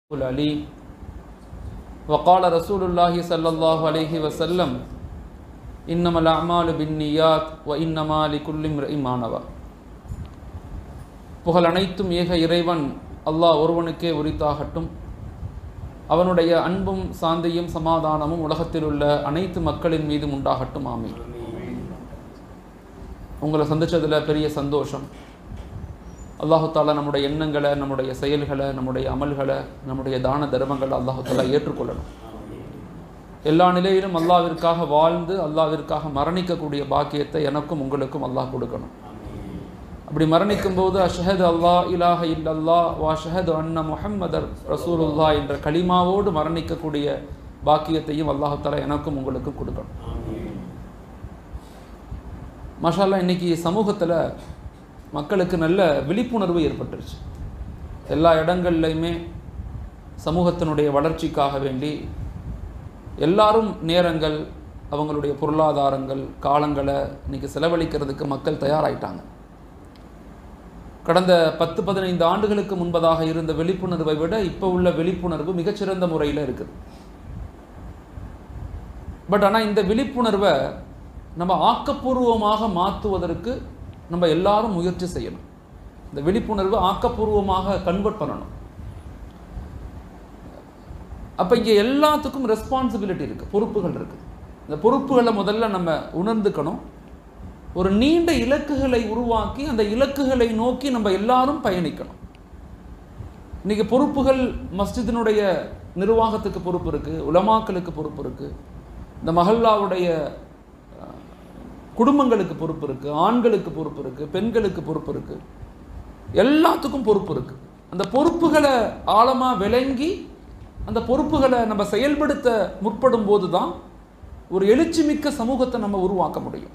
العليم وقال رسول الله صلى الله عليه وسلم إنما الأعمال بالنيات وإنما لكل امرئ ما نوى புகழ் அனைத்தும் ஏக இறைவன் அல்லாஹ் ஒருவனுக்கே உரித்தாகட்டும் அவனுடைய அன்பும் சாந்தியும் சமாதானமும் உலகத்தில் உள்ள அனைத்து மக்களின் மீதும் உண்டாகட்டும் ஆமீன் உங்களை சந்திச்சதில் பெரிய சந்தோஷம் அல்லாஹு தாலா நம்முடைய எண்ணங்களை நம்முடைய செயல்களை நம்முடைய அமல்களை நம்முடைய தான தர்மங்களை அல்லாஹு தாலா ஏற்றுக்கொள்ளணும் எல்லா நிலையிலும் அல்லாவிற்காக வாழ்ந்து அல்லாவிற்காக மரணிக்கக்கூடிய பாக்கியத்தை எனக்கும் உங்களுக்கும் அல்லாஹ் கொடுக்கணும் அப்படி மரணிக்கும் போது அஷஹது அல்லா இலாஹ இல்லல்லா வா ஷஹது அன்ன முஹம்மதர் ரசூலுல்லா என்ற களிமாவோடு மரணிக்கக்கூடிய பாக்கியத்தையும் அல்லாஹு தாலா எனக்கும் உங்களுக்கும் கொடுக்கணும் மஷாலா இன்னைக்கு சமூகத்தில் மக்களுக்கு நல்ல விழிப்புணர்வு ஏற்பட்டுருச்சு எல்லா இடங்கள்லையுமே சமூகத்தினுடைய வளர்ச்சிக்காக வேண்டி எல்லாரும் நேரங்கள் அவங்களுடைய பொருளாதாரங்கள் காலங்களை இன்னைக்கு செலவழிக்கிறதுக்கு மக்கள் தயாராயிட்டாங்க கடந்த பத்து பதினைந்து ஆண்டுகளுக்கு முன்பதாக இருந்த விழிப்புணர்வை விட இப்போ உள்ள விழிப்புணர்வு மிகச்சிறந்த முறையில் இருக்குது பட் ஆனால் இந்த விழிப்புணர்வை நம்ம ஆக்கப்பூர்வமாக மாற்றுவதற்கு நம்ம எல்லாரும் முயற்சி செய்யணும் இந்த விழிப்புணர்வு ஆக்கப்பூர்வமாக கன்வெர்ட் பண்ணணும் அப்போ இங்கே எல்லாத்துக்கும் ரெஸ்பான்சிபிலிட்டி இருக்குது பொறுப்புகள் இருக்குது இந்த பொறுப்புகளை முதல்ல நம்ம உணர்ந்துக்கணும் ஒரு நீண்ட இலக்குகளை உருவாக்கி அந்த இலக்குகளை நோக்கி நம்ம எல்லாரும் பயணிக்கணும் இன்னைக்கு பொறுப்புகள் மஸ்ஜிதினுடைய நிர்வாகத்துக்கு பொறுப்பு இருக்குது உலமாக்களுக்கு பொறுப்பு இருக்குது இந்த மஹல்லாவுடைய குடும்பங்களுக்கு பொறுப்பு இருக்குது ஆண்களுக்கு பொறுப்பு இருக்குது பெண்களுக்கு பொறுப்பு இருக்குது எல்லாத்துக்கும் பொறுப்பு இருக்குது அந்த பொறுப்புகளை ஆழமாக விளங்கி அந்த பொறுப்புகளை நம்ம செயல்படுத்த முற்படும் போது தான் ஒரு எழுச்சிமிக்க சமூகத்தை நம்ம உருவாக்க முடியும்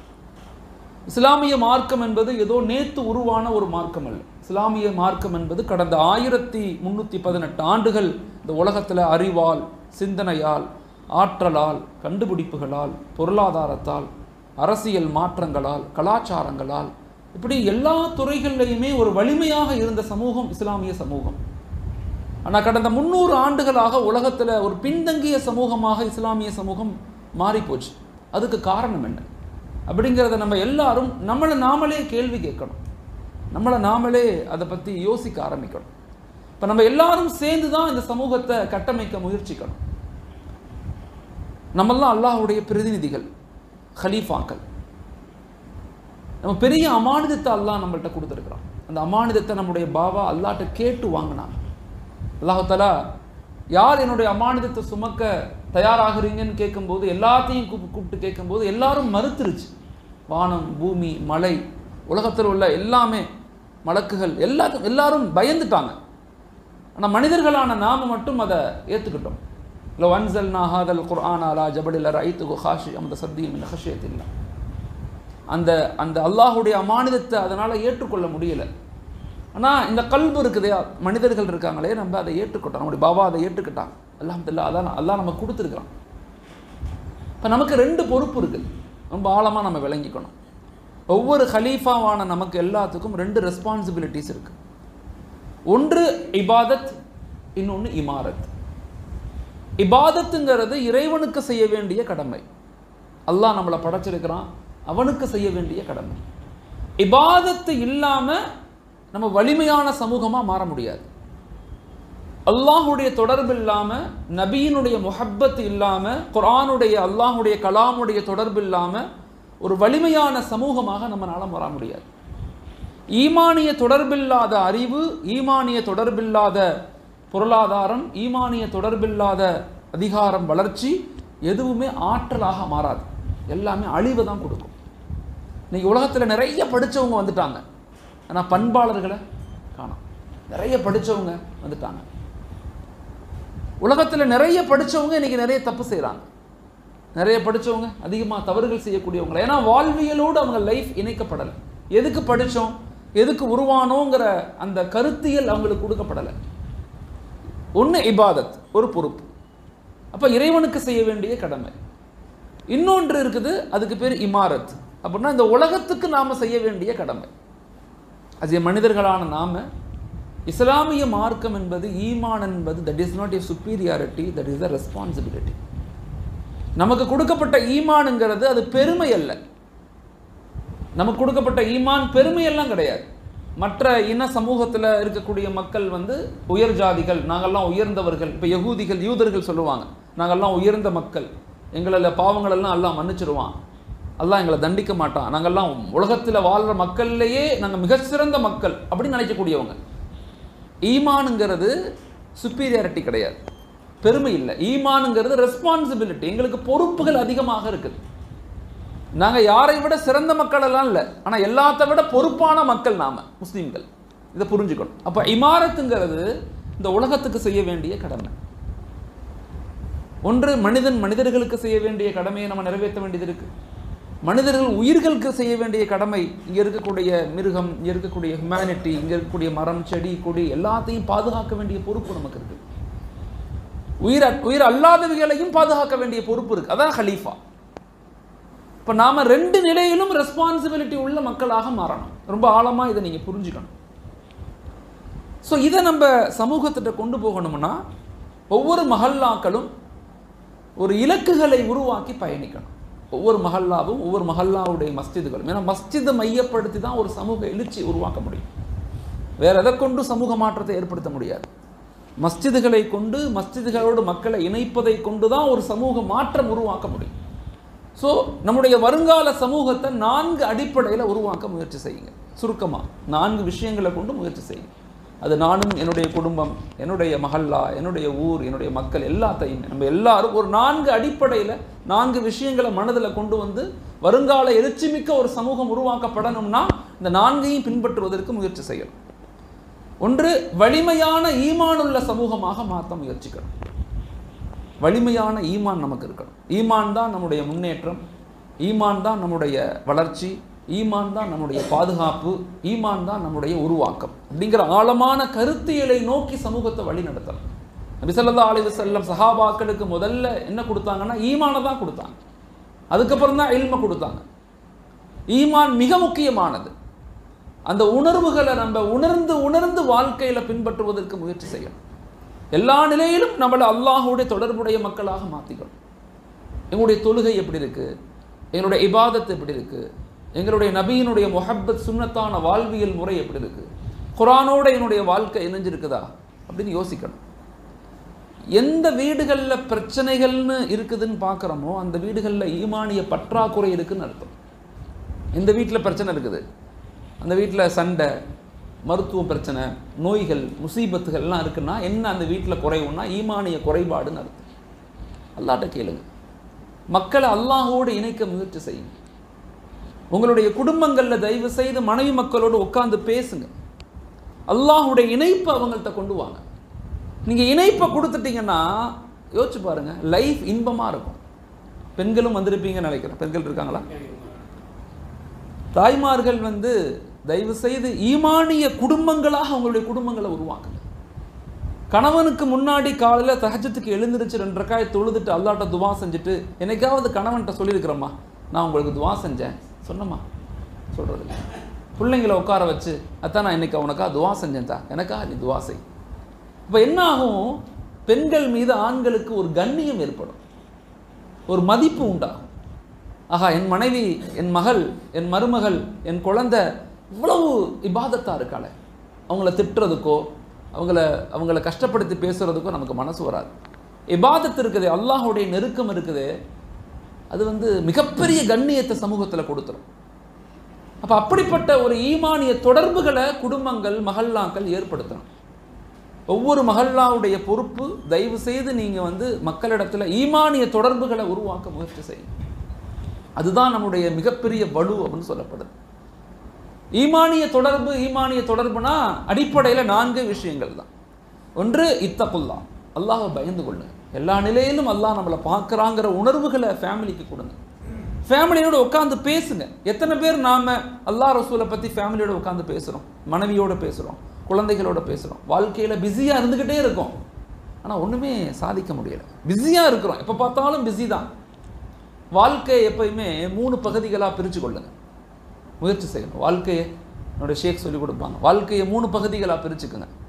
இஸ்லாமிய மார்க்கம் என்பது ஏதோ நேத்து உருவான ஒரு மார்க்கம் அல்ல இஸ்லாமிய மார்க்கம் என்பது கடந்த ஆயிரத்தி முன்னூற்றி பதினெட்டு ஆண்டுகள் இந்த உலகத்தில் அறிவால் சிந்தனையால் ஆற்றலால் கண்டுபிடிப்புகளால் பொருளாதாரத்தால் அரசியல் மாற்றங்களால் கலாச்சாரங்களால் இப்படி எல்லா துறைகள்லையுமே ஒரு வலிமையாக இருந்த சமூகம் இஸ்லாமிய சமூகம் ஆனால் கடந்த முந்நூறு ஆண்டுகளாக உலகத்தில் ஒரு பின்தங்கிய சமூகமாக இஸ்லாமிய சமூகம் மாறிப்போச்சு அதுக்கு காரணம் என்ன அப்படிங்கிறத நம்ம எல்லாரும் நம்மளை நாமளே கேள்வி கேட்கணும் நம்மளை நாமளே அதை பற்றி யோசிக்க ஆரம்பிக்கணும் இப்போ நம்ம எல்லாரும் சேர்ந்து தான் இந்த சமூகத்தை கட்டமைக்க முயற்சிக்கணும் நம்மெல்லாம் அல்லாஹுடைய பிரதிநிதிகள் ஹலீஃபாக்கள் நம்ம பெரிய அமானிதத்தை அல்லாஹ் நம்மள்கிட்ட கொடுத்துருக்குறான் அந்த அமானிதத்தை நம்முடைய பாபா அல்லாட்ட கேட்டு வாங்கினாங்க அல்லாஹாலா யார் என்னுடைய அமானிதத்தை சுமக்க தயாராகிறீங்கன்னு கேட்கும்போது எல்லாத்தையும் கூப்பிட்டு கூப்பிட்டு கேட்கும்போது எல்லாரும் மறுத்துருச்சு வானம் பூமி மலை உலகத்தில் உள்ள எல்லாமே மலக்குகள் எல்லாத்துக்கும் எல்லாரும் பயந்துட்டாங்க ஆனால் மனிதர்களான நாம மட்டும் அதை ஏற்றுக்கிட்டோம் லோ அன்சல் நாஹாதல் குர்ஆன் அலா ஜபடில் ரைத்து ஹாஷி அந்த சத்தியம் ஹஷியத்தில் அந்த அந்த அல்லாஹுடைய அமானிதத்தை அதனால் ஏற்றுக்கொள்ள முடியலை ஆனால் இந்த கல்பு இருக்குதே மனிதர்கள் இருக்காங்களே நம்ம அதை ஏற்றுக்கிட்டோம் நம்முடைய பாபா அதை ஏற்றுக்கிட்டாங்க அல்லாஹ் அதான் அல்லாஹ் நம்ம கொடுத்துருக்குறான் இப்போ நமக்கு ரெண்டு பொறுப்பு இருக்குது ரொம்ப ஆழமாக நம்ம விளங்கிக்கணும் ஒவ்வொரு ஹலீஃபாவான நமக்கு எல்லாத்துக்கும் ரெண்டு ரெஸ்பான்சிபிலிட்டிஸ் இருக்குது ஒன்று இபாதத் இன்னொன்று இமாரத் இபாதத்துங்கிறது இறைவனுக்கு செய்ய வேண்டிய கடமை அல்லாஹ் நம்மளை படைச்சிருக்கிறான் அவனுக்கு செய்ய வேண்டிய கடமை இபாதத்து இல்லாமல் நம்ம வலிமையான சமூகமாக மாற முடியாது அல்லாஹுடைய தொடர்பு இல்லாமல் நபியினுடைய முஹப்பத் இல்லாமல் குரானுடைய அல்லாஹுடைய கலாமுடைய தொடர்பு இல்லாமல் ஒரு வலிமையான சமூகமாக நம்மளால் வர முடியாது ஈமானிய தொடர்பில்லாத அறிவு ஈமானிய தொடர்பில்லாத பொருளாதாரம் ஈமானிய தொடர்பில்லாத அதிகாரம் வளர்ச்சி எதுவுமே ஆற்றலாக மாறாது எல்லாமே அழிவை தான் கொடுக்கும் இன்னைக்கு உலகத்தில் நிறைய படித்தவங்க வந்துட்டாங்க ஆனால் பண்பாளர்களை காணும் நிறைய படித்தவங்க வந்துட்டாங்க உலகத்தில் நிறைய படித்தவங்க இன்றைக்கி நிறைய தப்பு செய்கிறாங்க நிறைய படித்தவங்க அதிகமாக தவறுகள் செய்யக்கூடியவங்க ஏன்னா வாழ்வியலோடு அவங்க லைஃப் இணைக்கப்படலை எதுக்கு படித்தோம் எதுக்கு உருவானோங்கிற அந்த கருத்தியல் அவங்களுக்கு கொடுக்கப்படலை ஒன்று இபாதத் ஒரு பொறுப்பு அப்போ இறைவனுக்கு செய்ய வேண்டிய கடமை இன்னொன்று இருக்குது அதுக்கு பேர் இமாரத் அப்படின்னா இந்த உலகத்துக்கு நாம் செய்ய வேண்டிய கடமை அது மனிதர்களான நாம இஸ்லாமிய மார்க்கம் என்பது ஈமான் என்பது that is not a superiority that is a responsibility நமக்கு கொடுக்கப்பட்ட ஈமானுங்கிறது அது பெருமை அல்ல நமக்கு கொடுக்கப்பட்ட ஈமான் பெருமையெல்லாம் கிடையாது மற்ற இன சமூகத்தில் இருக்கக்கூடிய மக்கள் வந்து உயர் ஜாதிகள் நாங்கள்லாம் உயர்ந்தவர்கள் இப்போ யகூதிகள் யூதர்கள் சொல்லுவாங்க நாங்கள்லாம் உயர்ந்த மக்கள் எங்களில் பாவங்களெல்லாம் எல்லாம் மன்னிச்சிருவான் அல்லாஹ் எங்களை தண்டிக்க மாட்டான் நாங்கள்லாம் உலகத்தில் வாழ்கிற மக்கள்லேயே நாங்கள் மிக சிறந்த மக்கள் அப்படின்னு நினைக்கக்கூடியவங்க ஈமானுங்கிறது சுப்பீரியாரிட்டி கிடையாது பெருமை இல்லை ஈமானுங்கிறது ரெஸ்பான்சிபிலிட்டி எங்களுக்கு பொறுப்புகள் அதிகமாக இருக்குது நாங்கள் யாரை விட சிறந்த மக்கள் எல்லாம் இல்லை ஆனால் எல்லாத்த விட பொறுப்பான மக்கள் நாம முஸ்லீம்கள் இதை புரிஞ்சுக்கணும் அப்போ இமாரத்துங்கிறது இந்த உலகத்துக்கு செய்ய வேண்டிய கடமை ஒன்று மனிதன் மனிதர்களுக்கு செய்ய வேண்டிய கடமையை நம்ம நிறைவேற்ற வேண்டியது இருக்கு மனிதர்கள் உயிர்களுக்கு செய்ய வேண்டிய கடமை இங்கே இருக்கக்கூடிய மிருகம் இங்கே இருக்கக்கூடிய ஹியூமனிட்டி இங்கே இருக்கக்கூடிய மரம் செடி கொடி எல்லாத்தையும் பாதுகாக்க வேண்டிய பொறுப்பு நமக்கு இருக்கு உயிர் உயிர் அல்லாதவைகளையும் பாதுகாக்க வேண்டிய பொறுப்பு இருக்கு அதான் ஹலீஃபா இப்போ நாம ரெண்டு நிலையிலும் ரெஸ்பான்சிபிலிட்டி உள்ள மக்களாக மாறணும் ரொம்ப ஆழமா இதை நீங்க புரிஞ்சுக்கணும் ஸோ இதை நம்ம சமூகத்திட்ட கொண்டு போகணும்னா ஒவ்வொரு மஹல்லாக்களும் ஒரு இலக்குகளை உருவாக்கி பயணிக்கணும் ஒவ்வொரு மஹல்லாவும் ஒவ்வொரு மஹல்லாவுடைய மஸ்ஜிதுகளும் ஏன்னா மஸ்ஜிதை மையப்படுத்தி தான் ஒரு சமூக எழுச்சி உருவாக்க முடியும் வேற எதை கொண்டு சமூக மாற்றத்தை ஏற்படுத்த முடியாது மஸ்ஜிதுகளை கொண்டு மஸ்ஜிதுகளோடு மக்களை இணைப்பதை கொண்டு தான் ஒரு சமூக மாற்றம் உருவாக்க முடியும் ஸோ நம்முடைய வருங்கால சமூகத்தை நான்கு அடிப்படையில் உருவாக்க முயற்சி செய்யுங்க சுருக்கமாக நான்கு விஷயங்களை கொண்டு முயற்சி செய்யுங்க அது நானும் என்னுடைய குடும்பம் என்னுடைய மஹல்லா என்னுடைய ஊர் என்னுடைய மக்கள் எல்லாத்தையும் நம்ம எல்லாரும் ஒரு நான்கு அடிப்படையில் நான்கு விஷயங்களை மனதில் கொண்டு வந்து வருங்கால எழுச்சிமிக்க ஒரு சமூகம் உருவாக்கப்படணும்னா இந்த நான்கையும் பின்பற்றுவதற்கு முயற்சி செய்யணும் ஒன்று வலிமையான ஈமானுள்ள சமூகமாக மாற்ற முயற்சிக்கணும் வலிமையான ஈமான் நமக்கு இருக்கணும் ஈமான் தான் நம்முடைய முன்னேற்றம் ஈமான் தான் நம்முடைய வளர்ச்சி ஈமான் தான் நம்முடைய பாதுகாப்பு ஈமான் தான் நம்முடைய உருவாக்கம் அப்படிங்கிற ஆழமான கருத்தியலை நோக்கி சமூகத்தை வழி நடத்தலாம் நபி ஸல்லல்லாஹு அலைஹி வஸல்லம் சஹாபாக்களுக்கு முதல்ல என்ன கொடுத்தாங்கன்னா ஈமானை தான் கொடுத்தாங்க அதுக்கப்புறம் தான் இல்மை கொடுத்தாங்க ஈமான் மிக முக்கியமானது அந்த உணர்வுகளை நம்ம உணர்ந்து உணர்ந்து வாழ்க்கையில பின்பற்றுவதற்கு முயற்சி செய்யணும் எல்லா நிலையிலும் நம்மளை அல்லாஹுடைய தொடர்புடைய மக்களாக மாற்றிக்கணும் எங்களுடைய தொழுகை எப்படி இருக்கு எங்களுடைய இபாதத் எப்படி இருக்கு எங்களுடைய நபியினுடைய முஹப்பத் சுன்னத்தான வாழ்வியல் முறை எப்படி இருக்கு குரானோட என்னுடைய வாழ்க்கை இணைஞ்சிருக்குதா அப்படின்னு யோசிக்கணும் எந்த வீடுகளில் பிரச்சனைகள்னு இருக்குதுன்னு பார்க்குறோமோ அந்த வீடுகளில் ஈமானிய பற்றாக்குறை இருக்குன்னு அர்த்தம் எந்த வீட்டில் பிரச்சனை இருக்குது அந்த வீட்டில் சண்டை மருத்துவ பிரச்சனை நோய்கள் முசீபத்துகள்லாம் இருக்குன்னா என்ன அந்த வீட்டில் குறைவுன்னா ஈமானிய குறைபாடுன்னு அர்த்தம் அல்லாட்ட கேளுங்க மக்களை அல்லாஹோடு இணைக்க முயற்சி செய்யுங்க உங்களுடைய குடும்பங்களில் தயவு செய்து மனைவி மக்களோடு உட்கார்ந்து பேசுங்க அல்லாஹுடைய இணைப்பை அவங்கள்ட்ட கொண்டு வாங்க நீங்கள் இணைப்பை கொடுத்துட்டீங்கன்னா யோசிச்சு பாருங்க லைஃப் இன்பமாக இருக்கும் பெண்களும் வந்திருப்பீங்கன்னு நினைக்கிறேன் பெண்கள் இருக்காங்களா தாய்மார்கள் வந்து தயவு செய்து ஈமானிய குடும்பங்களாக அவங்களுடைய குடும்பங்களை உருவாக்குங்க கணவனுக்கு முன்னாடி காலையில் தஹஜத்துக்கு எழுந்திருச்சு ரெண்டு ரக்காய் தொழுதுட்டு அல்லாட்ட துவா செஞ்சுட்டு என்னைக்காவது கணவன்கிட்ட சொல்லியிருக்கிறோம்மா நான் உங்களுக்கு துவா செஞ்சேன் சொன்னம்மா சொல்கிறது இல்லை பிள்ளைங்களை உட்கார வச்சு அத்தான் நான் இன்னைக்கு உனக்காக துவா செஞ்சேன் தா எனக்காக நீ துவா செய் இப்போ என்ன ஆகும் பெண்கள் மீது ஆண்களுக்கு ஒரு கண்ணியம் ஏற்படும் ஒரு மதிப்பு உண்டாகும் ஆஹா என் மனைவி என் மகள் என் மருமகள் என் குழந்தை இவ்வளவு இபாதத்தா இருக்காளே அவங்கள திட்டுறதுக்கோ அவங்கள அவங்கள கஷ்டப்படுத்தி பேசுறதுக்கோ நமக்கு மனசு வராது இபாதத்து இருக்குது அல்லாஹுடைய நெருக்கம் இருக்குது அது வந்து மிகப்பெரிய கண்ணியத்தை சமூகத்தில் கொடுத்துரும் அப்போ அப்படிப்பட்ட ஒரு ஈமானிய தொடர்புகளை குடும்பங்கள் மகல்லாக்கள் ஏற்படுத்தணும் ஒவ்வொரு மகல்லாவுடைய பொறுப்பு தயவு செய்து நீங்கள் வந்து மக்களிடத்துல ஈமானிய தொடர்புகளை உருவாக்க முயற்சி செய்யும் அதுதான் நம்முடைய மிகப்பெரிய வலு அப்படின்னு சொல்லப்படுது ஈமானிய தொடர்பு ஈமானிய தொடர்புனா அடிப்படையில் நான்கு விஷயங்கள் தான் ஒன்று இத்தகுல்லா அல்லாஹை பயந்து கொள்ளுங்க எல்லா நிலையிலும் அல்லாஹ் நம்மளை பார்க்குறாங்கிற உணர்வுகளை ஃபேமிலிக்கு கொடுங்க ஃபேமிலியோட உட்காந்து பேசுங்க எத்தனை பேர் நாம அல்லாஹ் ரசூலை பற்றி ஃபேமிலியோட உட்காந்து பேசுகிறோம் மனைவியோட பேசுகிறோம் குழந்தைகளோட பேசுகிறோம் வாழ்க்கையில் பிஸியாக இருந்துக்கிட்டே இருக்கோம் ஆனால் ஒன்றுமே சாதிக்க முடியலை பிஸியாக இருக்கிறோம் எப்போ பார்த்தாலும் பிஸி தான் வாழ்க்கையை எப்பயுமே மூணு பகுதிகளாக பிரித்து கொள்ளுங்க முயற்சி செய்யணும் வாழ்க்கையை என்னோட ஷேக் சொல்லி கொடுப்பாங்க வாழ்க்கையை மூணு பகுதிகளாக பிரிச்சுக்குங்க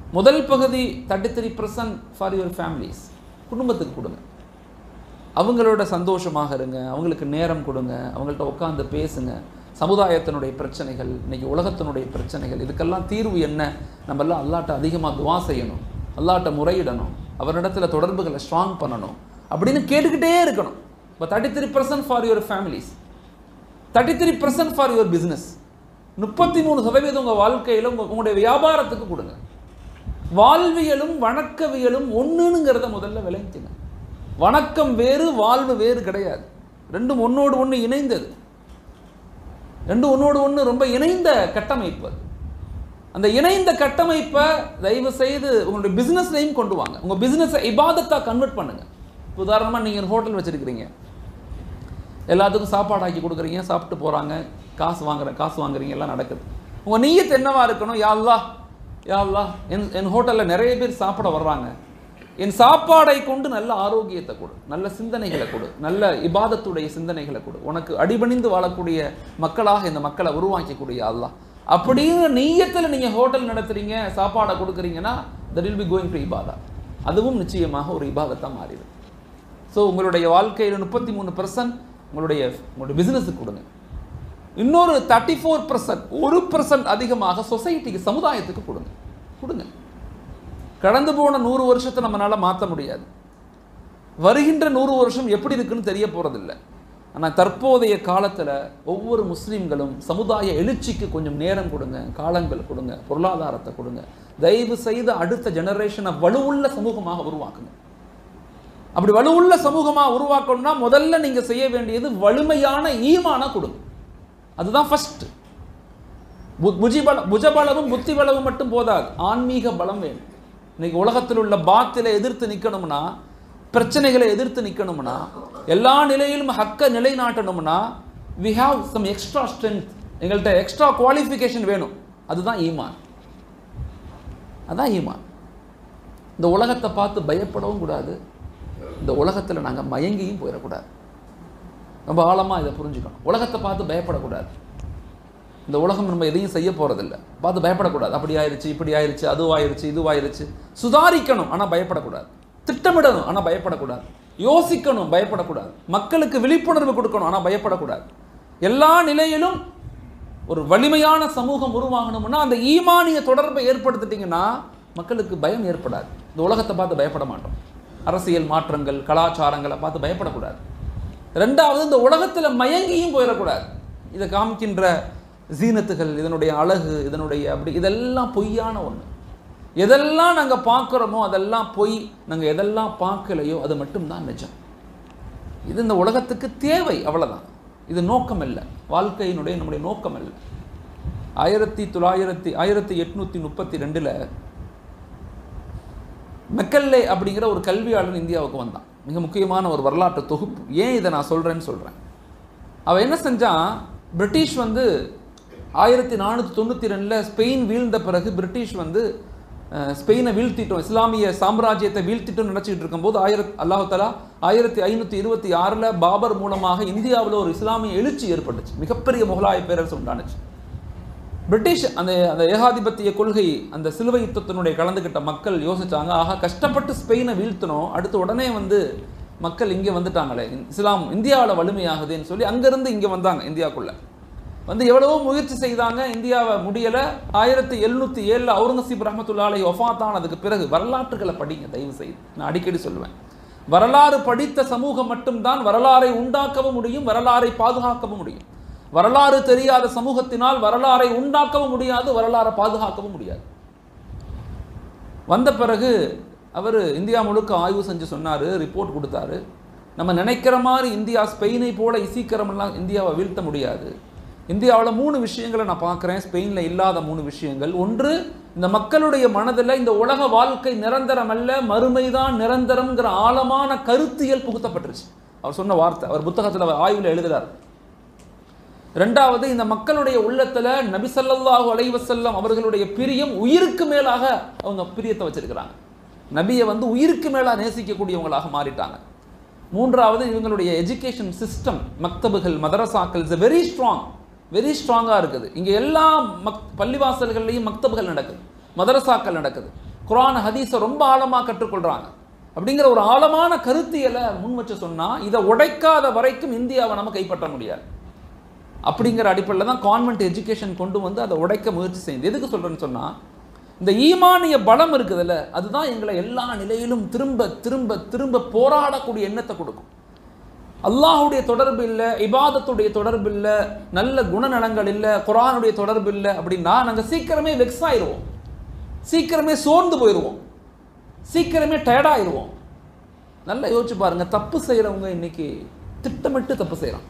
முதல் பகுதி thirty three percent for your families குடும்பத்துக்கு கொடுங்க அவங்களோட சந்தோஷமாக இருங்க அவங்களுக்கு நேரம் கொடுங்க அவங்கள்ட்ட உட்காந்து பேசுங்க சமுதாயத்தினுடைய பிரச்சனைகள் இன்னைக்கு உலகத்தினுடைய பிரச்சனைகள் இதுக்கெல்லாம் தீர்வு என்ன நம்ம எல்லாம் அல்லாட்ட அதிகமாக துவா செய்யணும் அல்லாட்ட முறையிடணும் அவரிடத்துல தொடர்புகளை ஸ்ட்ராங் பண்ணணும் அப்படின்னு கேட்டுக்கிட்டே இருக்கணும் இப்போ thirty three percent for your families thirty three percent for your business முப்பத்தி மூணு சதவீதம் உங்கள் வாழ்க்கையில் உங்கள் உங்களுடைய வியாபாரத்துக்கு கொடுங்க வாழ்வியலும் வணக்கவியலும் ஒன்றுங்கிறத முதல்ல விளைவிச்சுங்க வணக்கம் வேறு வாழ்வு வேறு கிடையாது ரெண்டும் ஒன்னோடு ஒன்று இணைந்தது ரெண்டும் ஒன்னோடு ஒன்று ரொம்ப இணைந்த கட்டமைப்பு அது அந்த இணைந்த கட்டமைப்பை தயவு செய்து உங்களுடைய பிஸ்னஸ்லையும் கொண்டு வாங்க உங்கள் பிஸ்னஸை இபாதத்தாக கன்வெர்ட் பண்ணுங்க இப்போ உதாரணமாக நீங்கள் ஹோட்டல் வச்சுருக்கிறீங்க எல்லாத்துக்கும் சாப்பாடு ஆக்கி கொடுக்குறீங்க சாப்பிட்டு போகிறாங்க காசு வாங்குற காசு வாங்குறீங்க எல்லாம் நடக்குது உங்கள் நீயத்து என்னவா இருக்கணும் யா அல்லாஹ் யா அல்லாஹ் என் என் ஹோட்டலில் நிறைய பேர் சாப்பிட வர்றாங்க என் சாப்பாடை கொண்டு நல்ல ஆரோக்கியத்தை கொடு நல்ல சிந்தனைகளை கொடு நல்ல இபாதத்துடைய சிந்தனைகளை கொடு உனக்கு அடிபணிந்து வாழக்கூடிய மக்களாக இந்த மக்களை உருவாக்கக்கூடிய அல்லாஹ் அப்படின்னு நீயத்தில் நீங்கள் ஹோட்டல் நடத்துறீங்க சாப்பாடை கொடுக்குறீங்கன்னா that will be going to இபாதா அதுவும் நிச்சயமாக ஒரு இபாதத்தாக மாறிடும் ஸோ உங்களுடைய வாழ்க்கையில் முப்பத்தி மூணு பர்சன்ட் உங்களுடைய உங்களுடைய பிஸ்னஸுக்கு கொடுங்க இன்னொரு தேர்ட்டி ஃபோர் பர்சன்ட் ஒரு பர்சன்ட் அதிகமாக சொசைட்டிக்கு சமுதாயத்துக்கு கொடுங்க கொடுங்க கடந்து போன நூறு வருஷத்தை நம்மளால மாற்ற முடியாது வருகின்ற நூறு வருஷம் எப்படி இருக்குன்னு தெரிய போறதில்லை ஆனால் தற்போதைய காலத்தில் ஒவ்வொரு முஸ்லீம்களும் சமுதாய எழுச்சிக்கு கொஞ்சம் நேரம் கொடுங்க காலங்கள் கொடுங்க பொருளாதாரத்தை கொடுங்க தயவு செய்து அடுத்த ஜெனரேஷனை வலுவுள்ள சமூகமாக உருவாக்குங்க அப்படி வலுவுள்ள சமூகமா உருவாக்கணும்னா முதல்ல நீங்க செய்ய வேண்டியது வலிமையான ஈமான கொடுங்க அதுதான் ஃபர்ஸ்ட் புஜிபல புஜபலமும் புத்தி பலமும் மட்டும் போதாது ஆன்மீக பலம் வேணும் இன்னைக்கு உலகத்தில் உள்ள பாத்தில எதிர்த்து நிற்கணும்னா பிரச்சனைகளை எதிர்த்து நிற்கணும்னா எல்லா நிலையிலும் ஹக்க நிலைநாட்டணும்னா we have some extra strength எங்கள்கிட்ட எக்ஸ்ட்ரா குவாலிஃபிகேஷன் வேணும் அதுதான் ஈமான் அதான் ஈமான் இந்த உலகத்தை பார்த்து பயப்படவும் கூடாது இந்த உலகத்தில் நாங்கள் மயங்கியும் போயிடக்கூடாது ரொம்ப ஆழமாக இதை புரிஞ்சுக்கணும் உலகத்தை பார்த்து பயப்படக்கூடாது இந்த உலகம் நம்ம எதையும் செய்ய போகிறதில்ல பார்த்து பயப்படக்கூடாது அப்படி ஆயிருச்சு இப்படி ஆயிருச்சு அதுவாயிருச்சு இதுவாயிருச்சு சுதாரிக்கணும் ஆனால் பயப்படக்கூடாது திட்டமிடணும் ஆனால் பயப்படக்கூடாது யோசிக்கணும் பயப்படக்கூடாது மக்களுக்கு விழிப்புணர்வு கொடுக்கணும் ஆனால் பயப்படக்கூடாது எல்லா நிலையிலும் ஒரு வலிமையான சமூகம் உருவாகணும்னா அந்த ஈமானிய தொடர்பை ஏற்படுத்திட்டீங்கன்னா மக்களுக்கு பயம் ஏற்படாது இந்த உலகத்தை பார்த்து பயப்பட மாட்டோம் அரசியல் மாற்றங்கள் கலாச்சாரங்களை பார்த்து பயப்படக்கூடாது ரெண்டாவது இந்த உலகத்தில் மயங்கியும் போயிடக்கூடாது இதை காமிக்கின்ற ஜீனத்துகள் இதனுடைய அழகு இதனுடைய அப்படி இதெல்லாம் பொய்யான ஒன்று எதெல்லாம் நாங்கள் பார்க்குறோமோ அதெல்லாம் பொய் நாங்கள் எதெல்லாம் பார்க்கலையோ அது மட்டும்தான் நிஜம் இது இந்த உலகத்துக்கு தேவை அவ்வளவுதான் இது நோக்கம் இல்லை வாழ்க்கையினுடைய நம்முடைய நோக்கம் அல்ல ஆயிரத்தி தொள்ளாயிரத்தி ஆயிரத்தி எட்நூத்தி முப்பத்தி ரெண்டில் மெக்கல்லே அப்படிங்கிற ஒரு கல்வியாளன் இந்தியாவுக்கு வந்தான் மிக முக்கியமான ஒரு வரலாற்று தொகுப்பு ஏன் இதை நான் சொல்கிறேன்னு சொல்கிறேன் அவன் என்ன செஞ்சான் பிரிட்டிஷ் வந்து ஆயிரத்தி நானூற்றி தொண்ணூற்றி ரெண்டில் ஸ்பெயின் வீழ்ந்த பிறகு பிரிட்டிஷ் வந்து அஹ், ஸ்பெயினை வீழ்த்திட்டோம் இஸ்லாமிய சாம்ராஜ்யத்தை வீழ்த்திட்டோம்னு நினச்சிட்டு இருக்கும்போது ஆயிரத் அல்லாஹ் தலா ஆயிரத்தி ஐநூற்றி இருபத்தி ஆறில் பாபர் மூலமாக இந்தியாவில் ஒரு இஸ்லாமிய எழுச்சி ஏற்பட்டுச்சு மிகப்பெரிய முகலாய பேரரசு உண்டானுச்சு பிரிட்டிஷ் அந்த அந்த ஏகாதிபத்திய கொள்கை அந்த சிலுவை யுத்தத்தினுடைய கலந்துக்கிட்ட மக்கள் யோசிச்சாங்க ஆகா கஷ்டப்பட்டு ஸ்பெயினை வீழ்த்தணும் அடுத்து உடனே வந்து மக்கள் இங்கே வந்துட்டாங்களே இஸ்லாம் இந்தியாவில் வலிமையாகுதுன்னு சொல்லி அங்கேருந்து இங்கே வந்தாங்க இந்தியாவுக்குள்ள வந்து எவ்வளவோ முயற்சி செய்தாங்க இந்தியாவை முடியலை ஆயிரத்தி எழுநூற்றி ஏழில் அவுரங்கசீப் ரஹமத்துல்லாலை ஒஃபாத்தானதுக்கு பிறகு வரலாற்றுகளை படிங்க தயவு செய்து நான் அடிக்கடி சொல்லுவேன் வரலாறு படித்த சமூகம் மட்டும்தான் வரலாறை உண்டாக்கவும் முடியும் வரலாறை பாதுகாக்கவும் முடியும் வரலாறு தெரியாத சமூகத்தினால் வரலாறை உண்டாக்கவும் முடியாது வரலாறை பாதுகாக்கவும் முடியாது வந்த பிறகு அவர் இந்தியா முழுக்க ஆய்வு செஞ்சு சொன்னார் ரிப்போர்ட் கொடுத்தாரு நம்ம நினைக்கிற மாதிரி இந்தியா ஸ்பெயினை போல சீக்கிரமெல்லாம் இந்தியாவை வீழ்த்த முடியாது இந்தியாவில் மூணு விஷயங்களை நான் பார்க்குறேன் ஸ்பெயினில் இல்லாத மூணு விஷயங்கள் ஒன்று இந்த மக்களுடைய மனதில் இந்த உலக வாழ்க்கை நிரந்தரம் அல்ல மறுமைதான் நிரந்தரம்ங்கிற ஆழமான கருத்தியல் புகுத்தப்பட்டுருச்சு அவர் சொன்ன வார்த்தை அவர் புத்தகத்தில் அவர் ஆய்வில் எழுதுறார் ரெண்டாவது இந்த மக்களுடைய உள்ளத்துல நபி ஸல்லல்லாஹு அலைஹி வஸல்லம் அவர்களுடைய பிரியம் உயிருக்கு மேலாக அவங்க பிரியத்தை வச்சிருக்கிறாங்க நபியை வந்து உயிருக்கு மேலா நேசிக்கக்கூடியவங்களாக மாறிட்டாங்க மூன்றாவது இவங்களுடைய எஜுகேஷன் சிஸ்டம் மக்தபுகள் மதரசாக்கள் இஸ் வெரி ஸ்ட்ராங் வெரி ஸ்ட்ராங்காக இருக்குது இங்கே எல்லா மக் பள்ளிவாசல்கள்லையும் மக்தபுகள் நடக்குது மதரசாக்கள் நடக்குது குரான் ஹதீஸை ரொம்ப ஆழமாக கற்றுக்கொள்றாங்க அப்படிங்கிற ஒரு ஆழமான கருத்தியலை முன் வச்சு சொன்னா இதை உடைக்காத வரைக்கும் இந்தியாவை நம்ம கைப்பற்ற முடியாது அப்படிங்கிற அடிப்படையில் தான் கான்வென்ட் எஜுகேஷன் கொண்டு வந்து அதை உடைக்க முயற்சி செய்யுது எதுக்கு சொல்றேன்னு சொன்னா இந்த ஈமானிய பலம் இருக்குதுல்ல அதுதான் எங்களை எல்லா நிலையிலும் திரும்ப திரும்ப திரும்ப போராடக்கூடிய எண்ணத்தை கொடுக்கும் அல்லாஹ்வுடைய தொடர்பு இல்லை இபாதத்துடைய தொடர்பு இல்லை நல்ல குணநலங்கள் இல்லை குரானுடைய தொடர்பு இல்லை அப்படின்னா நாங்கள் சீக்கிரமே வெக்ஸ் ஆயிடுவோம் சீக்கிரமே சோர்ந்து போயிடுவோம் சீக்கிரமே டயர்டாயிருவோம் நல்லா யோசிச்சு பாருங்க தப்பு செய்கிறவங்க இன்னைக்கு திட்டமிட்டு தப்பு செய்கிறான்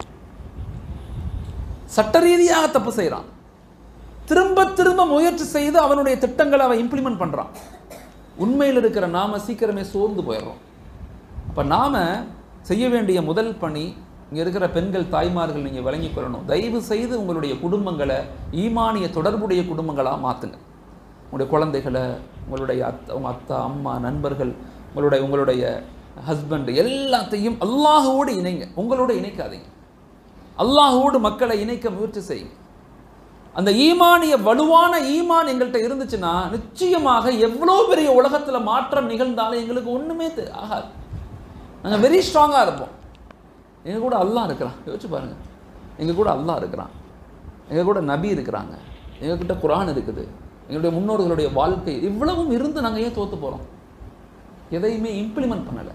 சட்ட ரீதியாக தப்பு செய்கிறான் திரும்ப திரும்ப முயற்சி செய்து அவனுடைய திட்டங்களை அவன் இம்ப்ளிமெண்ட் பண்ணுறான் உண்மையில் இருக்கிற நாம சீக்கிரமே சோர்ந்து போயிடுறோம் அப்போ நாம செய்ய வேண்டிய முதல் பணி இங்கே இருக்கிற பெண்கள் தாய்மார்கள் நீங்கள் விளங்கிக் கொள்ளணும் தயவு செய்து உங்களுடைய குடும்பங்களை ஈமானிய தொடர்புடைய குடும்பங்களாக மாற்றுங்க உங்களுடைய குழந்தைகளை உங்களுடைய அத் உங்கள் அத்தா அம்மா நண்பர்கள் உங்களுடைய உங்களுடைய ஹஸ்பண்ட் எல்லாத்தையும் அல்லாஹுவோடு இணைங்க உங்களோட இணைக்காதீங்க அல்லாஹுவோடு மக்களை இணைக்க முயற்சி செய்யுங்க அந்த ஈமானிய வலுவான ஈமான் எங்கள்கிட்ட இருந்துச்சுன்னா நிச்சயமாக எவ்வளோ பெரிய உலகத்தில் மாற்றம் நிகழ்ந்தாலும் எங்களுக்கு ஒன்றுமே தெ- ஆகாது நாங்கள் வெரி ஸ்ட்ராங்காக இருப்போம் எங்கள் கூட அல்லாஹ் இருக்கிறான் யோசிச்சு பாருங்க எங்கள் கூட அல்லாஹ் இருக்கிறான் எங்கள் கூட நபி இருக்கிறாங்க எங்ககிட்ட குரான் இருக்குது எங்களுடைய முன்னோர்களுடைய வாழ்க்கை இவ்வளவும் இருந்து நாங்கள் ஏன் தோத்து போகிறோம் எதையுமே இம்ப்ளிமெண்ட் பண்ணலை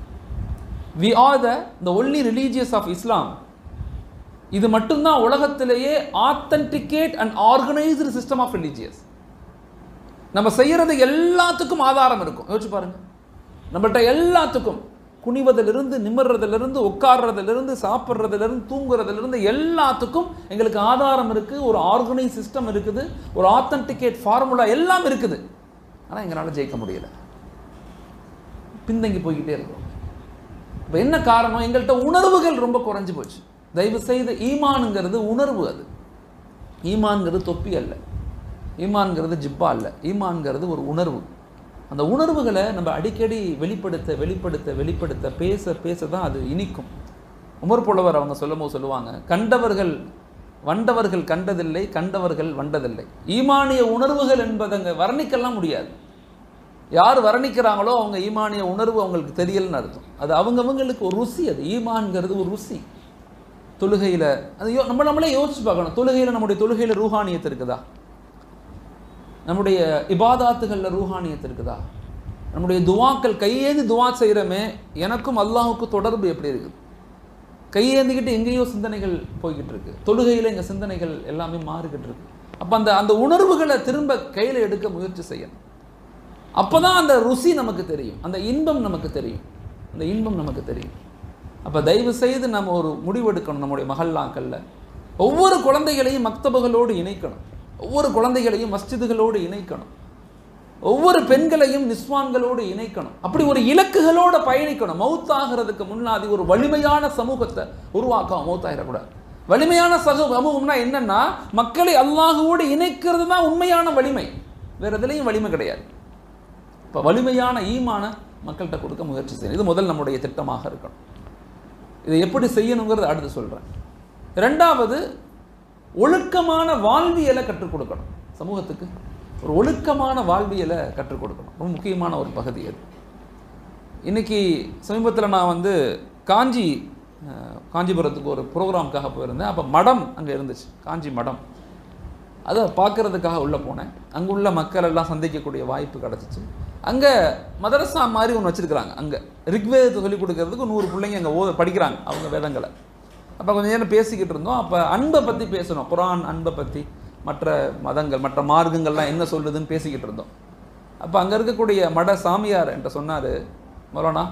we are the the only religious of Islam இது மட்டும்தான் உலகத்திலேயே authenticate and organised system of religious நம்ம செய்யறது எல்லாத்துக்கும் ஆதாரம் இருக்கும் யோசிச்சு பாருங்க நம்மள்ட்ட எல்லாத்துக்கும் குனிவதிலிருந்து நிமிர்றதிலிருந்து உட்கார்றதிலிருந்து சாப்பிட்றதிலிருந்து தூங்குறதிலிருந்து எல்லாத்துக்கும் எங்களுக்கு ஆதாரம் இருக்கு ஒரு ஆர்கனைஸ் சிஸ்டம் இருக்குது ஒரு ஆத்தன்டிகேட் ஃபார்முலா எல்லாம் இருக்குது ஆனால் எங்களால் ஜெயிக்க முடியல பின்தங்கி போய்கிட்டே இருக்கிறோம் இப்போ என்ன காரணம் எங்கள்கிட்ட உணர்வுகள் ரொம்ப குறைஞ்சு போச்சு தயவு செய்து ஈமானுங்கிறது உணர்வு அது ஈமான்ங்கிறது தொப்பி அல்ல ஈமான்ங்கிறது ஜிப்பா அல்ல ஈமான்ங்கிறது ஒரு உணர்வு அந்த உணர்வுகளை நம்ம அடிக்கடி வெளிப்படுத்த வெளிப்படுத்த வெளிப்படுத்த பேச பேச தான் அது இனிக்கும் உமர் புலவர் அவங்க சொல்லும்போது சொல்லுவாங்க கண்டவர்கள் வண்டவர்கள் கண்டதில்லை கண்டவர்கள் வண்டதில்லை ஈமானிய உணர்வுகள் என்பதங்க வர்ணிக்கலாம் முடியாது யார் வர்ணிக்கிறாங்களோ அவங்க ஈமானிய உணர்வு அவங்களுக்கு தெரியலன்னு அர்த்தம் அது அவங்கவங்களுக்கு ஒரு ருசி அது ஈமான்ங்கிறது ஒரு ருசி தொழுகையில் அது யோ நம்ம நம்மளே யோசிச்சு பார்க்கணும் தொழுகையில் நம்முடைய தொழுகையில் ரூஹானியத்து இருக்குதா நம்முடைய இபாதாத்துகளில் ரூஹானியத்து இருக்குதா நம்முடைய துவாக்கள் கையேந்தி துவா செய்கிறோமே எனக்கும் அல்லாஹுக்கும் தொடர்பு எப்படி இருக்குது கையேந்திக்கிட்டு எங்கேயோ சிந்தனைகள் போய்கிட்டு இருக்கு தொழுகையில் எங்கள் சிந்தனைகள் எல்லாமே மாறிக்கிட்டு இருக்கு அப்போ அந்த அந்த உணர்வுகளை திரும்ப கையில் எடுக்க முயற்சி செய்யணும் அப்பதான் அந்த ருசி நமக்கு தெரியும் அந்த இன்பம் நமக்கு தெரியும் அந்த இன்பம் நமக்கு தெரியும் அப்போ தயவு செய்து நம்ம ஒரு முடிவெடுக்கணும் நம்முடைய மகல்லாக்கல்ல ஒவ்வொரு குழந்தைகளையும் மக்தபுகளோடு இணைக்கணும் ஒவ்வொரு குழந்தைகளையும் மஸ்ஜிதுகளோடு இணைக்கணும் ஒவ்வொரு பெண்களையும் நிஸ்வான்களோடு இணைக்கணும் அப்படி ஒரு இலக்குகளோட பயணிக்கணும் மௌத்தாகிறதுக்கு முன்னாடி ஒரு வலிமையான சமூகத்தை உருவாக்கம் மௌத்தாகிடக்கூடாது வலிமையான சக சமூகம்னா என்னன்னா மக்களை அல்லாஹுவோடு இணைக்கிறது தான் உண்மையான வலிமை வேற எதுலையும் வலிமை கிடையாது இப்போ வலிமையான ஈமான மக்கள்கிட்ட கொடுக்க முயற்சி செய்யணும் இது முதல் நம்முடைய திட்டமாக இருக்கணும் இதை எப்படி செய்யணுங்கிறத அடுத்து சொல்கிறேன் ரெண்டாவது ஒழுக்கமான வாழ்வியலை கற்றுக் கொடுக்கணும் சமூகத்துக்கு ஒரு ஒழுக்கமான வாழ்வியலை கற்றுக் கொடுக்கணும் ரொம்ப முக்கியமான ஒரு பகுதி அது இன்னைக்கு சமீபத்தில் நான் வந்து காஞ்சி அஹ், காஞ்சிபுரத்துக்கு ஒரு ப்ரோக்ராம்க்காக போயிருந்தேன் அப்போ மடம் அங்கே இருந்துச்சு காஞ்சி மடம் அதை பார்க்கறதுக்காக உள்ளே போனேன் அங்கே உள்ள மக்கள் எல்லாம் சந்திக்கக்கூடிய வாய்ப்பு கிடச்சிச்சு அங்கே மதரசா மாதிரி ஒன்று வச்சுருக்குறாங்க அங்கே ரிக்வேதத்தை சொல்லிக் கொடுக்கறதுக்கு நூறு பிள்ளைங்க அங்கே ஓத படிக்கிறாங்க அவங்க வேதங்களை அப்போ கொஞ்சம் நேரம் பேசிக்கிட்டு இருந்தோம் அப்போ அன்பை பற்றி பேசணும் குரான் அன்பை பற்றி மற்ற மதங்கள் மற்ற மார்க்கங்கள்லாம் என்ன சொல்லுதுன்னு பேசிக்கிட்டு இருந்தோம் அப்போ அங்கே இருக்கக்கூடிய மட சாமியார் என்கிட்ட சொன்னார் மரோனா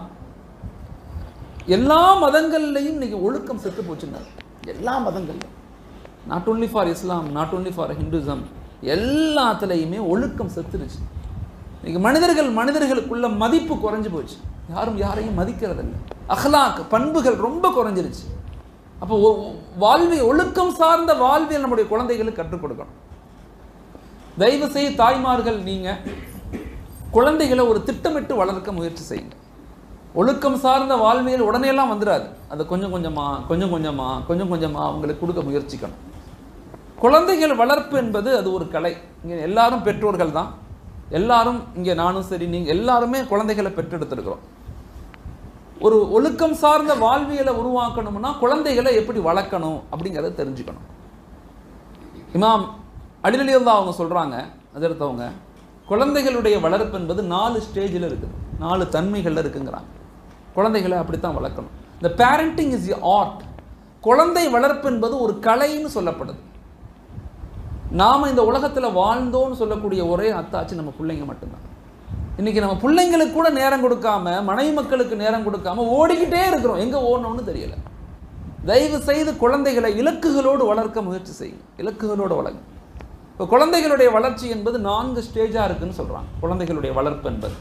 எல்லா மதங்கள்லையும் இன்னைக்கு ஒழுக்கம் செத்து போச்சுங்க எல்லா மதங்கள்லையும் not only for Islam not only for Hinduism எல்லாத்துலேயுமே ஒழுக்கம் செத்துருச்சு இன்னைக்கு மனிதர்கள் மனிதர்களுக்குள்ள மதிப்பு குறைஞ்சு போச்சு யாரும் யாரையும் மதிக்கிறதில்ல அஹ்லாக் பண்புகள் ரொம்ப குறைஞ்சிருச்சு அப்போ ஒ- வாழ்வியல் ஒழுக்கம் சார்ந்த வாழ்வியல் நம்முடைய குழந்தைகளுக்கு கற்றுக் கொடுக்கணும் தயவு செய்து தாய்மார்கள் நீங்க குழந்தைகளை ஒரு திட்டமிட்டு வளர்க்க முயற்சி செய்யுங்க ஒழுக்கம் சார்ந்த வாழ்வியல் உடனேலாம் வந்துடாது அதை கொஞ்சம் கொஞ்சமா கொஞ்சம் கொஞ்சமா கொஞ்சம் கொஞ்சமா அவங்களுக்கு கொடுக்க முயற்சிக்கணும் குழந்தைகள் வளர்ப்பு என்பது அது ஒரு கலை இங்கே எல்லாரும் பெற்றோர்கள் தான் எல்லாரும் இங்கே நானும் சரி நீங்கள் எல்லாருமே குழந்தைகளை பெற்றெடுத்திருக்கிறோம் ஒரு ஒழுக்கம் சார்ந்த வாழ்வியலை உருவாக்கணும்னா குழந்தைகளை எப்படி வளர்க்கணும் அப்படிங்கிறத தெரிஞ்சுக்கணும் இமாம் அலிலலியல்லா அவங்க சொல்கிறாங்க அதிர்த்தவங்க குழந்தைகளுடைய வளர்ப்பு என்பது நாலு ஸ்டேஜில் இருக்குது நாலு தன்மைகளில் இருக்குங்கிறாங்க குழந்தைகளை அப்படித்தான் வளர்க்கணும் இந்த பேரண்டிங் இஸ் ஆர்ட் குழந்தை வளர்ப்பு என்பது ஒரு கலைன்னு சொல்லப்படுது நாம் இந்த உலகத்தில் வாழ்ந்தோன்னு சொல்லக்கூடிய ஒரே அத்தாச்சு நம்ம பிள்ளைங்க மட்டும்தான் இன்னைக்கு நம்ம பிள்ளைங்களுக்கு கூட நேரம் கொடுக்காம மனைவி மக்களுக்கு நேரம் கொடுக்காம ஓடிக்கிட்டே இருக்கிறோம் எங்கே ஓடணும்னு தெரியல தயவு செய்து குழந்தைகளை இலக்குகளோடு வளர்க்க முயற்சி செய்யுங்க இலக்குகளோடு வளருங்க இப்போ குழந்தைகளுடைய வளர்ச்சி என்பது நான்கு ஸ்டேஜாக இருக்குன்னு சொல்கிறாங்க குழந்தைகளுடைய வளர்ப்பு என்பது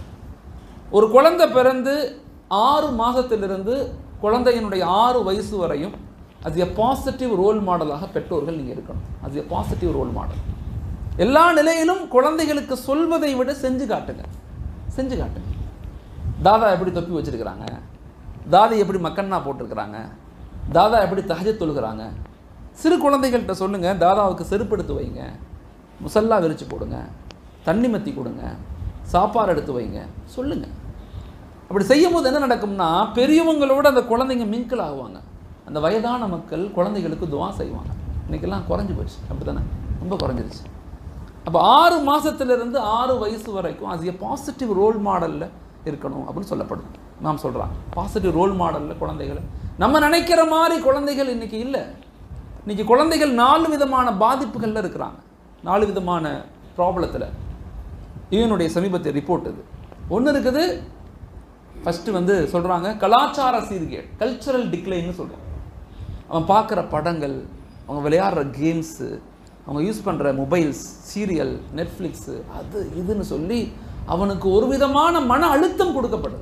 ஒரு குழந்தை பிறந்து ஆறு மாதத்திலிருந்து குழந்தையினுடைய ஆறு வயசு வரையும் அது எ பாசிட்டிவ் ரோல் மாடலாக பெற்றோர்கள் நீங்கள் இருக்கணும் அது எ பாசிட்டிவ் ரோல் மாடல் எல்லா நிலையிலும் குழந்தைகளுக்கு சொல்வதை விட செஞ்சு காட்டுங்க செஞ்சு காட்டுங்க தாதா எப்படி தொப்பி வச்சிருக்கிறாங்க தாதி எப்படி மக்கன்னா போட்டிருக்கிறாங்க தாதா எப்படி தஹஜ தொழுகிறாங்க சிறு குழந்தைகள்கிட்ட சொல்லுங்க தாதாவுக்கு செருப்படுத்து வைங்க முசல்லா விரிச்சு போடுங்க தண்ணி மத்தி கொடுங்க சாப்பாடு எடுத்து வைங்க சொல்லுங்க அப்படி செய்யும் போது என்ன நடக்கும்னா பெரியவங்களோட அந்த குழந்தைங்க மிங்கிள் ஆகுவாங்க அந்த வயதான மக்கள் குழந்தைகளுக்கு துவா செய்வாங்க இன்னைக்கெல்லாம் குறைஞ்சி போச்சு அப்படி தானே ரொம்ப குறைஞ்சிருச்சு அப்போ ஆறு மாசத்திலிருந்து ஆறு வயசு வரைக்கும் அது பாசிட்டிவ் ரோல் மாடலில் இருக்கணும் அப்படின்னு சொல்லப்படுது நாம் சொல்கிறாங்க பாசிட்டிவ் ரோல் மாடலில் குழந்தைகளை நம்ம நினைக்கிற மாதிரி குழந்தைகள் இன்னைக்கு இல்லை இன்னைக்கு குழந்தைகள் நாலு விதமான பாதிப்புகளில் இருக்கிறாங்க நாலு விதமான ப்ராப்ளத்தில் இவனுடைய சமீபத்திய ரிப்போர்ட் இது ஒன்று இருக்குது ஃபஸ்ட்டு வந்து சொல்கிறாங்க கலாச்சார சீர்கேடு கல்ச்சுரல் டிக்ளைன்னு சொல்கிறோம் அவன் பார்க்குற படங்கள் அவங்க விளையாடுற கேம்ஸு அவங்க யூஸ் பண்ணுற மொபைல்ஸ் சீரியல் நெட்ஃப்ளிக்ஸு அது இதுன்னு சொல்லி அவனுக்கு ஒரு விதமான மன அழுத்தம் கொடுக்கப்படுது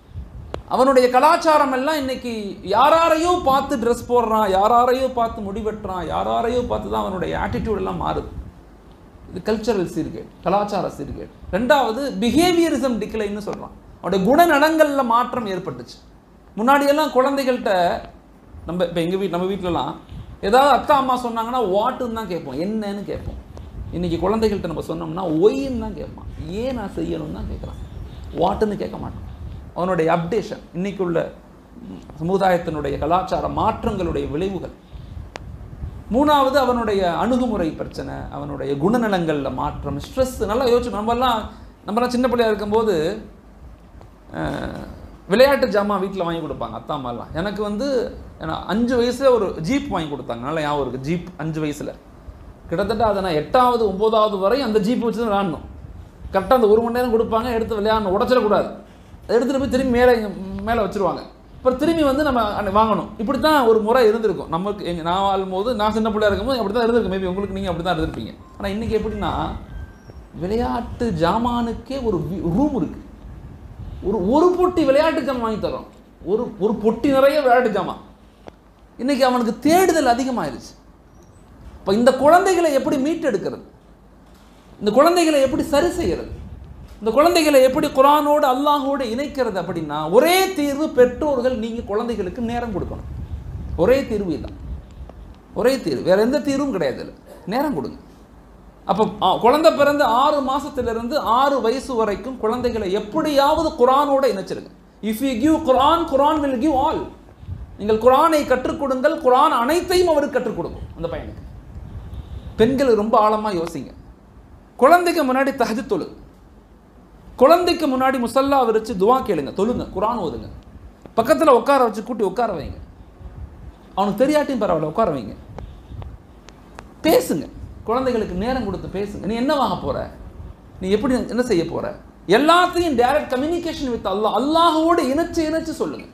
அவனுடைய கலாச்சாரம் எல்லாம் இன்னைக்கு யாராரையோ பார்த்து ட்ரெஸ் போடுறான் யாராரையோ பார்த்து முடிவெட்டுறான் யாராரையோ பார்த்து தான் அவனுடைய ஆட்டிடியூட் எல்லாம் மாறுது இது கல்ச்சரல் சீர்கேடு கலாச்சார சீர்கேடு ரெண்டாவது பிஹேவியரிசம் டிக்ளைன்னு சொல்கிறான் அவனுடைய குணநலங்களில் மாற்றம் ஏற்பட்டுச்சு முன்னாடியெல்லாம் குழந்தைகள்கிட்ட நம்ம இப்போ எங்கள் வீட் நம்ம வீட்டிலலாம் ஏதாவது அத்தா அம்மா சொன்னாங்கன்னா வாட்டுன்னு தான் கேட்போம் என்னன்னு கேட்போம் இன்றைக்கி குழந்தைகள்கிட்ட நம்ம சொன்னோம்னா ஒயின்னு தான் கேட்பான் ஏன் நான் செய்யணும்னு தான் கேட்குறான் வாட்டுன்னு கேட்க மாட்டான் அவனுடைய அப்டேஷன் இன்னைக்கு உள்ள சமுதாயத்தினுடைய கலாச்சார மாற்றங்களுடைய விளைவுகள் மூணாவது அவனுடைய அணுகுமுறை பிரச்சனை அவனுடைய குணநலங்களில் மாற்றம் ஸ்ட்ரெஸ் நல்லா யோசிச்சு நம்மலாம் நம்மலாம் சின்ன பிள்ளையா இருக்கும்போது அஹ், விளையாட்டு ஜாமான் வீட்டில் வாங்கி கொடுப்பாங்க அத்தா அம்மாலாம் எனக்கு வந்து ஏன்னா அஞ்சு வயசில் ஒரு ஜீப் வாங்கி கொடுத்தாங்க நல்லா ஞாபகம் இருக்குது ஜீப் அஞ்சு வயசில் கிட்டத்தட்ட அதை நான் எட்டாவது ஒம்போதாவது வரை அந்த ஜீப் வச்சு தான் விளையாடணும் கரெக்டாக அந்த ஒரு மணி நேரம் கொடுப்பாங்க எடுத்து விளையாடணும் உடச்சிடக்கூடாது எடுத்துகிட்டு போய் திரும்பி மேலே மேலே வச்சுருவாங்க அப்புறம் திரும்பி வந்து நம்ம அன்னை வாங்கணும் இப்படி தான் ஒரு முறை இருந்திருக்கும் நமக்கு எங்கள் நான் வாழும்போது நான் சின்ன பிள்ளையா இருக்கும்போது அப்படி தான் இருந்திருக்கும் மேபி உங்களுக்கு நீங்கள் அப்படி தான் இருந்திருப்பீங்க ஆனால் இன்றைக்கி எப்படின்னா விளையாட்டு ஜாமானுக்கே ஒரு ரூம் இருக்குது ஒரு ஒரு பொட்டி விளையாட்டு ஜாமான் வாங்கி தரோம் ஒரு ஒரு பொட்டி நிறைய விளையாட்டு ஜாமான் இன்னைக்கு அவனுக்கு தேடுதல் அதிகமாயிருச்சு இப்போ இந்த குழந்தைகளை எப்படி மீட்டெடுக்கிறது இந்த குழந்தைகளை எப்படி சரி செய்யறது இந்த குழந்தைகளை எப்படி குரானோடு அல்லாஹோடு இணைக்கிறது அப்படின்னா ஒரே தீர்வு பெற்றோர்கள் நீங்கள் குழந்தைகளுக்கு நேரம் கொடுக்கணும் ஒரே தீர்வு இதுதான் ஒரே தீர்வு வேற எந்த தீர்வும் கிடையாது இதுல. நேரம் கொடுங்க அப்போ ஆ, குழந்தை பிறந்த ஆறு மாசத்திலிருந்து ஆறு வயசு வரைக்கும் குழந்தைகளை எப்படியாவது குரானோட இணைச்சிருங்க if you give Quran Quran will give all நீங்கள் குரானை கற்றுக் கொடுங்கள் குரான் அனைத்தையும் அவருக்கு கற்றுக் கொடுக்கும் அந்த பையனுக்கு பெண்கள் ரொம்ப ஆழமாக யோசிங்க குழந்தைக்கு முன்னாடி தஹஜ் தொழு குழந்தைக்கு முன்னாடி முசல்லா விரிச்சு துவா கேளுங்க தொழுங்க குரான் ஓதுங்க பக்கத்தில் உட்கார வச்சு கூட்டி உட்கார வைங்க அவனுக்கு தெரியாட்டியும் பரவாயில்ல உட்கார வைங்க பேசுங்க குழந்தைகளுக்கு நேரம் கொடுத்து பேசுங்க நீ என்ன வாங்க போற நீ எப்படி என்ன செய்ய போற எல்லாத்தையும் டைரக்ட் கம்யூனிகேஷன் வித் அல்லாஹ் அல்லாஹோடு இணைச்சு இணைச்சு சொல்லுங்க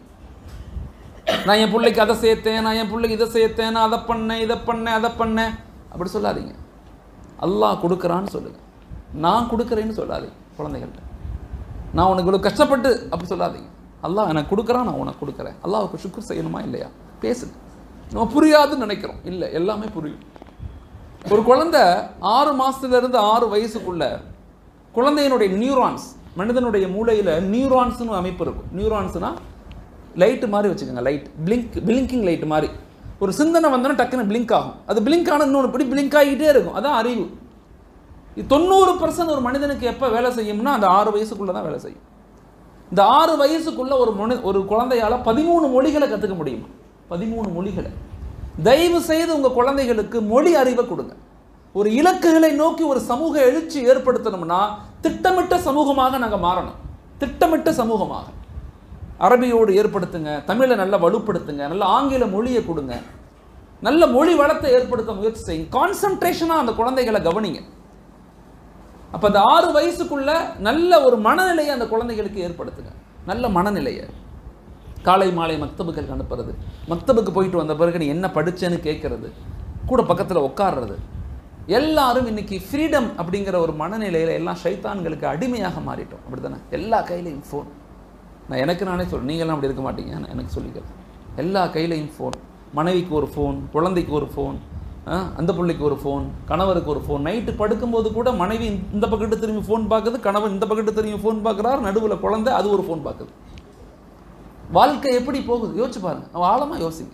நான் என் பிள்ளைக்கு அதை சேர்த்தேன் நான் என் பிள்ளைக்கு இதை சேர்த்தேன் நான் அதை பண்ணேன் இதை பண்ணேன் அதை பண்ணேன் அப்படி சொல்லாதீங்க அல்லாஹ் கொடுக்குறான்னு சொல்லுங்க நான் கொடுக்குறேன்னு சொல்லாதீங்க குழந்தைகள்கிட்ட நான் உனக்கு இவ்வளோ கஷ்டப்பட்டு அப்படி சொல்லாதீங்க அல்லாஹ் எனக்கு கொடுக்குறான் நான் உனக்கு கொடுக்குறேன் அல்லாஹ்வுக்கு சுக்குர் செய்யணுமா இல்லையா பேசுங்க நம்ம புரியாதுன்னு நினைக்கிறோம் இல்லை எல்லாமே புரியும் ஒரு குழந்தை ஆறு மாசத்துல இருந்து ஆறு வயசுக்குள்ள குழந்தையினுடைய நியூரான்ஸ் மனிதனுடைய மூளையில் நியூரான்ஸ்னு அமைப்பு இருக்கும் நியூரான்ஸ்னா லைட்டு மாதிரி வச்சுக்கோங்க லைட் பிளிங்க் பிளிங்கிங் லைட் மாதிரி ஒரு சிந்தனை வந்தோன்னா டக்குன்னு பிளிங்க் ஆகும் அது பிளிங்க் ஆன இன்னொன்று இப்படி பிளிங்க் ஆகிட்டே இருக்கும் அதான் அறிவு தொண்ணூறு பர்சன்ட் ஒரு மனிதனுக்கு எப்போ வேலை செய்யும்னா அந்த ஆறு வயசுக்குள்ளே தான் வேலை செய்யும் இந்த ஆறு வயசுக்குள்ள ஒரு மனி ஒரு குழந்தையால பதிமூணு மொழிகளை கற்றுக்க முடியும் பதிமூணு மொழிகளை தயவு செய்து உங்கள் குழந்தைகளுக்கு மொழி அறிவை கொடுங்க ஒரு இலக்குகளை நோக்கி ஒரு சமூக எழுச்சி ஏற்படுத்தணும்னா திட்டமிட்ட சமூகமாக நாங்கள் மாறணும் திட்டமிட்ட சமூகமாக அரபியோடு ஏற்படுத்துங்க தமிழை நல்லா வலுப்படுத்துங்க நல்ல ஆங்கில மொழியை கொடுங்க நல்ல மொழி வளத்தை ஏற்படுத்த முயற்சி செய்யுங்க கான்சன்ட்ரேஷனாக அந்த குழந்தைகளை கவனிங்க அப்போ அந்த ஆறு வயசுக்குள்ள நல்ல ஒரு மனநிலையை அந்த குழந்தைகளுக்கு ஏற்படுத்துங்க நல்ல மனநிலையை காலை மாலை மக்தபுக்கு அனுப்புறது மக்தபுக்கு போயிட்டு வந்த பிறகு நீ என்ன படிச்சேன்னு கேட்கறது கூட பக்கத்தில் உட்கார்றது எல்லாரும் இன்னைக்கு ஃப்ரீடம் அப்படிங்கிற ஒரு மனநிலையில் எல்லாம் ஷைத்தான்களுக்கு அடிமையாக மாறிட்டோம் அப்படிதானே எல்லா கையிலையும் ஃபோன் நான் எனக்கு நானே சொல்றேன் நீங்களாம் அப்படி இருக்க மாட்டீங்க நான் எனக்கு சொல்லிக்கிறேன் எல்லா கையிலையும் ஃபோன் மனைவிக்கு ஒரு ஃபோன் குழந்தைக்கு ஒரு ஃபோன் அந்த பிள்ளைக்கு ஒரு ஃபோன் கணவருக்கு ஒரு ஃபோன் நைட்டு படுக்கும்போது கூட மனைவி இந்த பக்கத்து திரும்பி ஃபோன் பார்க்குது கணவன் இந்த பக்கத்து திரும்பி ஃபோன் பார்க்குறார் நடுவில் குழந்தை அது ஒரு ஃபோன் பார்க்குது வாழ்க்கை எப்படி போகுது யோசிச்சு பாருங்க அவன் ஆழமாக யோசிங்க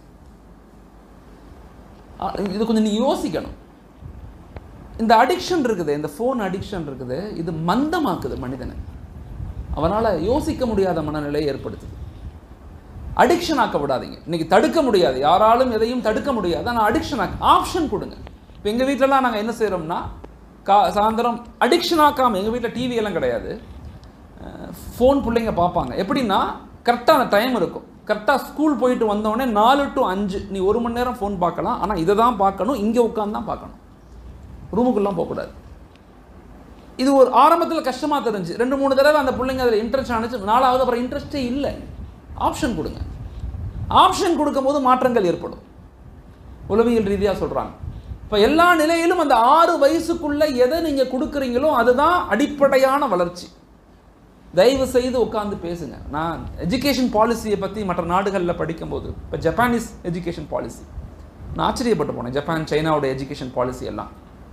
ஆ, இது கொஞ்சம் நீ யோசிக்கணும் இந்த அடிக்ஷன் இருக்குது இந்த ஃபோன் அடிக்ஷன் இருக்குது இது மந்தமாக்குது மனிதனை அவனால் யோசிக்க முடியாத மனநிலையை ஏற்படுத்துது அடிக்ஷன் ஆக்க விடாதீங்க இன்னைக்கு தடுக்க முடியாது யாராலும் எதையும் தடுக்க முடியாது ஆனால் அடிக்ஷன் ஆக்க ஆப்ஷன் கொடுங்க இப்போ எங்கள் வீட்டிலலாம் நாங்கள் என்ன செய்கிறோம்னா கா சாயந்தரம் அடிக்ஷன் ஆக்காமல் எங்கள் வீட்டில் டிவி எல்லாம் கிடையாது ஃபோன் பிள்ளைங்க பார்ப்பாங்க எப்படின்னா கரெக்டாக அந்த டைம் இருக்கும் கரெக்டாக ஸ்கூல் போயிட்டு வந்தோடனே நாலு டு அஞ்சு நீ ஒரு மணி நேரம் ஃபோன் பார்க்கலாம் ஆனால் இதை தான் பார்க்கணும் இங்கே உட்காந்து தான் பார்க்கணும் ரூமுக்குள்ளலாம் போகக்கூடாது இது ஒரு ஆரம்பத்தில் கஷ்டமாக தெரிஞ்சு ரெண்டு மூணு தடவை அந்த பிள்ளைங்க அதில் இன்ட்ரெஸ்ட் ஆனிச்சு நாலாவது அப்புறம் இன்ட்ரெஸ்டே இல்லை ஆப்ஷன் கொடுங்க ஆப்ஷன் கொடுக்கும்போது மாற்றங்கள் ஏற்படும் உளவியல் ரீதியாக சொல்கிறாங்க இப்போ எல்லா நிலையிலும் அந்த ஆறு வயசுக்குள்ள எதை நீங்கள் கொடுக்குறீங்களோ அதுதான் அடிப்படையான வளர்ச்சி தயவு செய்து உட்காந்து பேசுங்க நான் எஜுகேஷன் பாலிசியை பற்றி மற்ற நாடுகளில் படிக்கும்போது இப்போ ஜப்பானீஸ் எஜுகேஷன் பாலிசி நான் ஆச்சரியப்பட்டு போனேன் ஜப்பான் சைனாவோட எஜுகேஷன் பாலிசி எல்லாம்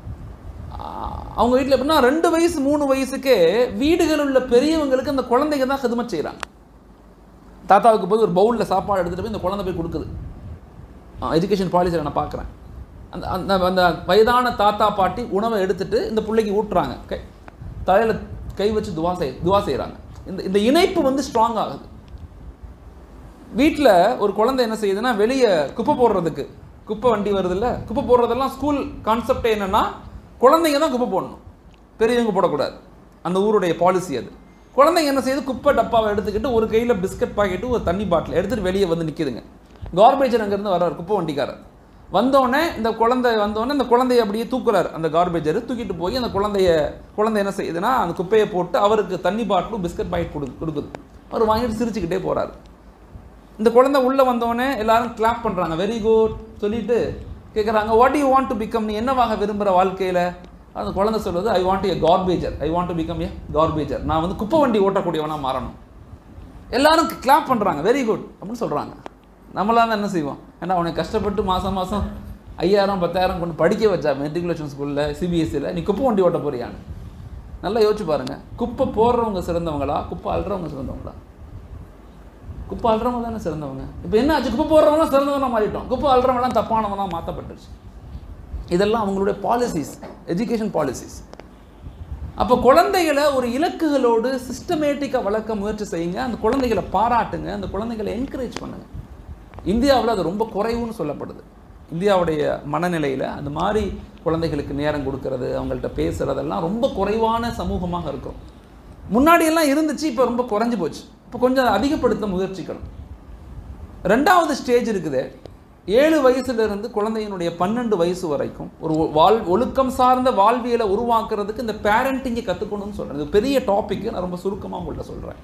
ஆஹ் அவங்க வீட்டில் எப்படின்னா ரெண்டு வயசு மூணு வயசுக்கே வீடுகளில் உள்ள பெரியவங்களுக்கு அந்த குழந்தைங்க தான் ஹிதமத் செய்கிறாங்க தாத்தாவுக்கு போய் ஒரு பவுலில் சாப்பாடு எடுத்துகிட்டு போய் இந்த குழந்தை போய் கொடுக்குது எஜுகேஷன் பாலிசியில் நான் பார்க்குறேன் அந்த அந்த அந்த வயதான தாத்தா பாட்டி உணவை எடுத்துட்டு இந்த பிள்ளைக்கு ஊட்டுறாங்க கை தலையில் கை வச்சு துவா செய் துவா செய்கிறாங்க இந்த இந்த இணைப்பு வந்து ஸ்ட்ராங் ஆகுது வீட்டில் ஒரு குழந்தை என்ன செய்யுதுன்னா வெளியே குப்பை போடுறதுக்கு குப்பை வண்டி வருதுல்ல குப்பை போடுறதெல்லாம் ஸ்கூல் கான்செப்டே என்னன்னா குழந்தைங்க தான் குப்பை போடணும் பெரியவங்க போடக்கூடாது அந்த ஊருடைய பாலிசி அது குழந்தைங்க என்ன செய்யுது குப்பை டப்பாவை எடுத்துக்கிட்டு ஒரு கையில் பிஸ்கட் பாக்கெட்டு ஒரு தண்ணி பாட்டில் எடுத்துகிட்டு வெளியே வந்து நிற்கிதுங்க கார்பேஜர் அங்கேருந்து வர்றார் குப்பை வண்டிக்காரர் வந்தோடனே இந்த குழந்தை வந்தோடனே இந்த குழந்தைய அப்படியே தூக்குறாரு அந்த கார்பேஜர் தூக்கிட்டு போய் அந்த குழந்தைய குழந்தை என்ன செய்யுதுன்னா அந்த குப்பையை போட்டு அவருக்கு தண்ணி பாட்டிலும் பிஸ்கட் பாக்கெட் கொடு கொடுக்குது அவர் வாங்கிட்டு சிரிச்சுக்கிட்டே போறாரு இந்த குழந்தை உள்ளே வந்தோடனே எல்லாரும் கிளாப் பண்ணுறாங்க வெரி குட் சொல்லிட்டு கேட்குறாங்க what you want to become நீ என்னவாக விரும்புகிற வாழ்க்கையில் அந்த குழந்தை சொல்லுது I want a garbager I want to become a garbager நான் வந்து குப்பை வண்டி ஓட்டக்கூடியவனா மாறணும் எல்லாரும் கிளாப் பண்ணுறாங்க வெரி குட் அப்படின்னு சொல்கிறாங்க நம்மளாம் தான் என்ன செய்வோம் ஏன்னா அவனை கஷ்டப்பட்டு மாதம் மாதம் ஐயாயிரம் பத்தாயிரம் கொண்டு படிக்க வச்சா மெட்ரிகுலேஷன் ஸ்கூலில் சிபிஎஸ்சியில் நீ குப்பை வண்டி ஓட்ட போறியான்னு நல்லா யோசிச்சு பாருங்க குப்பை போடுறவங்க சிறந்தவங்களா குப்பை அல்றவங்க சிறந்தவங்களா குப்பை அல்றவங்க தானே சிறந்தவங்க இப்போ என்ன ஆச்சு குப்பை போடுறவங்களாம் சிறந்தவனா மாறிட்டோம் குப்பை அல்றவங்களாம் தப்பானவனா மாற்றப்பட்டுருச்சு இதெல்லாம் அவங்களுடைய பாலிசிஸ் எஜுகேஷன் பாலிசிஸ் அப்போ குழந்தைகளை ஒரு இலக்குகளோடு சிஸ்டமேட்டிக்காக வளர்க்க முயற்சி செய்யுங்க அந்த குழந்தைகளை பாராட்டுங்க அந்த குழந்தைகளை என்கரேஜ் பண்ணுங்க இந்தியாவில் அது ரொம்ப குறைவுன்னு சொல்லப்படுது இந்தியாவுடைய மனநிலையில் அந்த மாதிரி குழந்தைகளுக்கு நேரம் கொடுக்கறது அவங்கள்ட்ட பேசுகிறதெல்லாம் ரொம்ப குறைவான சமூகமாக இருக்கும் முன்னாடியெல்லாம் இருந்துச்சு இப்போ ரொம்ப குறைஞ்சு போச்சு இப்போ கொஞ்சம் அதை அதிகப்படுத்த முயற்சிக்கணும் ரெண்டாவது ஸ்டேஜ் இருக்குது ஏழு வயசுலேருந்து குழந்தையினுடைய பன்னெண்டு வயசு வரைக்கும் ஒரு வாழ் ஒழுக்கம் சார்ந்த வாழ்வியலை உருவாக்குறதுக்கு இந்த பேரண்டிங்கை கற்றுக்கணும்னு சொல்கிறேன் இது பெரிய டாபிக் நான் ரொம்ப சுருக்கமாக உங்கள்கிட்ட சொல்கிறேன்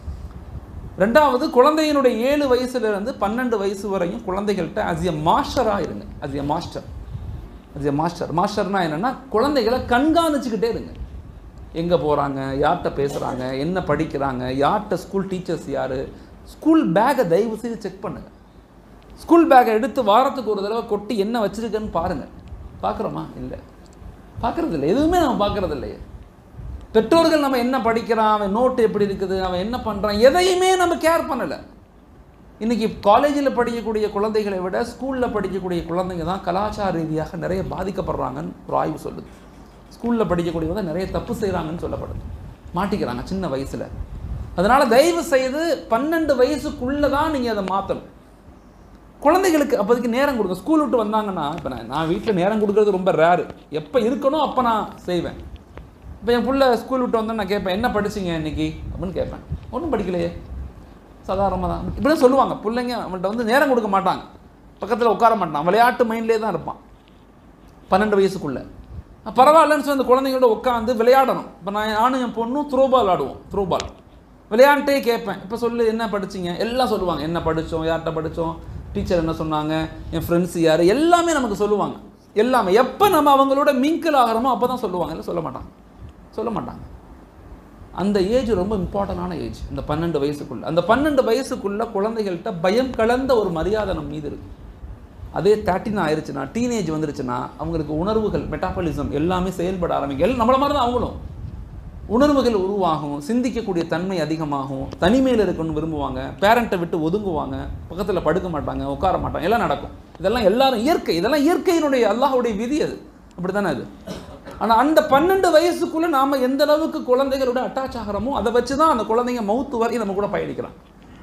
ரெண்டாவது குழந்தையினுடைய ஏழு வயசுலேருந்து பன்னெண்டு வயசு வரையும் குழந்தைகள்கிட்ட அஸ் எ மாஸ்டராக இருங்க as a master as a master மாஸ்டர்னா என்னென்னா குழந்தைகளை கண்காணிச்சுக்கிட்டே இருங்க எங்கே போகிறாங்க யார்கிட்ட பேசுகிறாங்க என்ன படிக்கிறாங்க யார்கிட்ட ஸ்கூல் டீச்சர்ஸ் யார் ஸ்கூல் பேக்கை தயவு செய்து செக் பண்ணுங்கள் ஸ்கூல் பேக்கை எடுத்து வாரத்துக்கு ஒரு தடவை கொட்டி என்ன வச்சுருக்கேன்னு பாருங்கள் பார்க்குறோமா இல்லை பார்க்குறது இல்லை எதுவுமே நம்ம பார்க்குறது இல்லையே பெற்றோர்கள் நம்ம என்ன படிக்கிறான் அவன் நோட்டு எப்படி இருக்குது அவன் என்ன பண்ணுறான் எதையுமே நம்ம கேர் பண்ணலை இன்றைக்கி காலேஜில் படிக்கக்கூடிய குழந்தைகளை விட ஸ்கூலில் படிக்கக்கூடிய குழந்தைங்க தான் கலாச்சார ரீதியாக நிறைய பாதிக்கப்படுறாங்கன்னு ஒரு ஆய்வு சொல்லுது ஸ்கூலில் படிக்கக்கூடியவங்க தான் நிறைய தப்பு செய்கிறாங்கன்னு சொல்லப்படுது மாட்டிக்கிறாங்க சின்ன வயசில் அதனால் தயவு செய்து பன்னெண்டு வயசுக்குள்ளே தான் நீங்கள் அதை மாற்றணும் குழந்தைகளுக்கு அப்போதைக்கு நேரம் கொடுங்க ஸ்கூல் விட்டு வந்தாங்கன்னா இப்போ நான் நான் வீட்டில் நேரம் கொடுக்கறது ரொம்ப ரேரு எப்போ இருக்கணும் அப்போ நான் செய்வேன் இப்போ என் புள்ள ஸ்கூல் விட்டு வந்தா நான் கேட்பேன் என்ன படிச்சீங்க இன்னைக்கு அப்படின்னு கேட்பேன் ஒன்றும் படிக்கலையே சாதாரணமாக தான் இப்படி தான் சொல்லுவாங்க பிள்ளைங்க அவன்கிட்ட வந்து நேரம் கொடுக்க மாட்டாங்க பக்கத்தில் உட்கார மாட்டான் விளையாட்டு மைண்ட்லேயே தான் இருப்பான் பன்னெண்டு வயசுக்குள்ளே பரவாயில்லன்னு சொல்லி அந்த குழந்தைங்களோட உட்காந்து விளையாடணும் இப்போ நான் நானும் என் பொண்ணும் த்ரோபால் ஆடுவோம் த்ரோபால் விளையாண்டே கேட்பேன் இப்போ சொல்லு என்ன படிச்சீங்க எல்லாம் சொல்லுவாங்க என்ன படித்தோம் யார்கிட்ட படித்தோம் டீச்சர் என்ன சொன்னாங்க என் ஃப்ரெண்ட்ஸ் யார் எல்லாமே நமக்கு சொல்லுவாங்க எல்லாமே எப்போ நம்ம அவங்களோட மிங்கிள் ஆகிறோமோ அப்போ தான் சொல்லுவாங்க இல்லை சொல்ல மாட்டாங்க சொல்ல மாட்டாங்க அந்த ஏஜ் ரொம்ப இம்பார்ட்டண்டான ஏஜ் இந்த பன்னெண்டு வயசுக்குள்ள அந்த பன்னெண்டு வயசுக்குள்ள குழந்தைகள்கிட்ட பயம் கலந்த ஒரு மரியாதை நம்ம மீது இருக்கு அதே தேர்ட்டின் ஆயிருச்சுன்னா டீனேஜ் வந்துருச்சுன்னா அவங்களுக்கு உணர்வுகள் மெட்டாபாலிசம் எல்லாமே செயல்பட ஆரம்பிக்கும் எல்லாம் நம்மள மாதிரி தான் அவங்களும் உணர்வுகள் உருவாகும் சிந்திக்கக்கூடிய தன்மை அதிகமாகும் தனிமையில் இருக்கணும்னு விரும்புவாங்க பேரண்ட்டை விட்டு ஒதுங்குவாங்க பக்கத்தில் படுக்க மாட்டாங்க உட்கார மாட்டாங்க எல்லாம் நடக்கும் இதெல்லாம் எல்லாரும் இயற்கை இதெல்லாம் இயற்கையினுடைய அல்லாஹ்வுடைய விதி அது அப்படி தானே அது ஆனால் அந்த பன்னெண்டு வயசுக்குள்ளே நாம் எந்த அளவுக்கு குழந்தைகளோட அட்டாச் ஆகிறோமோ அதை வச்சு தான் அந்த குழந்தைங்க மவுத்து வரைக்கும் நம்ம கூட பயணிக்கிறான்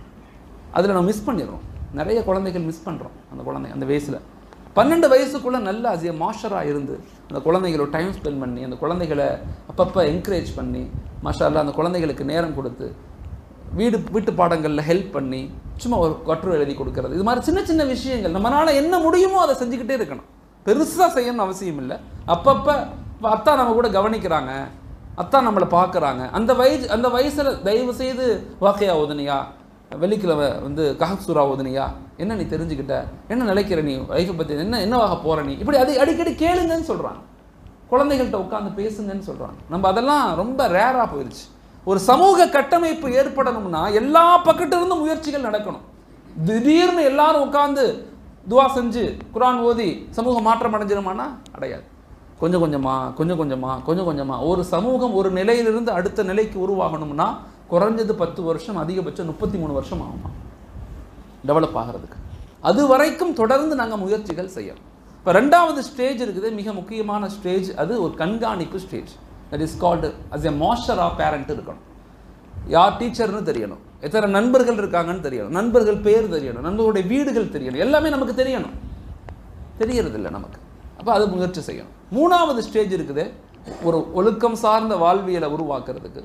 அதில் நம்ம மிஸ் பண்ணிடுறோம் நிறைய குழந்தைகள் மிஸ் பண்ணுறோம் அந்த குழந்தை அந்த வயசில் பன்னெண்டு வயசுக்குள்ளே நல்ல அசிய மாஸ்டராக இருந்து அந்த குழந்தைகளோட டைம் ஸ்பெண்ட் பண்ணி அந்த குழந்தைகளை அப்பப்போ என்கரேஜ் பண்ணி மாஷால்லா அந்த குழந்தைகளுக்கு நேரம் கொடுத்து வீடு வீட்டு பாடங்களில் ஹெல்ப் பண்ணி சும்மா ஒரு கட்டுரை எழுதி கொடுக்கறது இது மாதிரி சின்ன சின்ன விஷயங்கள் நம்மளால் என்ன முடியுமோ அதை செஞ்சுக்கிட்டே இருக்கணும் பெருசாக செய்யணும்னு அவசியம் இல்லை அப்பப்போ இப்போ அத்தா நம்ம கூட கவனிக்கிறாங்க அத்தா நம்மளை பார்க்குறாங்க அந்த வயசு அந்த வயசில் தயவு செய்து வாக்கையா ஓதுனியா வெள்ளிக்கிழமை வந்து கஹப் சூரா ஓதுனியா என்ன நீ தெரிஞ்சுக்கிட்ட என்ன நினைக்கிற நீ வைஃபை பற்றி என்ன என்னவாக போகிற நீ இப்படி அது அடிக்கடி கேளுங்கன்னு சொல்கிறாங்க குழந்தைகள்கிட்ட உட்காந்து பேசுங்கன்னு சொல்கிறாங்க நம்ம அதெல்லாம் ரொம்ப ரேராக போயிடுச்சு ஒரு சமூக கட்டமைப்பு ஏற்படணும்னா எல்லா பக்கத்துல இருந்தும் முயற்சிகள் நடக்கணும் திடீர்னு எல்லாரும் உட்காந்து துவா செஞ்சு குரான் ஓதி சமூக மாற்றம் அடைஞ்சிருமானா அடையாது கொஞ்சம் கொஞ்சமா கொஞ்சம் கொஞ்சமா கொஞ்சம் கொஞ்சமா ஒரு சமூகம் ஒரு நிலையிலிருந்து அடுத்த நிலைக்கு உருவாகணும்னா குறைஞ்சது பத்து வருஷம் அதிகபட்சம் முப்பத்தி மூணு வருஷம் ஆகுமா டெவலப் ஆகிறதுக்கு அது வரைக்கும் தொடர்ந்து நாங்கள் முயற்சிகள் செய்யணும் இப்போ ரெண்டாவது ஸ்டேஜ் இருக்குது மிக முக்கியமான ஸ்டேஜ் அது ஒரு கண்காணிப்பு stage that is called as a master of parent இருக்கணும் யார் டீச்சர்னு தெரியணும் எத்தனை நண்பர்கள் இருக்காங்கன்னு தெரியணும் நண்பர்கள் பேர் தெரியணும் நண்பர்களுடைய வீடுகள் தெரியணும் எல்லாமே நமக்கு தெரியணும் தெரியறதில்ல நமக்கு அப்போ அது முயற்சி செய்யணும் மூணாவது ஸ்டேஜ் இருக்குது ஒரு ஒழுக்கம் சார்ந்த வாழ்வியலை உருவாக்குறதுக்கு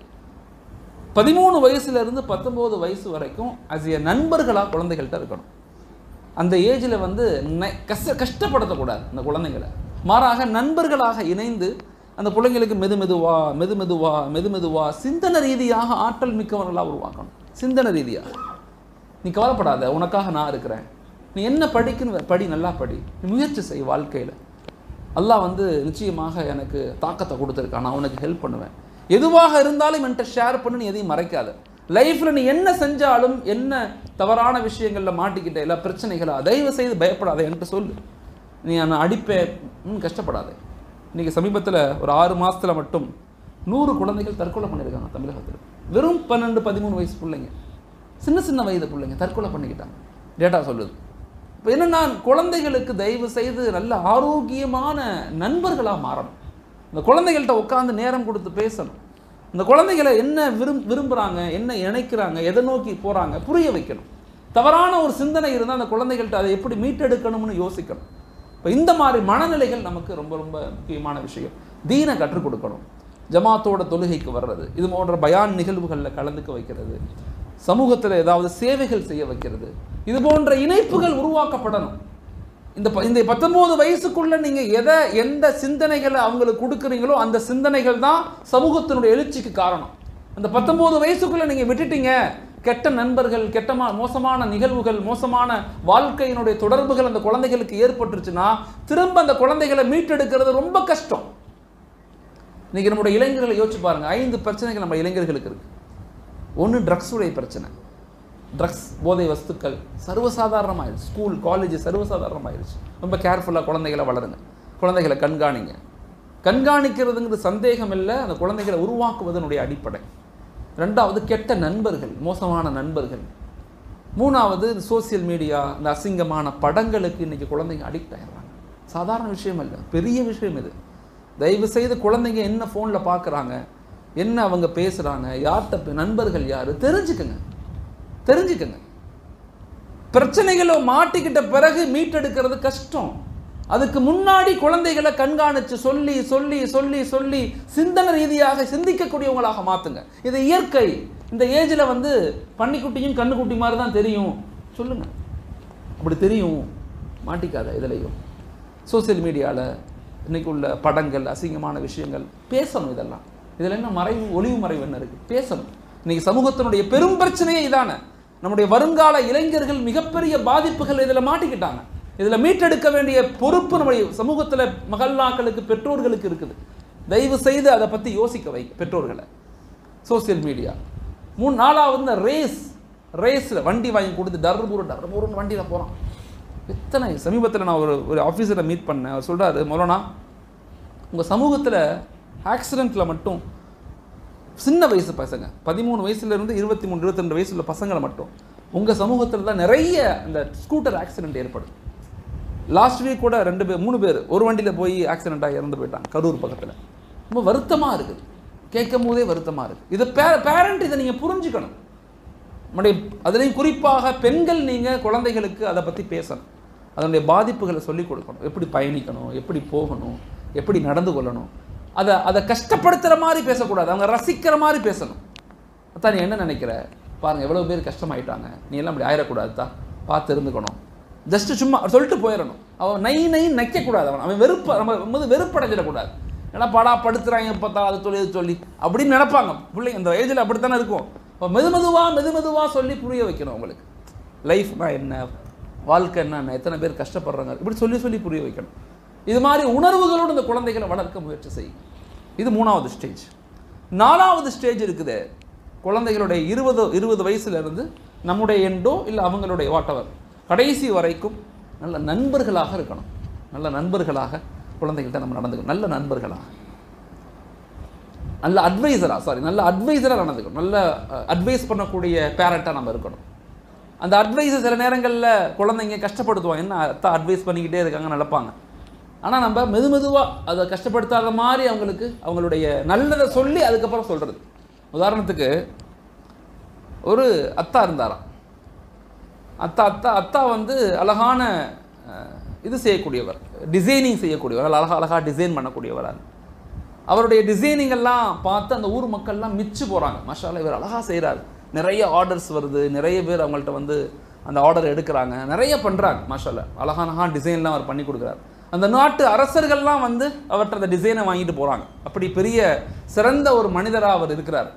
பதிமூணு வயசுல இருந்து பத்தொம்போது வயசு வரைக்கும் அஸ் எ நண்பர்களாக குழந்தைகள்கிட்ட இருக்கணும் அந்த ஏஜில் வந்து நெ- கஷ்ட கஷ்டப்படுத்தக்கூடாது அந்த குழந்தைங்களை மாறாக நண்பர்களாக இணைந்து அந்த பிள்ளைங்களுக்கு மெது மெதுவா மெது மெதுவா மெது மெதுவா சிந்தனை ரீதியாக ஆற்றல் மிக்கவர்களாக உருவாக்கணும் சிந்தனை ரீதியாக நீ கவலைப்படாத உனக்காக நான் இருக்கிறேன் நீ என்ன படிக்கணும் படி நல்லா படி நீ முயற்சி செய் வாழ்க்கையில் அல்லாஹ் வந்து நிச்சயமாக எனக்கு தாக்கத்தை கொடுத்துருக்கான் நான் உனக்கு ஹெல்ப் பண்ணுவேன் எதுவாக இருந்தாலும் என்கிட்ட ஷேர் பண்ணு நீ எதையும் மறைக்காத லைஃப்பில் நீ என்ன செஞ்சாலும் என்ன தவறான விஷயங்களில் மாட்டிக்கிட்ட இல்லை பிரச்சனைகளா தயவு செய்து பயப்படாத என்கிட்ட சொல்லு நீ நான் அடிப்பேன் ம், கஷ்டப்படாதே இன்னைக்கு சமீபத்தில் ஒரு ஆறு மாசத்துல மட்டும் நூறு குழந்தைகள் தற்கொலை பண்ணியிருக்காங்க தமிழகத்தில் வெறும் பன்னெண்டு பதிமூணு வயசு பிள்ளைங்க சின்ன சின்ன வயது பிள்ளைங்க தற்கொலை பண்ணிக்கிட்டாங்க டேட்டா சொல்லுது இப்போ என்னன்னா குழந்தைகளுக்கு தயவு செய்து நல்ல ஆரோக்கியமான நண்பர்களாக மாறணும் இந்த குழந்தைகள்கிட்ட உட்காந்து நேரம் கொடுத்து பேசணும் இந்த குழந்தைகளை என்ன விரும் விரும்புகிறாங்க என்ன இணைக்கிறாங்க எதை நோக்கி போகிறாங்க புரிய வைக்கணும் தவறான ஒரு சிந்தனை இருந்தால் அந்த குழந்தைகள்கிட்ட அதை எப்படி மீட்டெடுக்கணும்னு யோசிக்கணும் இப்போ இந்த மாதிரி மனநிலைகள் நமக்கு ரொம்ப ரொம்ப முக்கியமான விஷயம் தீனை கற்றுக் கொடுக்கணும் ஜமாத்தோட தொழுகைக்கு வர்றது இது போன்ற பயான் நிகழ்வுகளில் கலந்துக்க வைக்கிறது சமூகத்தில் ஏதாவது சேவைகள் செய்ய வைக்கிறது இது போன்ற இணைப்புகள் உருவாக்கப்படணும் இந்த ப- இந்த பத்தொன்பது வயசுக்குள்ள நீங்க எதை எந்த சிந்தனைகளை அவங்களுக்கு கொடுக்குறீங்களோ அந்த சிந்தனைகள் தான் சமூகத்தினுடைய எழுச்சிக்கு காரணம் அந்த பத்தொன்பது வயசுக்குள்ள நீங்க விட்டுட்டீங்க கெட்ட நண்பர்கள் கெட்ட மா- மோசமான நிகழ்வுகள் மோசமான வாழ்க்கையினுடைய தொடர்புகள் அந்த குழந்தைகளுக்கு ஏற்பட்டுருச்சுன்னா திரும்ப அந்த குழந்தைகளை மீட்டெடுக்கிறது ரொம்ப கஷ்டம் இன்னைக்கு நம்முடைய இளைஞர்களை யோசிச்சு பாருங்க ஐந்து பிரச்சனைகள் நம்ம இளைஞர்களுக்கு இருக்கு ஒன்று ட்ரக்ஸுடைய பிரச்சனை ட்ரக்ஸ் போதை வஸ்துக்கள் சர்வசாதாரணமாயிருச்சு ஸ்கூல் காலேஜ் சர்வசாதாரணமாயிருச்சு ரொம்ப கேர்ஃபுல்லாக குழந்தைகளை வளருங்க குழந்தைகளை கண்காணிங்க கண்காணிக்கிறதுங்கிறது சந்தேகம் இல்லை அந்த குழந்தைகளை உருவாக்குவதனுடைய அடிப்படை ரெண்டாவது கெட்ட நண்பர்கள் மோசமான நண்பர்கள் மூணாவது சோசியல் மீடியா இந்த அசிங்கமான படங்களுக்கு இன்னைக்கு குழந்தைங்க அடிக்ட் ஆயிடுறாங்க சாதாரண விஷயம் இல்லை பெரிய விஷயம் இது தயவு செய்து குழந்தைங்க என்ன ஃபோனில் பார்க்குறாங்க என்ன அவங்க பேசுகிறாங்க யார்கிட்ட பே- நண்பர்கள் யார் தெரிஞ்சுக்கங்க தெரிஞ்சுக்கங்க பிரச்சனைகளோ மாட்டிக்கிட்ட பிறகு மீட்டெடுக்கிறது கஷ்டம் அதுக்கு முன்னாடி குழந்தைகளை கண்காணிச்சு சொல்லி சொல்லி சொல்லி சொல்லி சிந்தனை ரீதியாக சிந்திக்கக்கூடியவங்களாக மாத்துங்க இது இயற்கை இந்த ஏஜில் வந்து பன்னிக்குட்டியும் கண்ணுக்குட்டி மாதிரி தான் தெரியும் சொல்லுங்க அப்படி தெரியும் மாட்டிக்காத இதுலையும் சோஷியல் மீடியாவில் இன்னைக்கு உள்ள படங்கள் அசிங்கமான விஷயங்கள் பேசணும் இதெல்லாம் இதில் என்ன மறைவு ஒளிவு மறைவு என்ன இருக்குது பேசணும் இன்னைக்கு சமூகத்தினுடைய பெரும் பிரச்சனையே இதானே நம்முடைய வருங்கால இளைஞர்கள் மிகப்பெரிய பாதிப்புகள் இதில் மாட்டிக்கிட்டாங்க இதில் மீட்டெடுக்க வேண்டிய பொறுப்பு நம்முடைய சமூகத்தில் மகல்லாக்களுக்கு பெற்றோர்களுக்கு இருக்குது தயவு செய்து அதை பற்றி யோசிக்க வை பெற்றோர்களை சோஷியல் மீடியா மூணு நாலாவது இந்த ரேஸ் ரேஸில் வண்டி வாங்கி கொடுத்து டர்பூர் டர்பூர்னு வண்டியில் போகிறான் எத்தனை சமீபத்தில் நான் ஒரு ஒரு ஆஃபீஸரை மீட் பண்ணேன் அவர் சொல்கிறாரு மொலனா உங்கள் சமூகத்தில் ஆக்சிடெண்ட்டில் மட்டும் சின்ன வயசு பசங்க பதிமூணு வயசுலேருந்து இருபத்தி மூணு இருபத்தி வயசு உள்ள பசங்களை மட்டும் உங்கள் சமூகத்தில் தான் நிறைய இந்த ஸ்கூட்டர் ஆக்சிடென்ட் ஏற்படுது லாஸ்ட் வீக் கூட ரெண்டு பேர் மூணு பேர் ஒரு வண்டியில் போய் ஆக்சிடெண்ட்டாக இறந்து போயிட்டாங்க கரூர் பக்கத்தில் ரொம்ப வருத்தமாக இருக்குது கேட்கும் போதே வருத்தமாக இருக்குது இதை பே பேரண்ட் இதை நீங்கள் புரிஞ்சுக்கணும் நம்முடைய அதுலேயும் குறிப்பாக பெண்கள் நீங்கள் குழந்தைகளுக்கு அதை பற்றி பேசணும் அதனுடைய பாதிப்புகளை சொல்லிக் கொடுக்கணும் எப்படி பயணிக்கணும் எப்படி போகணும் எப்படி நடந்து கொள்ளணும் அதை அதை கஷ்டப்படுத்துகிற மாதிரி பேசக்கூடாது அவங்க ரசிக்கிற மாதிரி பேசணும் அதான் நீ என்ன நினைக்கிற பாருங்க எவ்வளோ பேர் கஷ்டமாயிட்டாங்க நீ எல்லாம் அப்படி ஆயிடக்கூடாது தான் பார்த்து இருந்துக்கணும் ஜஸ்ட் சும்மா சொல்லிட்டு போயிடணும் அவன் நை நை நைக்கக்கூடாது அவன் அவன் வெறுப்பு நம்ம வந்து வெறுப்படைஞ்சிடக்கூடாது ஏன்னா படா படுத்துறாங்க பார்த்தா அது சொல்லி இது சொல்லி அப்படின்னு நினைப்பாங்க பிள்ளைங்க இந்த ஏஜில் அப்படித்தானே இருக்கும் அப்போ மெது மெதுவாக மெது மெதுவாக சொல்லி புரிய வைக்கணும் அவங்களுக்கு லைஃப்னா என்ன வாழ்க்கை என்ன எத்தனை பேர் கஷ்டப்படுறாங்க இப்படி சொல்லி சொல்லி புரிய வைக்கணும் இது மாதிரி உணர்வுகளோடு இந்த குழந்தைகளை வளர்க்க முயற்சி செய்யும் இது மூணாவது ஸ்டேஜ் நாலாவது ஸ்டேஜ் இருக்குது குழந்தைகளுடைய இருபது இருபது வயசுல இருந்து நம்முடைய எண்டோ இல்லை அவங்களுடைய வாட்டவர் கடைசி வரைக்கும் நல்ல நண்பர்களாக இருக்கணும் நல்ல நண்பர்களாக குழந்தைகள்கிட்ட நம்ம நடந்துக்கணும் நல்ல நண்பர்களாக நல்ல அட்வைசராக சாரி நல்ல அட்வைசராக நடந்துக்கணும் நல்ல அட்வைஸ் பண்ணக்கூடிய பேரண்ட்டாக நம்ம இருக்கணும் அந்த அட்வைஸை சில நேரங்களில் குழந்தைங்க கஷ்டப்படுத்துவாங்க என்ன அத்தா அட்வைஸ் பண்ணிக்கிட்டே இருக்காங்க நடப்பாங்க ஆனால் நம்ம மெது மெதுவாக அதை கஷ்டப்படுத்தாத மாதிரி அவங்களுக்கு அவங்களுடைய நல்லதை சொல்லி அதுக்கப்புறம் சொல்கிறது உதாரணத்துக்கு ஒரு அத்தா இருந்தாராம் அத்தா அத்தா அத்தா வந்து அழகான அஹ், இது செய்யக்கூடியவர் டிசைனிங் செய்யக்கூடியவர் நல்ல அழகா அழகாக டிசைன் பண்ணக்கூடியவர் அவருடைய டிசைனிங் எல்லாம் பார்த்து அந்த ஊர் மக்கள்லாம் மிச்சு போகிறாங்க மஷாலா இவர் அழகாக செய்கிறாரு நிறைய ஆர்டர்ஸ் வருது நிறைய பேர் அவங்கள்ட்ட வந்து அந்த ஆர்டர் எடுக்கிறாங்க நிறைய பண்ணுறாங்க மாஷாலா அழகான டிசைன்லாம் அவர் பண்ணி கொடுக்குறாரு அந்த நாட்டு அரசர்கள்லாம் வந்து அவர்கிட்ட அந்த டிசைனை வாங்கிட்டு போகிறாங்க அப்படி பெரிய சிறந்த ஒரு மனிதராக அவர் இருக்கிறார்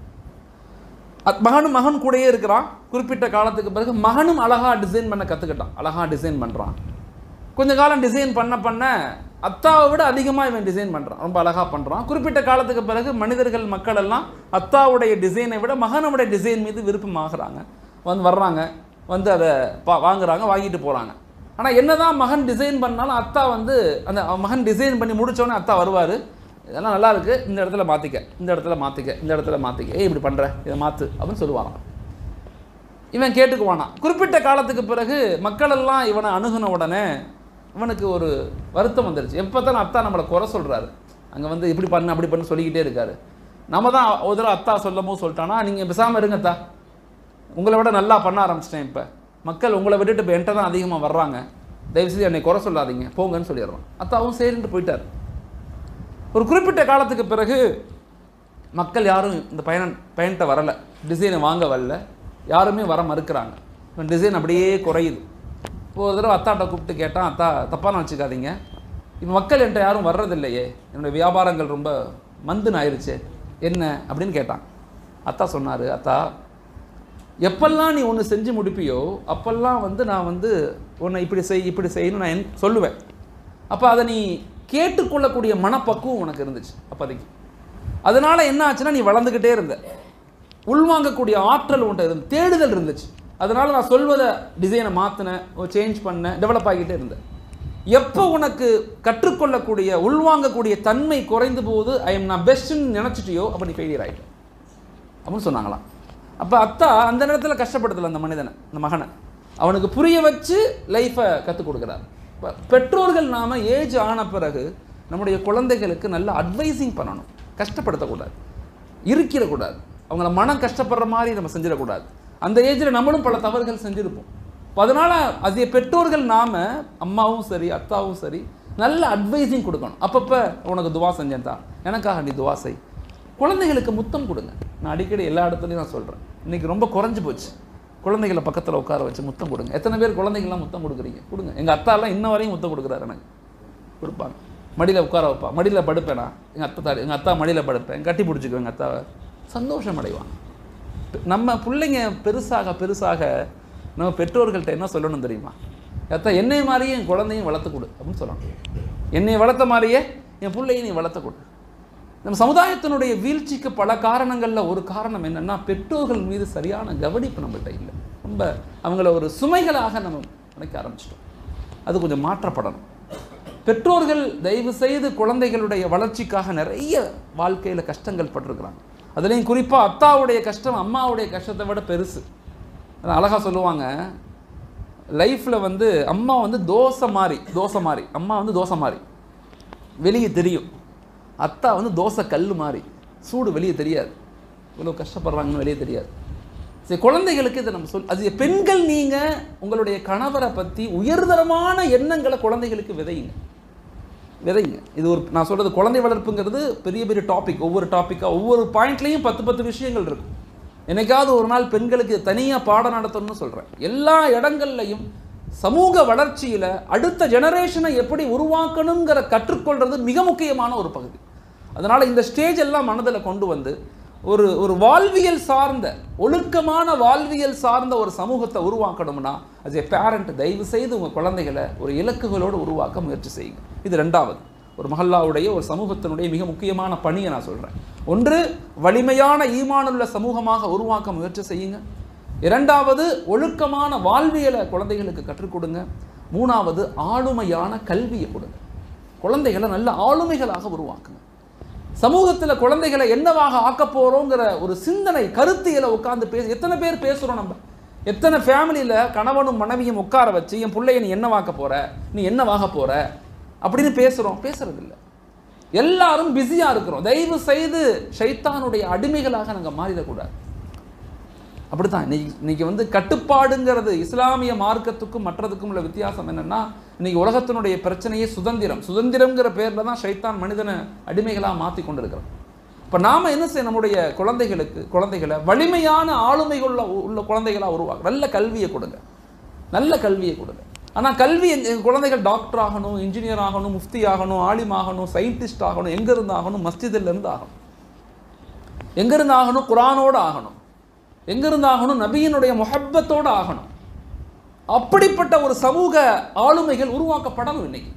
அத் மகனும் மகன் கூடயே இருக்கிறான் குறிப்பிட்ட காலத்துக்கு பிறகு மகனும் அழகா டிசைன் பண்ண கற்றுக்கிட்டான் அழகா டிசைன் பண்ணுறான் கொஞ்ச காலம் டிசைன் பண்ண பண்ண அத்தாவை விட அதிகமாக இவன் டிசைன் பண்ணுறான் ரொம்ப அழகா பண்ணுறான் குறிப்பிட்ட காலத்துக்கு பிறகு மனிதர்கள் மக்கள் எல்லாம் அத்தாவுடைய டிசைனை விட மகனுடைய டிசைன் மீது விருப்பமாகறாங்க வந்து வர்றாங்க வந்து அதை பா வாங்குறாங்க வாங்கிட்டு போகிறாங்க ஆனால் என்னதான் மகன் டிசைன் பண்ணாலும் அத்தா வந்து அந்த அவன் மகன் டிசைன் பண்ணி முடிச்சோடனே அத்தா வருவார் இதெல்லாம் நல்லா இருக்கு இந்த இடத்துல மாற்றிக்க இந்த இடத்துல மாற்றிக்க இந்த இடத்துல மாற்றிக்க ஏய் இப்படி பண்ணுற இதை மாற்று அப்படின்னு சொல்லுவாராம் இவன் கேட்டுக்குவானாம் குறிப்பிட்ட காலத்துக்கு பிறகு மக்கள் எல்லாம் இவனை அணுகுன உடனே இவனுக்கு ஒரு வருத்தம் வந்துருச்சு எப்போ தான் அத்தா நம்மளை குறை சொல்கிறாரு அங்கே வந்து இப்படி பண்ணு அப்படி பண்ணு சொல்லிக்கிட்டே இருக்காரு நம்ம தான் ஒரு தடவை அத்தா சொல்லும் போது சொல்லிட்டானா நீங்கள் பேசாமல் இருங்க அத்தா உங்களை விட நல்லா பண்ண ஆரம்பிச்சிட்டேன் இப்போ மக்கள் உங்களை விட்டுட்டு இப்போ என்கிட்ட தான் அதிகமாக வர்றாங்க தயவுசெய்து என்னை குறை சொல்லாதீங்க போங்கன்னு சொல்லிடுறோம் அத்தாவும் சரின்ட்டு போயிட்டார் ஒரு குறிப்பிட்ட காலத்துக்கு பிறகு மக்கள் யாரும் இந்த பயணம் பயன்ட்ட வரலை டிசைனை வாங்க வரல யாருமே வர மறுக்கிறாங்க இவன் டிசைன் அப்படியே குறையுது இப்போ ஒரு தடவை அத்தாட்ட கூப்பிட்டு கேட்டான் அத்தா தப்பான வச்சுக்காதீங்க இப்போ மக்கள் என்கிட்ட யாரும் வர்றதில்லையே என்னோட வியாபாரங்கள் ரொம்ப மந்துன்னு ஆயிருச்சு என்ன அப்படின்னு கேட்டான் அத்தா சொன்னார் அத்தா எப்பெல்லாம் நீ ஒன்று செஞ்சு முடிப்பியோ அப்பெல்லாம் வந்து நான் வந்து உன்னை இப்படி செய் இப்படி செய்யணும் நான் என்- சொல்லுவேன் அப்போ அதை நீ கேட்டுக்கொள்ளக்கூடிய மனப்பக்குவம் உனக்கு இருந்துச்சு அப்போதைக்கு அதனால என்ன ஆச்சுன்னா நீ வளர்ந்துக்கிட்டே இருந்த உள்வாங்கக்கூடிய ஆற்றல் உன்ட்ட இருந்து தேடுதல் இருந்துச்சு அதனால நான் சொல்வதை டிசைனை மாற்றினேன் சேஞ்ச் பண்ணேன் டெவலப் ஆகிட்டே இருந்தேன் எப்போ உனக்கு கற்றுக்கொள்ளக்கூடிய உள்வாங்கக்கூடிய தன்மை குறைந்து போது ஐ எம் நான் பெஸ்ட்டுன்னு நினச்சிட்டியோ அப்போ நீ ஃபெயிலியர் ஆகிட்ட அப்படின்னு சொன்னாங்களாம் அப்போ அத்தா அந்த நேரத்தில் கஷ்டப்படுத்தல அந்த மனிதனை அந்த மகனை அவனுக்கு புரிய வச்சு லைஃப்பை கற்றுக் கொடுக்குறார் இப்போ பெற்றோர்கள் நாம் ஏஜ் ஆன பிறகு நம்முடைய குழந்தைகளுக்கு நல்ல அட்வைசிங் பண்ணணும் கஷ்டப்படுத்தக்கூடாது இருக்கிடக்கூடாது அவங்கள மனம் கஷ்டப்படுற மாதிரி நம்ம செஞ்சிடக்கூடாது அந்த ஏஜில் நம்மளும் பல தவறுகள் செஞ்சுருப்போம் அப்ப அதனால அதே பெற்றோர்கள் நாம அம்மாவும் சரி அத்தாவும் சரி நல்ல அட்வைசிங் கொடுக்கணும் அப்பப்போ உனக்கு துவா செஞ்சேன்டா எனக்காக நீ துவா செய் குழந்தைகளுக்கு முத்தம் கொடுங்க நான் அடிக்கடி எல்லா இடத்துலையும் நான் சொல்கிறேன் இன்னைக்கு ரொம்ப குறைஞ்சு போச்சு குழந்தைகளை பக்கத்தில் உட்கார வச்சு முத்தம் கொடுங்க எத்தனை பேர் குழந்தைகள்லாம் முத்தம் கொடுக்குறீங்க கொடுங்க எங்கள் அத்தாலாம் இன்ன வரையும் முத்தம் கொடுக்குறாரு எனக்கு கொடுப்பாங்க மடியில் உட்கார வைப்பா மடியில் படுப்பேனா எங்கள் அத்தை தாடி எங்கள் அத்தா மடியில் படுப்பேன் கட்டி பிடிச்சிக்குவேன் எங்கள் அத்தாவை சந்தோஷம் அடைவான் நம்ம பிள்ளைங்க பெருசாக பெருசாக நம்ம பெற்றோர்கள்ட்ட என்ன சொல்லணும் தெரியுமா அத்தா என்னை மாதிரியே என் குழந்தையும் வளர்த்து கொடு அப்படின்னு சொல்லணும் என்னை வளர்த்த மாதிரியே என் பிள்ளையும் நீ வளர்த்து கொடு நம்ம சமுதாயத்தினுடைய வீழ்ச்சிக்கு பல காரணங்களில் ஒரு காரணம் என்னன்னா பெற்றோர்கள் மீது சரியான கவனிப்பு நம்மள்ட்ட இல்லை ரொம்ப அவங்கள ஒரு சுமைகளாக நம்ம நினைக்க ஆரம்பிச்சிட்டோம் அது கொஞ்சம் மாற்றப்படணும் பெற்றோர்கள் தயவு செய்து குழந்தைகளுடைய வளர்ச்சிக்காக நிறைய வாழ்க்கையில் கஷ்டங்கள் பட்டிருக்கிறாங்க அதுலேயும் குறிப்பாக அத்தாவுடைய கஷ்டம் அம்மாவுடைய கஷ்டத்தை விட பெருசு அதான் அழகாக சொல்லுவாங்க லைஃப்பில் வந்து அம்மா வந்து தோசை மாதிரி தோசை மாதிரி அம்மா வந்து தோசை மாதிரி வெளியே தெரியும் அத்தா வந்து தோசை கல் மாதிரி சூடு வெளியே தெரியாது இவ்வளோ கஷ்டப்படுறாங்கன்னு வெளியே தெரியாது சரி குழந்தைகளுக்கு இதை நம்ம சொல் அது பெண்கள் நீங்கள் உங்களுடைய கணவரை பற்றி உயர்தரமான எண்ணங்களை குழந்தைகளுக்கு விதையுங்க விதைங்க இது ஒரு நான் சொல்கிறது குழந்தை வளர்ப்புங்கிறது பெரிய பெரிய டாபிக் ஒவ்வொரு டாப்பிக்காக ஒவ்வொரு பாயிண்ட்லேயும் பத்து பத்து விஷயங்கள் இருக்கும் என்னைக்காவது ஒரு நாள் பெண்களுக்கு தனியாக பாடம் நடத்தணும்னு சொல்கிறேன் எல்லா இடங்கள்லையும் சமூக வளர்ச்சியில் அடுத்த ஜெனரேஷனை எப்படி உருவாக்கணுங்கிற கற்றுக்கொள்றது மிக முக்கியமான ஒரு பகுதி அதனால் இந்த ஸ்டேஜ் எல்லாம் மனதில் கொண்டு வந்து ஒரு ஒரு வாழ்வியல் சார்ந்த ஒழுக்கமான வாழ்வியல் சார்ந்த ஒரு சமூகத்தை உருவாக்கணும்னா as a பேரண்ட் தயவு செய்து உங்கள் குழந்தைகளை ஒரு இலக்குகளோடு உருவாக்க முயற்சி செய்யுங்க இது ரெண்டாவது ஒரு மஹல்லாவுடைய ஒரு சமூகத்தினுடைய மிக முக்கியமான பணியை நான் சொல்கிறேன் ஒன்று வலிமையான ஈமானுள்ள சமூகமாக உருவாக்க முயற்சி செய்யுங்க இரண்டாவது ஒழுக்கமான வாழ்வியலை குழந்தைகளுக்கு கற்றுக் கொடுங்க மூணாவது ஆளுமையான கல்வியை கொடுங்க குழந்தைகளை நல்ல ஆளுமைகளாக உருவாக்குங்க சமூகத்தில் குழந்தைகளை என்னவாக ஆக்க போகிறோங்கிற ஒரு சிந்தனை கருத்தியலை உட்காந்து பேச எத்தனை பேர் பேசுகிறோம் நம்ம எத்தனை ஃபேமிலியில் கணவனும் மனைவியும் உட்கார வச்சு என் பிள்ளைய நீ என்னவாக்க போற நீ என்னவாக போற அப்படின்னு பேசுகிறோம் பேசுறதில்ல எல்லாரும் பிஸியாக இருக்கிறோம் தயவு செய்து ஷைத்தானுடைய அடிமைகளாக நாங்கள் மாறிடக்கூடாது அப்படித்தான் இன்னைக்கு இன்னைக்கு வந்து கட்டுப்பாடுங்கிறது இஸ்லாமிய மார்க்கத்துக்கும் மற்றதுக்கும் உள்ள வித்தியாசம் என்னன்னா இன்னைக்கு உலகத்தினுடைய பிரச்சனையே சுதந்திரம் சுதந்திரம்ங்கிற பேரில் தான் ஷைத்தான் மனிதனை அடிமைகளாக மாற்றி கொண்டிருக்கிறோம் இப்போ நாம் என்ன செய்ய நம்முடைய குழந்தைகளுக்கு குழந்தைகளை வலிமையான ஆளுமைகள் உள்ள உள்ள குழந்தைகளாக உருவாக்க நல்ல கல்வியை கொடுங்க நல்ல கல்வியை கொடுங்க ஆனால் கல்வி எங்க எங்க குழந்தைகள் டாக்டர் ஆகணும் இன்ஜினியர் ஆகணும் முஃப்தி ஆகணும் ஆலிம் ஆகணும் சயின்டிஸ்ட் ஆகணும் எங்கேருந்து ஆகணும் மஸ்ஜிதில் இருந்து ஆகணும் எங்கேருந்து ஆகணும் குரானோடு ஆகணும் எங்கிருந்து ஆகணும் நபியினுடைய முஹப்பத்தோடு ஆகணும் அப்படிப்பட்ட ஒரு சமூக ஆளுமைகள் உருவாக்கப்படணும் இன்னைக்கு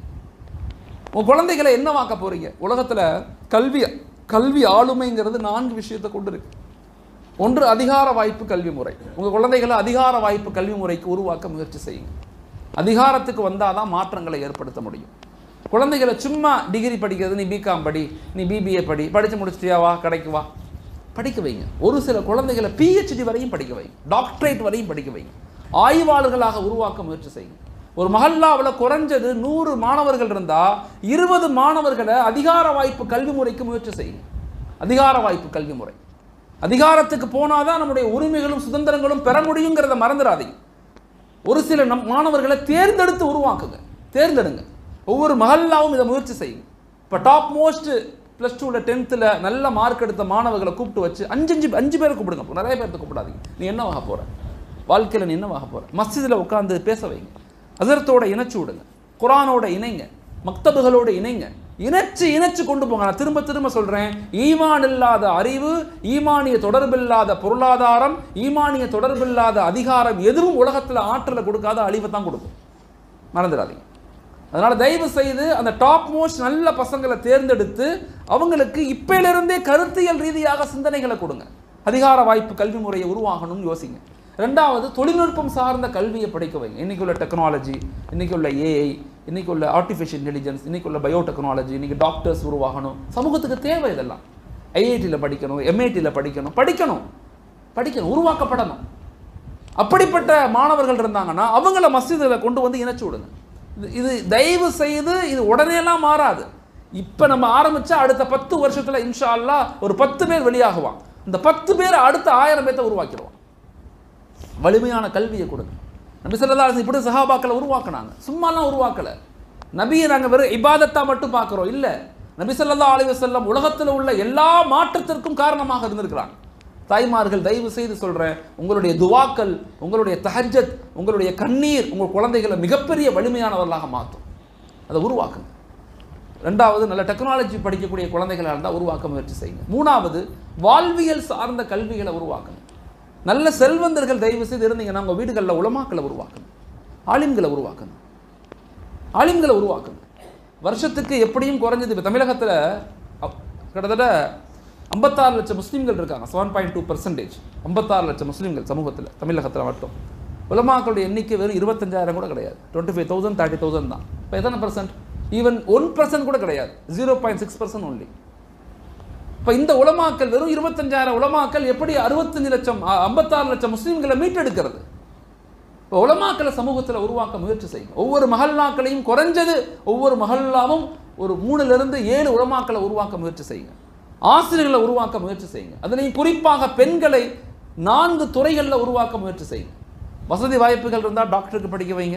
உன் குழந்தைகளை என்னவாக்க போறீங்க உலகத்தில் கல்வி கல்வி ஆளுமைங்கிறது நான்கு விஷயத்தை கொண்டு இருக்கு ஒன்று அதிகார வாய்ப்பு கல்வி முறை உங்கள் குழந்தைகளை அதிகார வாய்ப்பு கல்வி முறைக்கு உருவாக்க முயற்சி செய்யுங்க அதிகாரத்துக்கு வந்தால் தான் மாற்றங்களை ஏற்படுத்த முடியும் குழந்தைகளை சும்மா டிகிரி படிக்கிறது நீ பிகாம் படி நீ பிபிஏ படி படித்து முடிச்சிட்டியா வா கடைக்கு வா படிக்க வைங்க ஒரு சில குழந்தைகளை பிஹெச்டி வரையும் படிக்க வைங்க டாக்டரேட் வரையும் படிக்க வைங்க ஆய்வாளர்களாக உருவாக்க முயற்சி செய்யுங்க ஒரு மஹல்லாவில் குறைஞ்சது நூறு மாணவர்கள் இருந்தால் இருபது மாணவர்களை அதிகார வாய்ப்பு கல்வி முறைக்கு முயற்சி செய்யுங்க அதிகார வாய்ப்பு கல்வி முறை அதிகாரத்துக்கு போனாதான் நம்முடைய உரிமைகளும் சுதந்திரங்களும் பெற முடியுங்கிறத மறந்துடாதீங்க ஒரு சில நம் மாணவர்களை தேர்ந்தெடுத்து உருவாக்குங்க தேர்ந்தெடுங்க ஒவ்வொரு மஹல்லாவும் இதை முயற்சி செய்யுங்க இப்போ டாப் மோஸ்ட் ப்ளஸ் டூவில் டென்த்தில் நல்ல மார்க் எடுத்த மாணவர்களை கூப்பிட்டு வச்சு அஞ்சு அஞ்சு அஞ்சு பேரை கூப்பிடுங்க நிறைய பேர்த்த கூப்பிடாதீங்க நீ என்னவாக போகிற வாழ்க்கையில் நீ என்னவாக போகிற மஸ்ஜிதில் உட்காந்து பேச வைங்க அசரத்தோட இணைச்சு விடுங்க குரானோட இணைங்க மக்தபுகளோட இணைங்க இணைச்சு இணைச்சு கொண்டு போங்க நான் திரும்ப திரும்ப சொல்றேன் ஈமான் இல்லாத அறிவு ஈமானிய தொடர்பில்லாத பொருளாதாரம் ஈமானிய தொடர்பில்லாத அதிகாரம் எதுவும் உலகத்தில் ஆற்றலை கொடுக்காத அழிவை தான் கொடுக்கும் மறந்துடாதீங்க அதனால தயவு செய்து அந்த டாப் மோஸ்ட் நல்ல பசங்களை தேர்ந்தெடுத்து அவங்களுக்கு இப்பையிலிருந்தே கருத்தியல் ரீதியாக சிந்தனைகளை கொடுங்க அதிகார வாய்ப்பு கல்வி முறையை உருவாகணும்னு யோசிங்க ரெண்டாவது தொழில்நுட்பம் சார்ந்த கல்வியை படிக்க வைங்க இன்னைக்கு உள்ள டெக்னாலஜி இன்னைக்கு உள்ள ஏஐ இன்னைக்கு உள்ள ஆர்டிஃபிஷியல் இன்டெலிஜென்ஸ் இன்னைக்கு உள்ள பயோடெக்னாலஜி இன்னைக்கு டாக்டர்ஸ் உருவாகணும் சமூகத்துக்கு தேவை இதெல்லாம் ஐஐடியில் படிக்கணும் எம்ஐடியில் படிக்கணும் படிக்கணும் படிக்கணும் உருவாக்கப்படணும் அப்படிப்பட்ட மாணவர்கள் இருந்தாங்கன்னா அவங்கள மஸ்ஜிதில் கொண்டு வந்து இணைச்சு விடுங்க இது இது தயவு செய்து இது உடனேலாம் மாறாது இப்போ நம்ம ஆரம்பிச்சா அடுத்த பத்து வருஷத்துல இன்ஷா அல்லாஹ் ஒரு பத்து பேர் வெளியாகுவான் இந்த பத்து பேர் அடுத்த ஆயிரம் பேர்த்த உருவாக்கிடுவான் வலிமையான கல்வியை கொடுங்க நபி ஸல்லல்லாஹு அலைஹி இப்படி சஹாபாக்களை உருவாக்குனாங்க சும்மாலாம் உருவாக்கல நபியை நாங்கள் வெறும் இபாதத்தா மட்டும் பார்க்குறோம் இல்லை நபி ஸல்லல்லாஹு அலைஹி வஸல்லம் உலகத்தில் உள்ள எல்லா மாற்றத்திற்கும் காரணமாக இருந்திருக்கிறாங்க தாய்மார்கள் தயவு செய்து சொல்கிறேன் உங்களுடைய துவாக்கள் உங்களுடைய தஹஜத் உங்களுடைய கண்ணீர் உங்கள் குழந்தைகளை மிகப்பெரிய வலிமையானவர்களாக மாற்றும் அதை உருவாக்குங்க ரெண்டாவது நல்ல டெக்னாலஜி படிக்கக்கூடிய குழந்தைகளாக இருந்தால் உருவாக்க முயற்சி செய்யுங்க மூணாவது வாழ்வியல் சார்ந்த கல்விகளை உருவாக்கணும் நல்ல செல்வந்தர்கள் தயவு செய்து இருந்தீங்கன்னா உங்கள் வீடுகளில் உலமாக்களை உருவாக்கணும் ஆலிம்களை உருவாக்கணும் ஆலிம்களை உருவாக்கணும் வருஷத்துக்கு எப்படியும் குறைஞ்சது இப்போ தமிழகத்தில் கிட்டத்தட்ட ஐம்பத்தாறு லட்சம் முஸ்லீம்கள் இருக்காங்க செவன் பாயிண்ட் டூ பர்சன்டேஜ் ஐம்பத்தாறு லட்சம் முஸ்லீம்கள் சமூகத்தில் தமிழகத்தில் மட்டும் உலமாக்களுடைய எண்ணிக்கை வெறும் இருபத்தஞ்சாயிரம் கூட கிடையாது twenty five thousand thirty thousand தான் இப்போ எத்தனை பர்சன்ட் ஈவன் ஒன் பர்சன்ட் கூட கிடையாது zero point six percent only இப்போ இந்த உலமாக்கள் வெறும் இருபத்தஞ்சாயிரம் உலமாக்கள் எப்படி அறுபத்தஞ்சு லட்சம் அ- ஐம்பத்தாறு லட்சம் முஸ்லீம்களை மீட்டெடுக்கிறது இப்போ உலமாக்களை சமூகத்தில் உருவாக்க முயற்சி செய்யும் ஒவ்வொரு மஹல்லாக்களையும் குறைஞ்சது ஒவ்வொரு மஹல்லாவும் ஒரு மூணுலேருந்து ஏழு உலமாக்களை உருவாக்க முயற்சி செய்யுங்க ஆசிரியர்களை உருவாக்க முயற்சி செய்யுங்க அதுலேயும் குறிப்பாக பெண்களை நான்கு துறைகளில் உருவாக்க முயற்சி செய்யுங்க வசதி வாய்ப்புகள் இருந்தால் டாக்டருக்கு படிக்க வைங்க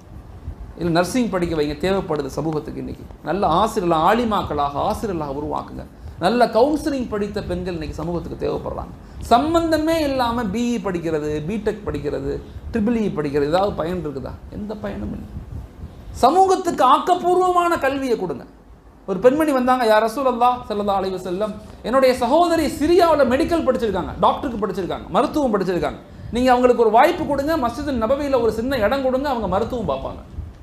இல்லை நர்சிங் படிக்க வைங்க தேவைப்படுது சமூகத்துக்கு இன்னைக்கு நல்ல ஆசிரியர்களாக ஆலிமாக்களாக ஆசிரியர்களாக உருவாக்குங்க நல்ல கவுன்சிலிங் படித்த பெண்கள் இன்னைக்கு சமூகத்துக்கு தேவைப்படுறாங்க சம்பந்தமே இல்லாமல் பிஇ படிக்கிறது பிடெக் படிக்கிறது ட்ரிபிள் இ படிக்கிறது ஏதாவது பயன் இருக்குதா எந்த பயனும் இல்லை சமூகத்துக்கு ஆக்கப்பூர்வமான கல்வியை கொடுங்க ஒரு பெண்மணி வந்தாங்க யார் ரசூலல்லா ஸல்லல்லாஹு அலைஹி வஸல்லம் என்னுடைய சகோதரி சிரியாவில் மெடிக்கல் படிச்சிருக்காங்க டாக்டருக்கு படிச்சிருக்காங்க மருத்துவம் படிச்சிருக்காங்க நீங்கள் அவங்களுக்கு ஒரு வாய்ப்பு கொடுங்க மஸ்ஜித் நபவியில் ஒரு சின்ன இடம் கொடுங்க அவங்க மருத்துவம் பார்ப்பாங்க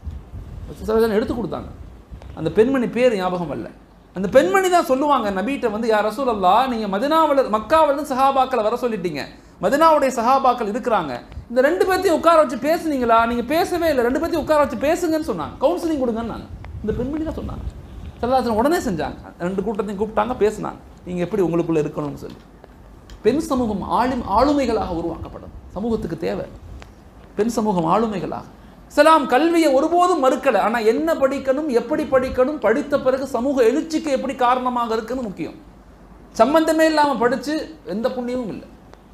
சிலர் எடுத்து கொடுத்தாங்க அந்த பெண்மணி பேர் ஞாபகம் அல்ல அந்த பெண்மணி தான் சொல்லுவாங்க நபீட்ட வந்து யார் ரசூலல்லா நீங்கள் மதினாவில் மக்காவிலிருந்து சஹாபாக்களை வர சொல்லிட்டீங்க மதினாவுடைய சஹாபாக்கள் இருக்கிறாங்க இந்த ரெண்டு பேர்த்தையும் உட்கார வச்சு பேசுனீங்களா நீங்கள் பேசவே இல்லை ரெண்டு பேர்த்தையும் உட்கார வச்சு பேசுங்கன்னு சொன்னாங்க கவுன்சிலிங் கொடுங்கன்னு இந்த பெண்மணி தான் சொன்னாங்க சரதாசன் உடனே செஞ்சாங்க ரெண்டு கூட்டத்தையும் கூப்பிட்டாங்க பேசுனாங்க நீங்கள் எப்படி உங்களுக்குள்ளே இருக்கணும்னு சொல்லி பெண் சமூகம் ஆளும் ஆளுமைகளாக உருவாக்கப்படும் சமூகத்துக்கு தேவை பெண் சமூகம் ஆளுமைகளாக இஸ்லாம் கல்வியை ஒருபோதும் மறுக்கலை ஆனால் என்ன படிக்கணும் எப்படி படிக்கணும் படித்த பிறகு சமூக எழுச்சிக்கு எப்படி காரணமாக இருக்குன்னு முக்கியம் சம்பந்தமே இல்லாமல் படித்து எந்த புண்ணியமும் இல்லை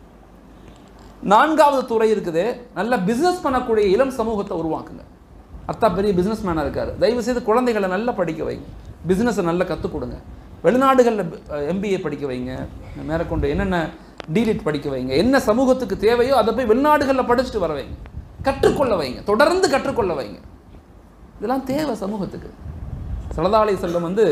நான்காவது துறை இருக்குது நல்ல பிஸ்னஸ் பண்ணக்கூடிய இளம் சமூகத்தை உருவாக்குங்க அத்தா பெரிய பிஸ்னஸ் மேனாக இருக்காரு தயவு செய்து குழந்தைகளை நல்லா படிக்க வைங்க பிஸ்னஸை நல்லா கற்றுக் கொடுங்க வெளிநாடுகளில் எம்பிஏ படிக்க வைங்க மேற்கொண்டு என்னென்ன டீலிட் படிக்க வைங்க என்ன சமூகத்துக்கு தேவையோ அதை போய் வெளிநாடுகளில் படிச்சுட்டு வர வைங்க கற்றுக்கொள்ள வைங்க தொடர்ந்து கற்றுக்கொள்ள வைங்க இதெல்லாம் தேவை சமூகத்துக்கு சலதாலை செல்லம் வந்து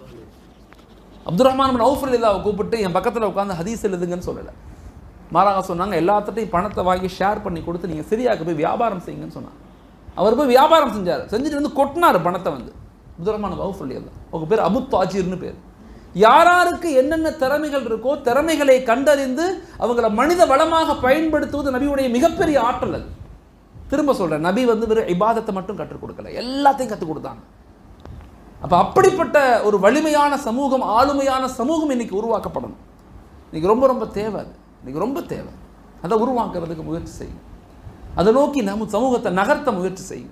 அப்துல் ரஹ்மான் அவுஃப் அலிதாவை கூப்பிட்டு என் பக்கத்தில் உட்காந்து ஹதீஸ் எழுதுங்கன்னு சொல்லலை மாறாக சொன்னாங்க எல்லாத்துட்டையும் பணத்தை வாங்கி ஷேர் பண்ணி கொடுத்து நீங்கள் சிரியாவுக்கு போய் வியாபாரம் செய்யுங்கன்னு சொன்னாங்க அவர் போய் வியாபாரம் செஞ்சார் செஞ்சுட்டு வந்து கொட்டினார் பணத்தை வந்து அப்துல் ரஹ்மான் அவுஃப் அலி தான் உங்கள் பேர் அபு தாஜிர்னு பேர் யாராருக்கு என்னென்ன திறமைகள் இருக்கோ திறமைகளை கண்டறிந்து அவங்கள மனித வளமாக பயன்படுத்துவது நபியுடைய மிகப்பெரிய ஆற்றல் அது திரும்ப சொல்கிறேன் நபி வந்து வெறும் இபாதத்தை மட்டும் கற்றுக் கொடுக்கல எல்லாத்தையும் கற்றுக் கொடுத்தாங்க அப்போ அப்படிப்பட்ட ஒரு வலிமையான சமூகம் ஆளுமையான சமூகம் இன்னைக்கு உருவாக்கப்படணும் இன்னைக்கு ரொம்ப ரொம்ப தேவை அது இன்னைக்கு ரொம்ப தேவை அதை உருவாக்குறதுக்கு முயற்சி செய்யும் அதை நோக்கி நம்ம சமூகத்தை நகர்த்த முயற்சி செய்யும்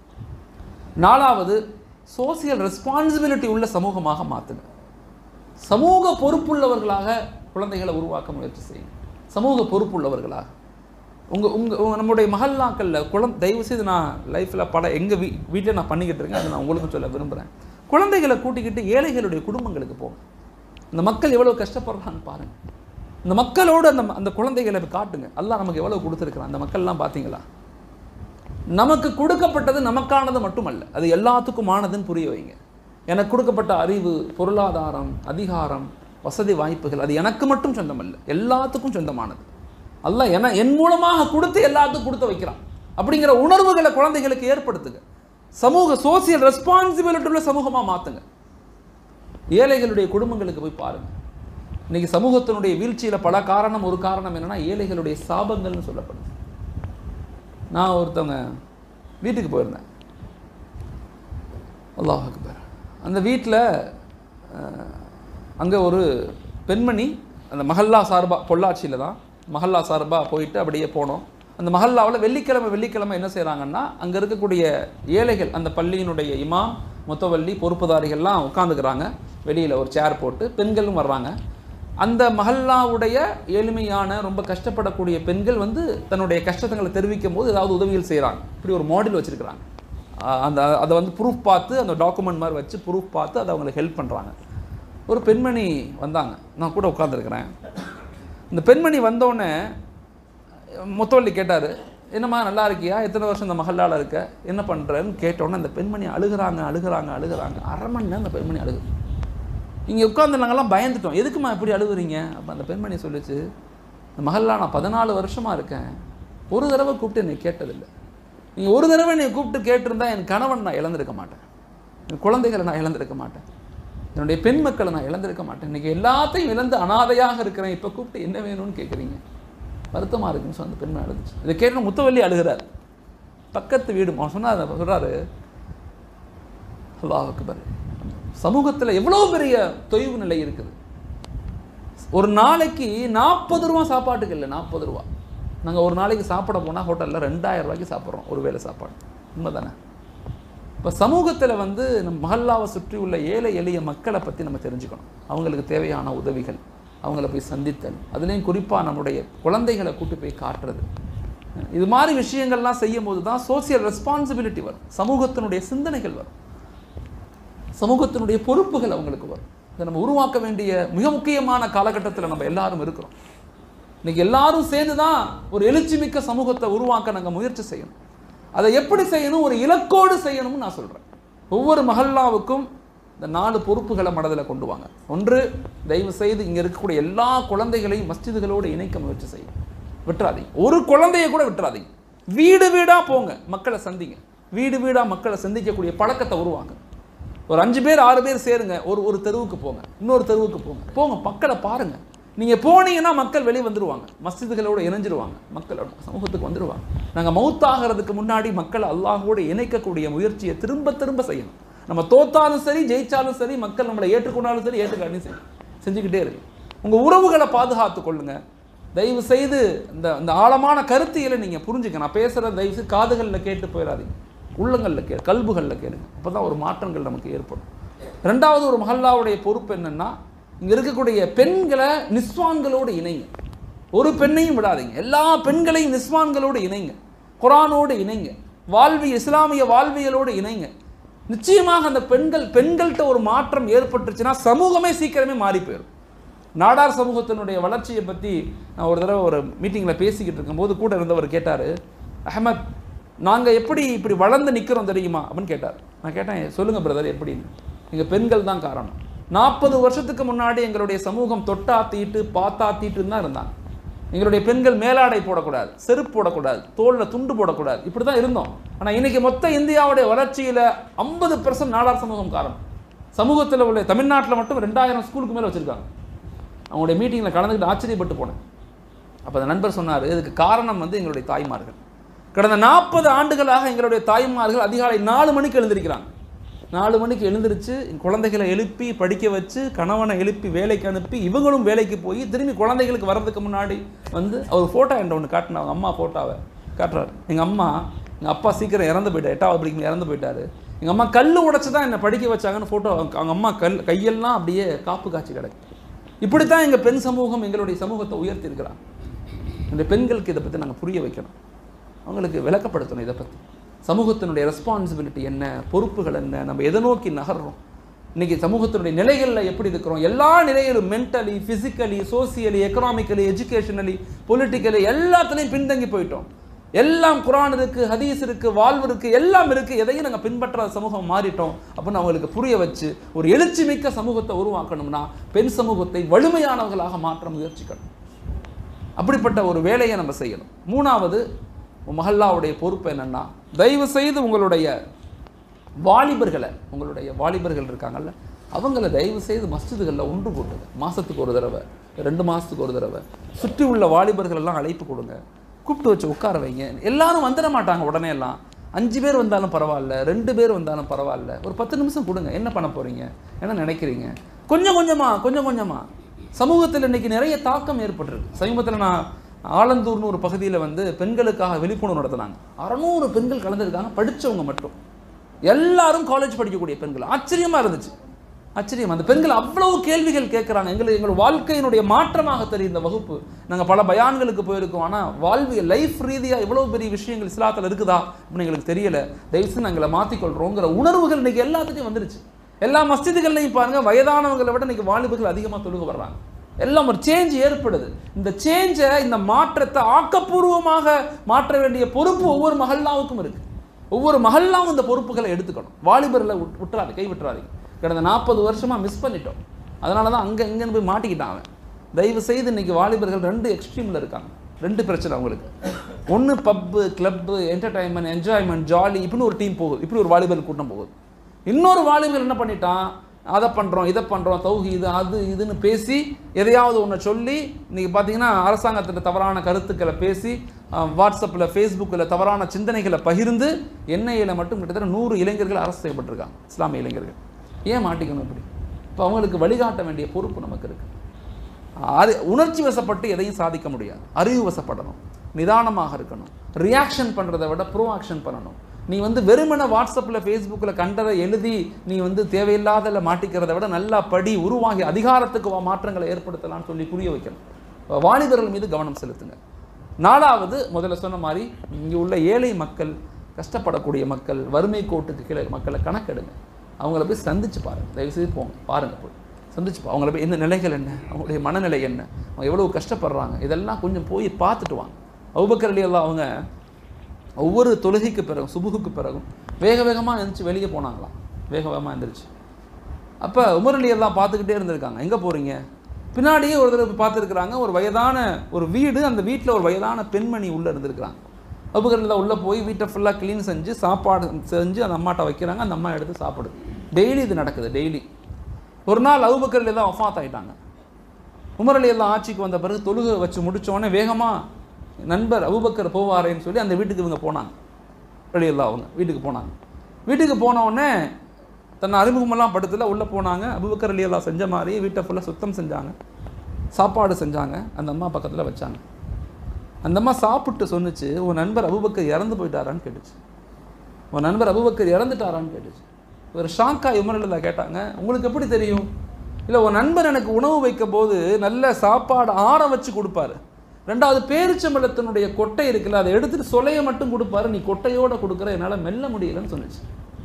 நாலாவது சோசியல் ரெஸ்பான்சிபிலிட்டி உள்ள சமூகமாக மாற்றுங்க சமூக பொறுப்புள்ளவர்களாக குழந்தைகளை உருவாக்க முயற்சி செய்யும் சமூக பொறுப்புள்ளவர்களாக உங்கள் உங்கள் நம்முடைய மகல்லாக்களில் குழந்தை தயவு செய்து நான் லைஃப்பில் பல எங்கள் வீ வீட்டில் நான் பண்ணிக்கிட்டு இருக்கேன் அதை நான் உங்களுக்கும் சொல்ல விரும்புகிறேன் குழந்தைகளை கூட்டிக்கிட்டு ஏழைகளுடைய குடும்பங்களுக்கு போங்க இந்த மக்கள் எவ்வளோ கஷ்டப்படுறான்னு பாருங்கள் இந்த மக்களோடு அந்த அந்த குழந்தைகளை காட்டுங்க அல்லாஹ் நமக்கு எவ்வளோ கொடுத்துருக்குறான் அந்த மக்கள்லாம் பார்த்தீங்களா நமக்கு கொடுக்கப்பட்டது நமக்கானது மட்டுமல்ல அது எல்லாத்துக்குமானதுன்னு புரிய வைங்க எனக்கு கொடுக்கப்பட்ட அறிவு பொருளாதாரம் அதிகாரம் வசதி வாய்ப்புகள் அது எனக்கு மட்டும் சொந்தமல்ல எல்லாத்துக்கும் சொந்தமானது அல்லாஹ் என என் மூலமாக கொடுத்து எல்லாத்துக்கும் கொடுத்து வைக்கிறான் அப்படிங்கிற உணர்வுகளை குழந்தைகளுக்கு ஏற்படுத்துங்க சமூக சோசியல் ரெஸ்பான்சிபிலிட்டி உள்ள சமூகமாக மாற்றுங்க ஏழைகளுடைய குடும்பங்களுக்கு போய் பாருங்க இன்னைக்கு சமூகத்தினுடைய வீழ்ச்சியில் பல காரணம் ஒரு காரணம் என்னன்னா ஏழைகளுடைய சாபங்கள்னு சொல்லப்படுது நான் ஒருத்தவங்க வீட்டுக்கு போயிருந்தேன் அல்லாஹ் அக்பர் அந்த வீட்டில் அங்கே ஒரு பெண்மணி அந்த மஹல்லா சார்பா பொள்ளாச்சியில் தான் மஹல்லா சார்பாக போயிட்டு அப்படியே போனோம் அந்த மஹல்லாவில் வெள்ளிக்கிழமை வெள்ளிக்கிழமை என்ன செய்கிறாங்கன்னா அங்கே இருக்கக்கூடிய ஏழைகள் அந்த பள்ளியினுடைய இமாம் மொத்தவள்ளி பொறுப்புதாரிகள்லாம் உட்காந்துக்கிறாங்க வெளியில் ஒரு சேர் போட்டு பெண்களும் வர்றாங்க அந்த மஹல்லாவுடைய எளிமையான ரொம்ப கஷ்டப்படக்கூடிய பெண்கள் வந்து தன்னுடைய கஷ்டங்களை தெரிவிக்கும் போது ஏதாவது உதவிகள் செய்கிறாங்க இப்படி ஒரு மாடல் வச்சுருக்கிறாங்க அந்த அதை வந்து ப்ரூஃப் பார்த்து அந்த டாக்குமெண்ட் மாதிரி வச்சு ப்ரூஃப் பார்த்து அதை அவங்களுக்கு ஹெல்ப் பண்ணுறாங்க ஒரு பெண்மணி வந்தாங்க நான் கூட உட்காந்துருக்கிறேன் இந்த பெண்மணி வந்தோடனே முத்தவள்ளி கேட்டார் என்னம்மா நல்லா இருக்கியா எத்தனை வருஷம் இந்த மஹல்லால இருக்க என்ன பண்ணுறேன்னு கேட்டோன்னே அந்த பெண்மணி அழுகுறாங்க அழுகுறாங்க அழுகுறாங்க அரை மணி நேரம் அந்த பெண்மணி அழுகு இங்கே உட்காந்து நாங்கள்லாம் பயந்துட்டோம் எதுக்குமா இப்படி அழுகுறீங்க அப்போ அந்த பெண்மணி சொல்லுச்சு இந்த மஹல்லா நான் பதினாலு வருஷமாக இருக்கேன் ஒரு தடவை கூப்பிட்டு என்னை கேட்டதில்லை நீங்கள் ஒரு தடவை என்னை கூப்பிட்டு கேட்டிருந்தா என் கணவன் நான் இழந்திருக்க மாட்டேன் என் குழந்தைகளை நான் இழந்திருக்க மாட்டேன் என்னுடைய பெண் மக்களை நான் இழந்திருக்க மாட்டேன் இன்றைக்கி எல்லாத்தையும் இழந்து அனாதையாக இருக்கிறேன் இப்போ கூப்பிட்டு என்ன வேணும்னு கேட்குறீங்க வருத்தமாக இருக்குன்னு சொல்லி அந்த பெண்மை அழுதுச்சு இதை கேட்டு முத்தவள்ளி அழுகிறார் பக்கத்து வீடு அவன் சொன்னார் சொல்கிறாரு அல்லாஹ் அக்பர் சமூகத்தில் எவ்வளோ பெரிய தொய்வு நிலை இருக்குது ஒரு நாளைக்கு நாற்பது ரூபா சாப்பாட்டுக்கு இல்லை நாற்பது ரூபா நாங்கள் ஒரு நாளைக்கு சாப்பிட போனால் ஹோட்டலில் ரெண்டாயிரம் ரூபாய்க்கு சாப்பிட்றோம் ஒரு வேளை சாப்பாடு உண்மைதானே இப்போ சமூகத்தில் வந்து நம்ம மஹல்லாவை சுற்றி உள்ள ஏழை எளிய மக்களை பற்றி நம்ம தெரிஞ்சுக்கணும் அவங்களுக்கு தேவையான உதவிகள் அவங்கள போய் சந்தித்தல் அதுலேயும் குறிப்பாக நம்முடைய குழந்தைகளை கூட்டி போய் காட்டுறது இது மாதிரி விஷயங்கள்லாம் செய்யும் போது தான் சோசியல் ரெஸ்பான்சிபிலிட்டி வரும் சமூகத்தினுடைய சிந்தனைகள் வரும் சமூகத்தினுடைய பொறுப்புகள் அவங்களுக்கு வரும் இதை நம்ம உருவாக்க வேண்டிய மிக முக்கியமான காலகட்டத்தில் நம்ம எல்லாரும் இருக்கிறோம் இன்னைக்கு எல்லாரும் சேர்ந்து தான் ஒரு எழுச்சிமிக்க சமூகத்தை உருவாக்க நாங்கள் முயற்சி செய்யணும் அதை எப்படி செய்யணும் ஒரு இலக்கோடு செய்யணும்னு நான் சொல்கிறேன் ஒவ்வொரு மஹல்லாவுக்கும் இந்த நாலு பொறுப்புகளை மனதில் கொண்டு வாங்க ஒன்று தயவு செய்து இங்கே இருக்கக்கூடிய எல்லா குழந்தைகளையும் மஸ்ஜிதுகளோடு இணைக்க முயற்சி செய்யும் விட்டுறாதீங்க ஒரு குழந்தைய கூட விட்டுறாதீங்க வீடு வீடாக போங்க மக்களை சந்திங்க வீடு வீடாக மக்களை சந்திக்கக்கூடிய பழக்கத்தை உருவாங்க ஒரு அஞ்சு பேர் ஆறு பேர் சேருங்க ஒரு ஒரு தெருவுக்கு போங்க இன்னொரு தெருவுக்கு போங்க போங்க மக்களை பாருங்க நீங்கள் போனீங்கன்னா மக்கள் வெளியே வந்துருவாங்க மஸ்ஜிதுகளோடு இணைஞ்சிருவாங்க மக்கள் சமூகத்துக்கு வந்துருவாங்க நாங்கள் மௌத்தாகிறதுக்கு முன்னாடி மக்களை அல்லாஹோடு இணைக்கக்கூடிய முயற்சியை திரும்ப திரும்ப செய்யணும் நம்ம தோத்தாலும் சரி ஜெயிச்சாலும் சரி மக்கள் நம்மளை ஏற்றுக்கொண்டாலும் சரி ஏற்றுக்காட்டியும் சரி செஞ்சுக்கிட்டே இருக்கு உங்கள் உறவுகளை பாதுகாத்து கொள்ளுங்க தயவு செய்து இந்த இந்த ஆழமான கருத்தியலை நீங்கள் புரிஞ்சுக்க நான் பேசுகிற தயவு செய்து காதுகளில் கேட்டு போயிடாதீங்க உள்ளங்களில் கே கல்புகளில் கேளுங்க அப்போ தான் ஒரு மாற்றங்கள் நமக்கு ஏற்படும் ரெண்டாவது ஒரு மஹல்லாவுடைய பொறுப்பு என்னென்னா இங்கே இருக்கக்கூடிய பெண்களை நிஸ்வான்களோடு இணைங்க ஒரு பெண்ணையும் விடாதீங்க எல்லா பெண்களையும் நிஸ்வான்களோடு இணைங்க குரானோடு இணைங்க வாழ்வி இஸ்லாமிய வாழ்வியலோடு இணைங்க நிச்சயமாக அந்த பெண்கள் பெண்கள்கிட்ட ஒரு மாற்றம் ஏற்பட்டுச்சுன்னா சமூகமே சீக்கிரமே மாறி போயிடும் நாடார் சமூகத்தினுடைய வளர்ச்சியை பற்றி நான் ஒரு தடவை ஒரு மீட்டிங்கில் பேசிக்கிட்டு இருக்கும்போது கூட இருந்தவர் கேட்டார் அஹமத் நாங்கள் எப்படி இப்படி வளர்ந்து நிற்கிறோம் தெரியுமா அப்படின்னு கேட்டார் நான் கேட்டேன் சொல்லுங்கள் பிரதர் எப்படின்னு எங்கள் பெண்கள் தான் காரணம் நாற்பது வருஷத்துக்கு முன்னாடி எங்களுடைய சமூகம் தொட்டாத்திட்டு பாத்தாத்திட்டு தான் இருந்தாங்க எங்களுடைய பெண்கள் மேலாடை போடக்கூடாது செருப்பு போடக்கூடாது தோளில் துண்டு போடக்கூடாது இப்படி தான் இருந்தோம் ஆனால் இன்னைக்கு மொத்த இந்தியாவுடைய வளர்ச்சியில் ஐம்பது பெர்சன்ட் நாடார் சமூகம் காரணம் சமூகத்தில் உள்ள தமிழ்நாட்டில் மட்டும் ரெண்டாயிரம் ஸ்கூலுக்கு மேலே வச்சுருக்காங்க அவங்களுடைய மீட்டிங்கில் கலந்துக்கிட்டு ஆச்சரியப்பட்டு போனேன் அப்போ அந்த நண்பர் சொன்னார் இதுக்கு காரணம் வந்து எங்களுடைய தாய்மார்கள் கடந்த நாற்பது ஆண்டுகளாக எங்களுடைய தாய்மார்கள் அதிகாலை நாலு மணிக்கு எழுந்திருக்கிறாங்க நாலு மணிக்கு எழுந்திருச்சு குழந்தைகளை எழுப்பி படிக்க வச்சு கணவனை எழுப்பி வேலைக்கு அனுப்பி இவங்களும் வேலைக்கு போய் திரும்பி குழந்தைகளுக்கு வர்றதுக்கு முன்னாடி வந்து அவர் ஃபோட்டோ என்கிட்ட ஒன்று காட்டின அவங்க அம்மா ஃபோட்டோவை காட்டுறாரு எங்கள் அம்மா எங்கள் அப்பா சீக்கிரம் இறந்து போயிட்டார் எட்டாவது படிக்கும் இறந்து போயிட்டாரு எங்கள் அம்மா கல் உடைச்சு தான் என்னை படிக்க வச்சாங்கன்னு ஃபோட்டோ அவங்க அம்மா கல் கையெல்லாம் அப்படியே காப்பு காய்ச்சி கிடக்கு இப்படித்தான் எங்கள் பெண் சமூகம் எங்களுடைய சமூகத்தை உயர்த்தி இருக்கிறாங்க இந்த பெண்களுக்கு இதை பற்றி நாங்கள் புரிய வைக்கணும் அவங்களுக்கு விளக்கப்படுத்தணும் இதை பற்றி சமூகத்தினுடைய ரெஸ்பான்சிபிலிட்டி என்ன பொறுப்புகள் என்ன நம்ம எதை நோக்கி நகர்றோம் இன்னைக்கு சமூகத்தினுடைய நிலைகளில் எப்படி இருக்கிறோம் எல்லா நிலையிலும் mentally physically socially economically educationally politically எல்லாத்துலேயும் பின்தங்கி போயிட்டோம் எல்லாம் குரான் இருக்கு ஹதீஸ் இருக்கு வாழ்வு இருக்கு எல்லாம் இருக்கு எதையும் நாங்கள் பின்பற்றாத சமூகம் மாறிட்டோம் அப்படின்னு அவங்களுக்கு புரிய வச்சு ஒரு எழுச்சி மிக்க சமூகத்தை உருவாக்கணும்னா பெண் சமூகத்தை வலிமையானவர்களாக மாற்ற முயற்சிக்கணும் அப்படிப்பட்ட ஒரு வேலையை நம்ம செய்யணும் மூணாவது மஹல்லாவுடைய பொறுப்பு என்னன்னா தயவு செய்து உங்களுடைய வாலிபர்களை உங்களுடைய வாலிபர்கள் இருக்காங்கல்ல அவங்கள தயவு செய்து மஸ்ஜிதுகளில் ஒன்று கூட்டுங்க மாதத்துக்கு ஒரு தடவை ரெண்டு மாதத்துக்கு ஒரு தடவை சுற்றி உள்ள வாலிபர்கள் எல்லாம் அழைப்பு கொடுங்க கூப்பிட்டு வச்சு உட்கார வைங்க எல்லாரும் வந்துட மாட்டாங்க உடனே எல்லாம் அஞ்சு பேர் வந்தாலும் பரவாயில்ல ரெண்டு பேர் வந்தாலும் பரவாயில்ல ஒரு பத்து நிமிஷம் கொடுங்க என்ன பண்ண போகிறீங்க என்ன நினைக்கிறீங்க கொஞ்சம் கொஞ்சமாக கொஞ்சம் கொஞ்சமாக சமூகத்தில் இன்னைக்கு நிறைய தாக்கம் ஏற்பட்டிருக்கு சமீபத்தில் நான் ஆலந்தூர்னு ஒரு பகுதியில் வந்து பெண்களுக்காக விழிப்புணர்வு நடத்தினாங்க அறநூறு பெண்கள் கலந்துருக்காங்க படித்தவங்க மட்டும் எல்லாரும் காலேஜ் படிக்கக்கூடிய பெண்கள் ஆச்சரியமா இருந்துச்சு ஆச்சரியம் அந்த பெண்கள் அவ்வளவு கேள்விகள் கேட்குறாங்க எங்களுக்கு எங்கள் வாழ்க்கையினுடைய மாற்றமாக தெரியும் இந்த வகுப்பு நாங்கள் பல பயான்களுக்கு போயிருக்கோம் ஆனால் வாழ்வியல் லைஃப் ரீதியாக இவ்வளவு பெரிய விஷயங்கள் இஸ்லாத்தில் இருக்குதா அப்படின்னு எங்களுக்கு தெரியல தயவுசெய்து நாங்களை மாற்றிக்கொள்கிறோங்கிற உணர்வுகள் இன்னைக்கு எல்லாத்துட்டையும் வந்துருச்சு எல்லா மஸ்ஜிதுகள்லையும் பாருங்க வயதானவங்களை விட இன்னைக்கு வாலிபர்கள் அதிகமாக தொழுக வர்றாங்க எல்லாம் ஒரு சேஞ்ச் ஏற்படுது இந்த சேஞ்சை இந்த மாற்றத்தை ஆக்கப்பூர்வமாக மாற்ற வேண்டிய பொறுப்பு ஒவ்வொரு மகல்லாவுக்கும் இருக்கு ஒவ்வொரு மகல்லாவும் இந்த பொறுப்புகளை எடுத்துக்கணும் வாலிபர்களை விட்- விட்டுறாது கை விட்டுறாதீங்க கடந்த நாற்பது வருஷமா மிஸ் பண்ணிட்டோம் அதனால தான் அங்கே இங்கேன்னு போய் மாட்டிக்கிட்டான் அவன் தயவு செய்து இன்னைக்கு வாலிபர்கள் ரெண்டு எக்ஸ்ட்ரீமில் இருக்காங்க ரெண்டு பிரச்சனை அவங்களுக்கு ஒன்று pub club entertainment enjoyment jolly இப்படின்னு ஒரு டீம் போகுது இப்படி ஒரு வாலிபர் கூட்டம் போகுது இன்னொரு வாலிபர் என்ன பண்ணிட்டான் அதை பண்ணுறோம் இதை பண்ணுறோம் தௌஹி இது அது இதுன்னு பேசி எதையாவது ஒன்று சொல்லி இன்னைக்கு பார்த்தீங்கன்னா அரசாங்கத்தில் தவறான கருத்துக்களை பேசி வாட்ஸ்அப்பில் ஃபேஸ்புக்கில் தவறான சிந்தனைகளை பகிர்ந்து என்ஐஏல மட்டும் கிட்டத்தட்ட நூறு இளைஞர்கள் அரசு செய்யப்பட்டிருக்காங்க இஸ்லாமிய இளைஞர்கள் ஏன் மாட்டிக்கணும் இப்படி இப்போ அவங்களுக்கு வழிகாட்ட வேண்டிய பொறுப்பு நமக்கு இருக்குது அது உணர்ச்சி வசப்பட்டு எதையும் சாதிக்க முடியாது அறிவு வசப்படணும் நிதானமாக இருக்கணும் ரியாக்ஷன் பண்ணுறதை விட ப்ரோ ஆக்ஷன் பண்ணணும் நீ வந்து வெறுமனே வாட்ஸ்அப்பில் ஃபேஸ்புக்கில் கண்டதை எழுதி நீ வந்து தேவையில்லாதல மாட்டிக்கிறதை விட நல்லா படி உருவாகி அதிகாரத்துக்கு வா- மாற்றங்களை ஏற்படுத்தலாம்னு சொல்லி புரிய வைக்கணும் வாலிபர்கள் மீது கவனம் செலுத்துங்க நாலாவது முதல்ல சொன்ன மாதிரி இங்கே உள்ள ஏழை மக்கள் கஷ்டப்படக்கூடிய மக்கள் வறுமை கோட்டுக்கு கீழே மக்களை கணக்கெடுங்க அவங்கள போய் சந்திச்சு பாருங்க தயவுசெய்து போங்க பாருங்க போய் சந்திச்சு பா அவங்கள போய் என்ன நிலைகள் என்ன அவங்களுடைய மனநிலை என்ன அவங்க எவ்வளவு கஷ்டப்படுறாங்க இதெல்லாம் கொஞ்சம் போய் பார்த்துட்டு வாங்க அபுபக்கர் அலி அல்லாஹ் அவங்க ஒவ்வொரு தொழுகைக்கு பிறகும் சுபுகுக்கு பிறகும் வேக வேகமாக எழுந்துச்சு வெளியே போனாங்களாம் வேக வேகமாக எழுந்திரிச்சு அப்போ உமர் அலி எல்லாம் பார்த்துக்கிட்டே இருந்திருக்காங்க எங்கே போகிறீங்க பின்னாடியே ஒரு தடவை பார்த்துருக்குறாங்க ஒரு வயதான ஒரு வீடு அந்த வீட்டில் ஒரு வயதான பெண்மணி உள்ளே இருந்திருக்கிறாங்க அபுகரில் உள்ளே போய் வீட்டை ஃபுல்லாக க்ளீன் செஞ்சு சாப்பாடு செஞ்சு அந்த அம்மாட்ட வைக்கிறாங்க அந்த அம்மா எடுத்து சாப்பிடுது டெய்லி இது நடக்குது டெய்லி ஒரு நாள் அபுபக்கரில் எல்லாம் ஒஃபாத் ஆயிட்டாங்க உமர் அலி எல்லாம் ஆட்சிக்கு வந்த பிறகு தொழுகை வச்சு முடிச்சோடனே வேகமாக நண்பர் அபுபக்கர் போவாரேன்னு சொல்லி அந்த வீட்டுக்கு இவங்க போனாங்க அலி எல்லாம் அவங்க வீட்டுக்கு போனாங்க வீட்டுக்கு போன உடனே தன்னை அறிமுகமெல்லாம் படுத்தல உள்ளே போனாங்க அபுபக்கர் அலி எல்லாம் செஞ்ச மாதிரி வீட்டை ஃபுல்லாக சுத்தம் செஞ்சாங்க சாப்பாடு செஞ்சாங்க அந்த அம்மா பக்கத்தில் வச்சாங்க அந்த அம்மா சாப்பிட்டு சொன்னுச்சு உன் நண்பர் அபுபக்கர் இறந்து போயிட்டாரான்னு கேட்டுச்சு உன் நண்பர் அபுபக்கர் இறந்துட்டாரான்னு கேட்டுச்சு ஒரு ஷாக்கா உமரில் கேட்டாங்க உங்களுக்கு எப்படி தெரியும் இல்லை உன் நண்பர் எனக்கு உணவு வைக்கும் போது நல்ல சாப்பாடு ஆற வச்சு கொடுப்பாரு ரெண்டாவது பேரிச்சம்பழத்தினுடைய கொட்டை இருக்குல்ல அதை எடுத்துட்டு சொலையை மட்டும் கொடுப்பாரு நீ கொட்டையோட கொடுக்குற என்னால் மெல்ல முடியலன்னு சொன்னுச்சு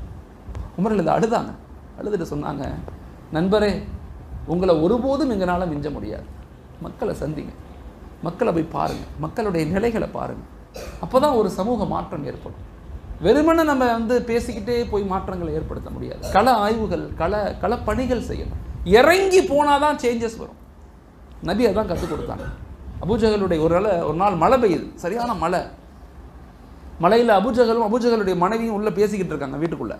உமரில் இதை அழுதாங்க அழுதுட்டு சொன்னாங்க நண்பரே உங்களை ஒருபோதும் எங்களால் மிஞ்ச முடியாது மக்களை சந்திங்க மக்களை போய் பாருங்க மக்களுடைய நிலைகளை பாருங்க அப்பதான் ஒரு சமூக மாற்றம் ஏற்படும் வெறுமனே நம்ம வந்து பேசிக்கிட்டே போய் மாற்றங்களை ஏற்படுத்த முடியாது கள ஆய்வுகள் கள களப்பணிகள் செய்யணும் இறங்கி போனாதான் சேஞ்சஸ் வரும் நபி அதான் கற்றுக் கொடுத்தாங்க அபூஜகளுடைய ஒரு நாள் ஒரு நாள் மழை பெய்யுது சரியான மழை மலையில் அபூஜகளும் அபூஜகளுடைய மனைவியும் உள்ள பேசிக்கிட்டு இருக்காங்க வீட்டுக்குள்ள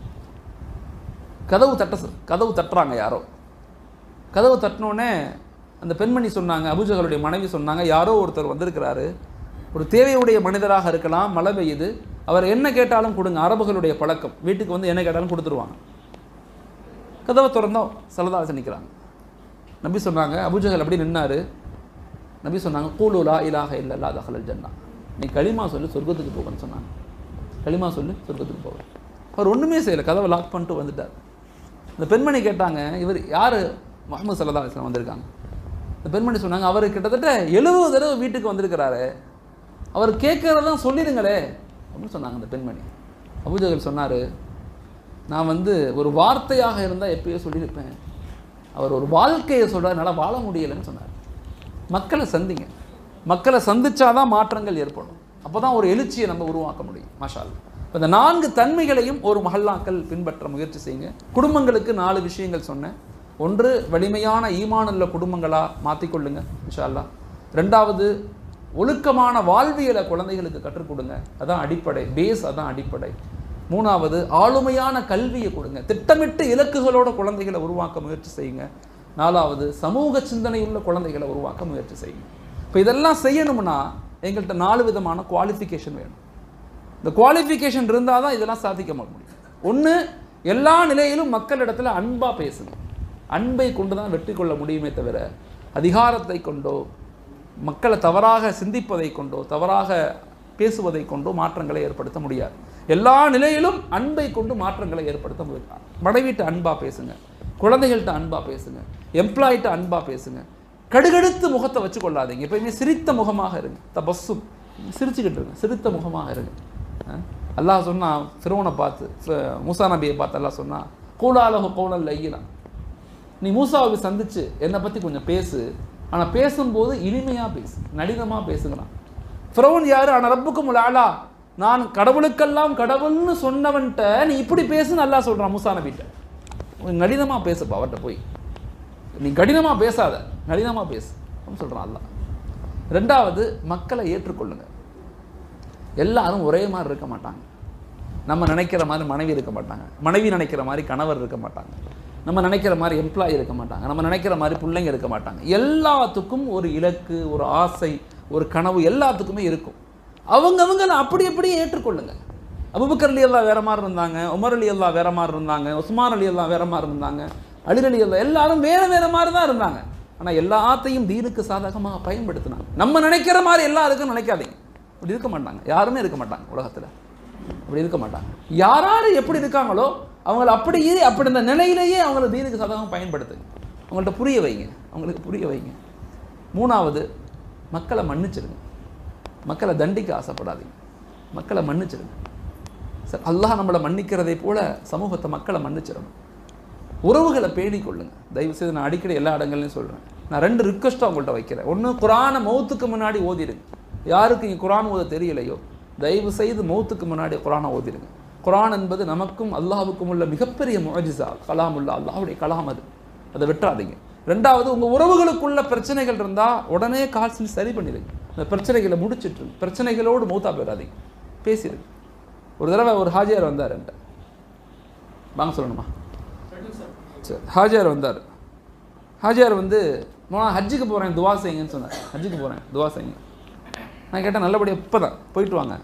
கதவு தட்ட சொ- கதவு தட்டுறாங்க யாரோ கதவு தட்டினோடனே அந்த பெண்மணி சொன்னாங்க அபூஜகளுடைய மனைவி சொன்னாங்க யாரோ ஒருத்தர் வந்திருக்கிறாரு ஒரு தேவையுடைய மனிதராக இருக்கலாம் மழை பெய்யுது அவர் என்ன கேட்டாலும் கொடுங்க அரபுகளுடைய பழக்கம் வீட்டுக்கு வந்து என்ன கேட்டாலும் கொடுத்துருவாங்க கதவை திறந்தோம் சலதாசன் நிற்கிறாங்க நபி சொன்னாங்க அபூஜகல் அப்படி நின்னாரு நபி சொன்னாங்க கூலு லா இலாஹ இல்லல்லா தஹலல் ஜன்னா நீ களிமா சொல்லு சொர்க்கத்துக்கு போகன்னு சொன்னாங்க களிமா சொல்லு சொர்க்கத்துக்கு போக அவர் ஒன்றுமே செய்யலை கதவை லாக் பண்ணிட்டு வந்துட்டார் அந்த பெண்மணி கேட்டாங்க இவர் யார் முகமது சல்லா அலிஸ்லாம் வந்திருக்காங்க அந்த பெண்மணி சொன்னாங்க அவர் கிட்டத்தட்ட எழுபது தடவை வீட்டுக்கு வந்திருக்கிறாரு அவர் கேட்கறதான் சொல்லிடுங்களே அப்படின்னு சொன்னாங்க அந்த பெண்மணி அபூஜகல் சொன்னார் நான் வந்து ஒரு வார்த்தையாக இருந்தால் எப்பயோ சொல்லியிருப்பேன் அவர் ஒரு வாழ்க்கையை சொல்கிறார் என்னால் வாழ முடியலைன்னு சொன்னார் மக்களை சந்திங்க மக்களை சந்திச்சாதான் மாற்றங்கள் ஏற்படும் அப்போ தான் ஒரு எழுச்சியை நம்ம உருவாக்க முடியும் மாஷால் இப்போ இந்த நான்கு தன்மைகளையும் ஒரு மஹல்லாக்கள் பின்பற்ற முயற்சி செய்யுங்க குடும்பங்களுக்கு நாலு விஷயங்கள் சொன்னேன் ஒன்று வலிமையான ஈமானுள்ள குடும்பங்களாக மாற்றிக்கொள்ளுங்க இன்ஷா அல்லாஹ் ரெண்டாவது ஒழுக்கமான வாழ்வியலை குழந்தைகளுக்கு கற்றுக் கொடுங்க அதான் அடிப்படை பேஸ் அதான் அடிப்படை மூணாவது ஆளுமையான கல்வியை கொடுங்க திட்டமிட்டு இலக்குகளோட குழந்தைகளை உருவாக்க முயற்சி செய்யுங்க நாலாவது சமூக சிந்தனையுள்ள குழந்தைகளை உருவாக்க முயற்சி செய்யுங்க இப்போ இதெல்லாம் செய்யணும்னா எங்கள்கிட்ட நாலு விதமான குவாலிஃபிகேஷன் வேணும் இந்த குவாலிஃபிகேஷன் இருந்தால் தான் இதெல்லாம் சாதிக்க முடியும் ஒன்று எல்லா நிலையிலும் மக்களிடத்துல அன்பாக பேசுங்க அன்பை கொண்டு தான் வெற்றி கொள்ள முடியுமே தவிர அதிகாரத்தை கொண்டோ மக்களை தவறாக சிந்திப்பதை கொண்டோ தவறாக பேசுவதை கொண்டோ மாற்றங்களை ஏற்படுத்த முடியாது எல்லா நிலையிலும் அன்பை கொண்டு மாற்றங்களை ஏற்படுத்த முயற்சி மனைவிட்ட அன்பா பேசுங்க குழந்தைகள்கிட்ட அன்பா பேசுங்க எம்ப்ளாயிட்ட அன்பா பேசுங்க கடுகடுத்து முகத்தை வச்சு கொள்ளாதீங்க எப்பயுமே சிரித்த முகமாக இருங்க தபஸ்ஸும் சிரிச்சுக்கிட்டு இருங்க சிரித்த முகமாக இருங்க அஹ் அல்லாஹ் சொன்னா ஃபிரோனை பார்த்து ஃப- மூசா நபியை பார்த்து அல்லாஹ் சொன்னா கூலாலகு கௌலல் லையினா நீ மூசாவை சந்திச்சு என்னை பற்றி கொஞ்சம் பேசு ஆனால் பேசும்போது இனிமையாக பேசு நடினமாக பேசுகிறான் ஃபிரௌன் யாரு ஆனால் ரப்புக்கும் ஆளா நான் கடவுளுக்கெல்லாம் கடவுள்னு சொன்னவன்ட்ட நீ இப்படி பேசுன்னு அல்லாஹ் சொல்கிறான் மூசா நபிட்ட நடினமாக பேசுப்பா அவர்கிட்ட போய் நீ கடினமாக பேசாத நளினமாக பேசு அப்படின்னு சொல்கிறான் அல்லாஹ் ரெண்டாவது மக்களை ஏற்றுக்கொள்ளுங்க எல்லாரும் ஒரே மாதிரி இருக்க மாட்டாங்க நம்ம நினைக்கிற மாதிரி மனைவி இருக்க மாட்டாங்க மனைவி நினைக்கிற மாதிரி கணவர் இருக்க மாட்டாங்க நம்ம நினைக்கிற மாதிரி எம்ப்ளாயி இருக்க மாட்டாங்க நம்ம நினைக்கிற மாதிரி பிள்ளைங்க இருக்க மாட்டாங்க எல்லாத்துக்கும் ஒரு இலக்கு ஒரு ஆசை ஒரு கனவு எல்லாத்துக்குமே இருக்கும் அவங்கவங்க அப்படி அப்படியே ஏற்றுக்கொள்ளுங்க அபுபக்கர் அலி எல்லாம் வேற மாதிரி இருந்தாங்க உமர் அலி எல்லாம் வேற மாதிரி இருந்தாங்க உஸ்மான் அலி எல்லாம் வேற மாதிரி இருந்தாங்க அலி அலி எல்லாம் எல்லாரும் வேற வேற மாதிரி தான் இருந்தாங்க ஆனால் எல்லாத்தையும் தீனுக்கு சாதகமாக பயன்படுத்தினாங்க நம்ம நினைக்கிற மாதிரி எல்லாருக்கும் நினைக்காதீங்க அப்படி இருக்க மாட்டாங்க யாருமே இருக்க மாட்டாங்க உலகத்தில் அப்படி இருக்க மாட்டாங்க யார் யார் எப்படி இருக்காங்களோ அவங்கள அப்படியே அப்படி இந்த நிலையிலேயே அவங்கள தீனுக்கு சாதகமாக பயன்படுத்துங்க அவங்கள்ட்ட புரிய வைங்க அவங்களுக்கு புரிய வைங்க மூணாவது மக்களை மன்னிச்சிடுங்க மக்களை தண்டிக்க ஆசைப்படாதீங்க மக்களை மன்னிச்சிடுங்க சார் அல்லாஹ் நம்மளை மன்னிக்கிறதை போல சமூகத்தை மக்களை மன்னிச்சிடணும் உறவுகளை பேணிக் கொள்ளுங்க தயவு செய்து நான் அடிக்கடி எல்லா இடங்கள்லையும் சொல்கிறேன் நான் ரெண்டு ரிக்வஸ்ட்டும் அவங்கள்ட்ட வைக்கிறேன் ஒன்று குரானை மௌத்துக்கு முன்னாடி ஓதிடுங்க யாருக்கு இங்கே குரான் ஓத தெரியலையோ தயவு செய்து மௌத்துக்கு முன்னாடி குரானை ஓதிடுங்க குரான் என்பது நமக்கும் அல்லாஹ்வுக்கும் உள்ள மிகப்பெரிய முஅஜிசா கலாமுல்லா அல்லாஹ்வுடைய கலாம் அது அதை விட்டுறாதீங்க ரெண்டாவது உங்கள் உறவுகளுக்குள்ள பிரச்சனைகள் இருந்தால் உடனே கால் செஞ்சு சரி பண்ணிடுங்க அந்த பிரச்சனைகளை முடிச்சிட்டு பிரச்சனைகளோடு மௌத்தா போயிடாதீங்க பேசிடுங்க ஒரு தடவை ஒரு ஹாஜியார் வந்தார் என்கிட்ட வாங்க சொல்லணுமா சரி ஹாஜியார் வந்தார் ஹாஜியார் வந்து நான் ஹஜ்ஜுக்கு போகிறேன் துவா செய்யுங்கன்னு சொன்னார் ஹஜ்ஜுக்கு போகிறேன் துவா செய்யுங்க நான் கேட்டேன் நல்லபடியாக இப்போ தான் போயிட்டு வாங்க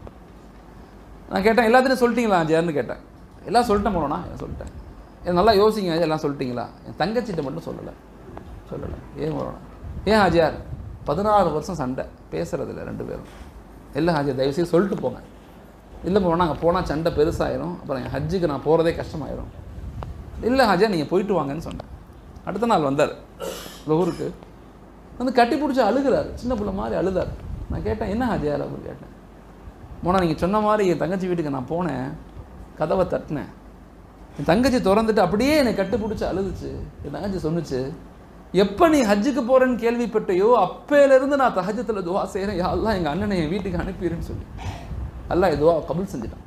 நான் கேட்டேன் எல்லாத்தையும் சொல்லிட்டீங்களா ஹாஜியார்னு கேட்டேன் எல்லாம் சொல்லிட்டேன் போனோண்ணா சொல்லிட்டேன் ஏன் நல்லா யோசிங்க எல்லாம் சொல்லிட்டீங்களா என் தங்கச்சிட்ட மட்டும் சொல்லலை சொல்லலை ஏன் போகிறோம் ஏன் ஹாஜியார் பதினாறு வருஷம் சண்டை பேசுறதில்ல ரெண்டு பேரும் இல்லை ஹாஜியார் தயவுசெய்து சொல்லிட்டு போங்க இல்லை போனால் அங்கே போனால் சண்டை பெருசாயிரும் அப்புறம் என் ஹஜ்ஜுக்கு நான் போகிறதே கஷ்டமாயிரும் இல்லை ஹாஜியா நீங்கள் போயிட்டு வாங்கன்னு சொன்னேன் அடுத்த நாள் வந்தார் லொஹூருக்கு வந்து கட்டி பிடிச்சி அழுகிறாரு சின்ன பிள்ளை மாதிரி அழுதார் நான் கேட்டேன் என்ன ஹாஜியார் அப்படின்னு கேட்டேன் மோனா நீங்கள் சொன்ன மாதிரி என் தங்கச்சி வீட்டுக்கு நான் போனேன் கதவை தட்டினேன் என் தங்கச்சி திறந்துட்டு அப்படியே என்னை கட்டி பிடிச்சி அழுதுச்சு என் தங்கச்சி சொன்னுச்சு எப்போ நீ ஹஜ்ஜுக்கு போகிறேன்னு கேள்விப்பட்டையோ அப்பையிலேருந்து நான் தஹஜத்தில் துவா செய்கிறேன் யாரெல்லாம் எங்கள் அண்ணனை என் வீட்டுக்கு அனுப்பிடுன்னு சொல்லி அல்லாஹ் துவா கபுல் செஞ்சுட்டான்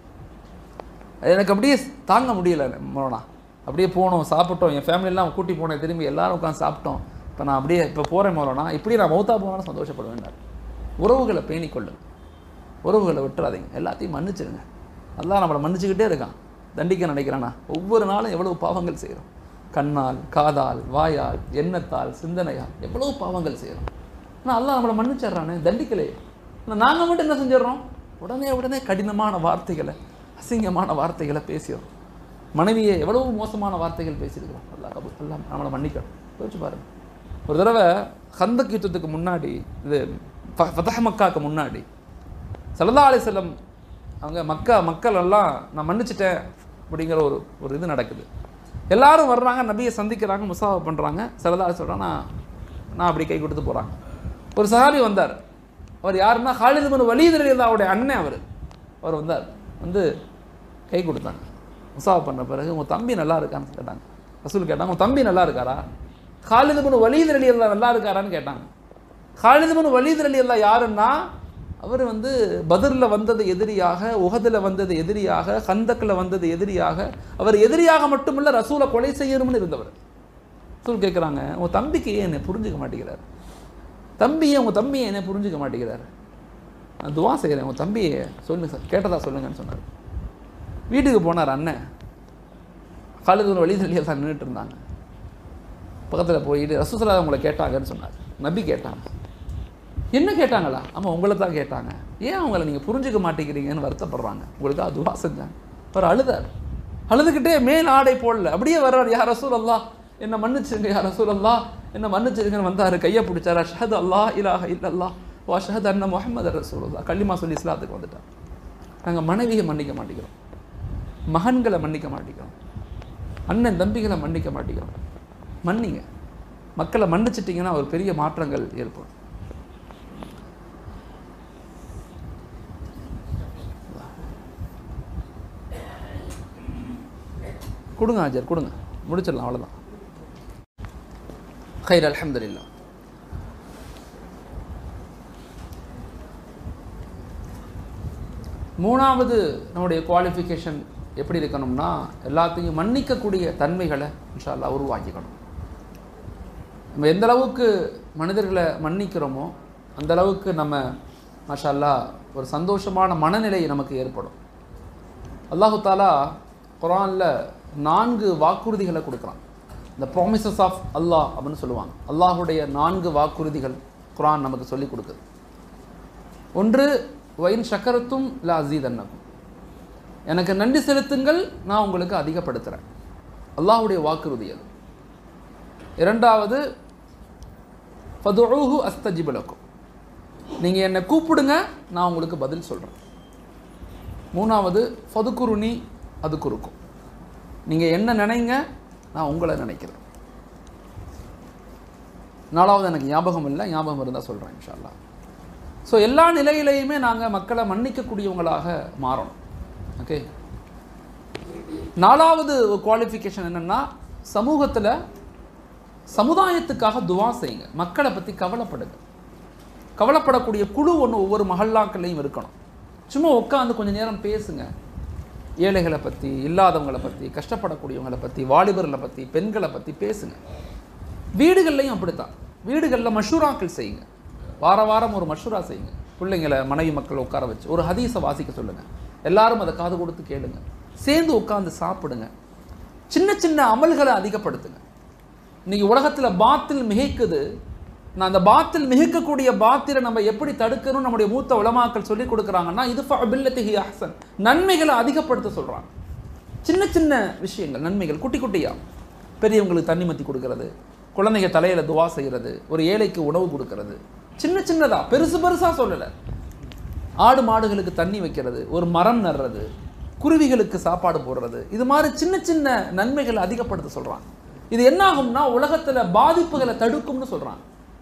எனக்கு அப்படியே தாங்க முடியல மோனா அப்படியே போனோம் சாப்பிட்டோம் என் ஃபேமிலியெல்லாம் கூட்டி போனேன் திரும்பி எல்லாரும் உட்காந்து சாப்பிட்டோம் இப்போ நான் அப்படியே இப்போ போகிறேன் மோனா இப்படி நான் மௌத்தா போனாலும் சந்தோஷப்படுவேன் உறவுகளை பேணிக்கொள்ளுங்க உறவுகளை விட்டுறாதீங்க எல்லாத்தையும் மன்னிச்சிடுங்க அல்லாஹ் நம்மளை மன்னிச்சுக்கிட்டே இருக்கான் தண்டிக்க நினைக்கிறானா ஒவ்வொரு நாளும் எவ்வளவு பாவங்கள் செய்கிறோம் கண்ணால் காதால் வாயால் எண்ணத்தால் சிந்தனையால் எவ்வளவு பாவங்கள் செய்கிறோம் ஆனால் அல்லாஹ் நம்மளை மன்னிச்சிடுறானே தண்டிக்கலையே ஆனால் நாங்கள் மட்டும் என்ன செஞ்சிடறோம் உடனே உடனே கடினமான வார்த்தைகளை அசிங்கமான வார்த்தைகளை பேசிடுறோம் மனைவியை எவ்வளவு மோசமான வார்த்தைகள் பேசியிருக்கிறோம் அல்லாஹ் கபூல் அல்லாஹ் நம்மளை மன்னிக்கணும் யோசிச்சு பாருங்க ஒரு தடவை ஹந்தக் யுத்தத்துக்கு முன்னாடி இது ஃப- ஃபதஹ் மக்காக்கு முன்னாடி சல்லா அலிசல்லம் அவங்க மக்கா மக்கள் எல்லாம் நான் மன்னிச்சிட்டேன் அப்படிங்கிற ஒரு ஒரு இது நடக்குது எல்லாரும் வர்றாங்க நபியை சந்திக்கிறாங்க முசாஃபா பண்ணுறாங்க சல்லா அலி சொல்கிறாங்க நான் நான் அப்படி கை கொடுத்து போகிறாங்க ஒரு சஹாபி வந்தார் அவர் யாருன்னா ஹாலிது பின் வலீத் ரலியல்லாஹுடைய அண்ணன் அவர் அவர் வந்தார் வந்து கை கொடுத்தாங்க முசாஃபா பண்ண பிறகு உங்கள் தம்பி நல்லா இருக்கான்னு கேட்டாங்க ரசூல் கேட்டாங்க உங்கள் தம்பி நல்லா இருக்காரா ஹாலிது பின் வலீத் ரலியல்லாஹ் நல்லா இருக்காரான்னு கேட்டாங்க ஹாலிது பின் வலீத் ரலியல்லாஹ் யாருன்னா அவர் வந்து பதரில் வந்தது எதிரியாக உஹதில் வந்தது எதிரியாக ஹந்தக்கில் வந்தது எதிரியாக அவர் எதிரியாக மட்டுமல்ல ரசூலை கொலை செய்யணும்னு இருந்தவர் ரசூல் கேட்குறாங்க உன் தம்பிக்கு ஏன் என்னை புரிஞ்சுக்க மாட்டேங்கிறார் தம்பி ஏன் உங்கள் தம்பியை என்னை புரிஞ்சுக்க மாட்டேங்கிறார் நான் துவா செய்கிறேன் உங்கள் தம்பியை சொல்லுங்க சார் கேட்டதா சொல்லுங்கன்னு சொன்னார் வீட்டுக்கு போனார் அண்ணன் காலேஜ் வழி தள்ளியில் தான் நின்றுட்டு இருந்தாங்க பக்கத்தில் போயிட்டு ரசூசலா உங்களை கேட்டாங்கன்னு சொன்னார் நபி கேட்டாங்க என்ன கேட்டாங்களா ஆமாம் உங்களை தான் கேட்டாங்க ஏன் அவங்கள நீங்கள் புரிஞ்சுக்க மாட்டேங்கிறீங்கன்னு வருத்தப்படுறாங்க உங்களுக்கு அதுவா செஞ்சாங்க அவர் அழுதார் அழுதுகிட்டே மேல் ஆடை போடல அப்படியே வர்றார் யார் ரசூல் அல்லா என்ன மன்னிச்சிருங்க யார் ரசூல் அல்லா என்ன மன்னிச்சிருங்கன்னு வந்தார் கையை பிடிச்சார் அஷஹது அல்லாஹ் இலாஹ இல்லல்லா வா ஷஹத் அண்ணா முஹம்மது ரசூலுல்லா கல்லிமா சொல்லி இஸ்லாத்துக்கு வந்துட்டார் நாங்கள் மனைவியை மன்னிக்க மாட்டேங்கிறோம் மகன்களை மன்னிக்க மாட்டேங்கிறோம் அண்ணன் தம்பிகளை மன்னிக்க மாட்டேங்கிறோம் மன்னிங்க மக்களை மன்னிச்சிட்டிங்கன்னா ஒரு பெரிய மாற்றங்கள் ஏற்படும் கொடுங்க ஆஜர் கொடுங்க முடிச்சிடலாம் அவ்வளோதான் خير الحمد لله மூணாவது நம்முடைய குவாலிஃபிகேஷன் எப்படி இருக்கணும்னா எல்லாத்தையும் மன்னிக்கக்கூடிய தன்மைகளை இன்ஷா அல்லாஹ் உருவாக்கிக்கணும் நம்ம எந்த அளவுக்கு மனிதர்களை மன்னிக்கிறோமோ அந்த அளவுக்கு நம்ம மாஷா அல்லாஹ் ஒரு சந்தோஷமான மனநிலை நமக்கு ஏற்படும் அல்லாஹு தாலா குரானில் நான்கு வாக்குறுதிகளை கொடுக்குறான் இந்த ப்ராமிசஸ் ஆஃப் அல்லாஹ் அப்படின்னு சொல்லுவாங்க அல்லாஹுடைய நான்கு வாக்குறுதிகள் குரான் நமக்கு சொல்லி கொடுக்குது ஒன்று வயின் சக்கரத்தும் ல அசீத் அன்னக்கும் எனக்கு நன்றி செலுத்துங்கள் நான் உங்களுக்கு அதிகப்படுத்துகிறேன் அல்லாஹுடைய வாக்குறுதி அது இரண்டாவது ஃபதுஊஹு அஸ்தஜிபலக்கும் நீங்கள் என்னை கூப்பிடுங்க நான் உங்களுக்கு பதில் சொல்கிறேன் மூணாவது ஃபதுக்குருணி அது குறுக்கும் நீங்கள் என்ன நினைங்க நான் உங்களை நினைக்கிறேன் நாலாவது எனக்கு ஞாபகம் இல்லை ஞாபகம் இருந்தால் சொல்கிறேன் இன்ஷா அல்லாஹ் ஸோ எல்லா நிலையிலையுமே நாங்கள் மக்களை மன்னிக்கக்கூடியவங்களாக மாறணும் ஓகே நாலாவது குவாலிஃபிகேஷன் என்னென்னா சமூகத்தில் சமுதாயத்துக்காக துவா செய்யுங்க மக்களை பற்றி கவலைப்படுங்க கவலைப்படக்கூடிய குழு ஒன்று ஒவ்வொரு மஹல்லாக்கள்லையும் இருக்கணும் சும்மா உட்காந்து கொஞ்ச நேரம் பேசுங்க ஏழைகளை பற்றி இல்லாதவங்களை பற்றி கஷ்டப்படக்கூடியவங்களை பற்றி வாலிபர்களை பற்றி பெண்களை பற்றி பேசுங்க வீடுகள்லையும் அப்படித்தான் வீடுகளில் மஷூராக்கள் செய்யுங்க வார வாரம் ஒரு மஷூரா செய்யுங்க பிள்ளைங்களை மனைவி மக்கள் உட்கார வச்சு ஒரு ஹதீஸை வாசிக்க சொல்லுங்கள் எல்லாரும் அதை காது கொடுத்து கேளுங்க சேர்ந்து உட்காந்து சாப்பிடுங்க சின்ன சின்ன அமல்களை அதிகப்படுத்துங்க இன்னைக்கு உலகத்தில் பாத்தில் மிகைக்குது நான் அந்த பாத்தில் மிகைக்கக்கூடிய பாத்திரை நம்ம எப்படி தடுக்கணும் நம்முடைய மூத்த உலமாக்கள் சொல்லி கொடுக்குறாங்கன்னா இது அபில்லத்திஹி அஹ்சன் நன்மைகளை அதிகப்படுத்த சொல்கிறாங்க சின்ன சின்ன விஷயங்கள் நன்மைகள் குட்டி குட்டியா பெரியவங்களுக்கு தண்ணி மத்தி கொடுக்கறது குழந்தைங்க தலையில துவா செய்கிறது ஒரு ஏழைக்கு உணவு கொடுக்கறது சின்ன சின்னதா பெருசு பெருசா சொல்லலை ஆடு மாடுகளுக்கு தண்ணி வைக்கிறது ஒரு மரம் நடுறது குருவிகளுக்கு சாப்பாடு போடுறது இது மாதிரி சின்ன சின்ன நன்மைகளை அதிகப்படுத்த சொல்றாங்க இது என்ன ஆகும்னா உலகத்துல பாதிப்புகளை தடுக்கும்னு சொல்றாங்க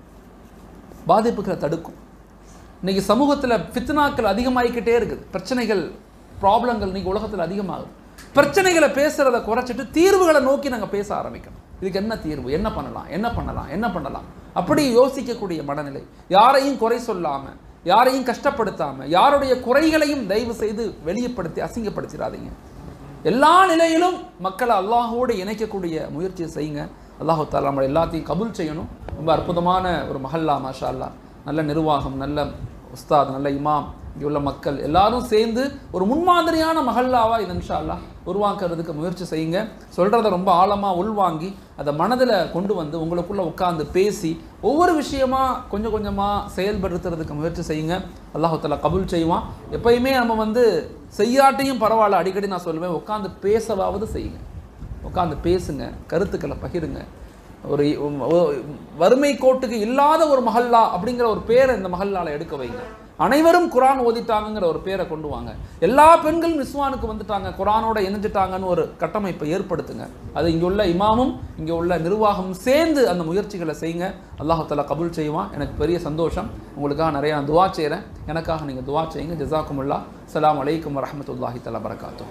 பாதிப்புகளை தடுக்கும் இன்னைக்கு சமூகத்துல ஃபித்னாக்கள் அதிகமாகிக்கிட்டே இருக்குது பிரச்சனைகள் ப்ராப்ளங்கள் இன்னைக்கு உலகத்துல அதிகமாகுது பிரச்சனைகளை பேசுறத குறைச்சிட்டு தீர்வுகளை நோக்கி நாங்க பேச ஆரம்பிக்கணும் இதுக்கு என்ன தீர்வு என்ன பண்ணலாம் என்ன பண்ணலாம் என்ன பண்ணலாம் அப்படி யோசிக்கக்கூடிய மனநிலை யாரையும் குறை சொல்லாம யாரையும் கஷ்டப்படுத்தாம யாருடைய குறைகளையும் தயவு செய்து வெளியப்படுத்தி அசிங்கப்படுத்திடாதீங்க எல்லா நிலையிலும் மக்களை அல்லாஹோடு இணைக்கக்கூடிய முயற்சியை செய்யுங்க அல்லாஹு தாலா நம்மளை எல்லாத்தையும் கபூல் செய்யணும் ரொம்ப அற்புதமான ஒரு மஹல்லா மாஷா அல்லாஹ் நல்ல நிர்வாகம் நல்ல உஸ்தாத் நல்ல இமாம் இங்கே உள்ள மக்கள் எல்லாரும் சேர்ந்து ஒரு முன்மாதிரியான மஹல்லாவா இது இன்ஷா அல்லாஹ் உருவாக்குறதுக்கு முயற்சி செய்யுங்க சொல்கிறத ரொம்ப ஆழமாக உள்வாங்கி அதை மனதில் கொண்டு வந்து உங்களுக்குள்ளே உட்காந்து பேசி ஒவ்வொரு விஷயமா கொஞ்சம் கொஞ்சமாக செயல்படுத்துறதுக்கு முயற்சி செய்யுங்க அல்லாஹு தாலா கபூல் செய்வான் எப்பயுமே நம்ம வந்து செய்யாட்டையும் பரவாயில்ல அடிக்கடி நான் சொல்லுவேன் உட்காந்து பேசவாவது செய்யுங்க உட்காந்து பேசுங்க கருத்துக்களை பகிருங்க ஒரு ஒ- வறுமை கோட்டுக்கு இல்லாத ஒரு மஹல்லா அப்படிங்கிற ஒரு பேரை இந்த மஹல்லால எடுக்க வைங்க அனைவரும் குரான் ஓதிட்டாங்கங்கிற ஒரு பேரை கொண்டு வாங்க எல்லா பெண்களும் நிஸ்வானுக்கு வந்துட்டாங்க குரானோட இணைஞ்சிட்டாங்கன்னு ஒரு கட்டமைப்பை ஏற்படுத்துங்க அது இங்கே உள்ள இமாமும் இங்கே உள்ள நிர்வாகமும் சேர்ந்து அந்த முயற்சிகளை செய்யுங்க அல்லாஹ் தஆலா கபூல் செய்வான் எனக்கு பெரிய சந்தோஷம் உங்களுக்காக நிறைய நான் துவா செய்கிறேன் எனக்காக நீங்கள் துவா செய்யுங்க ஜசாக்குமுல்லா அஸ்ஸலாமு அலைக்கும் வரஹ்மத்துல்லாஹி தஆலா பரகாத்துஹு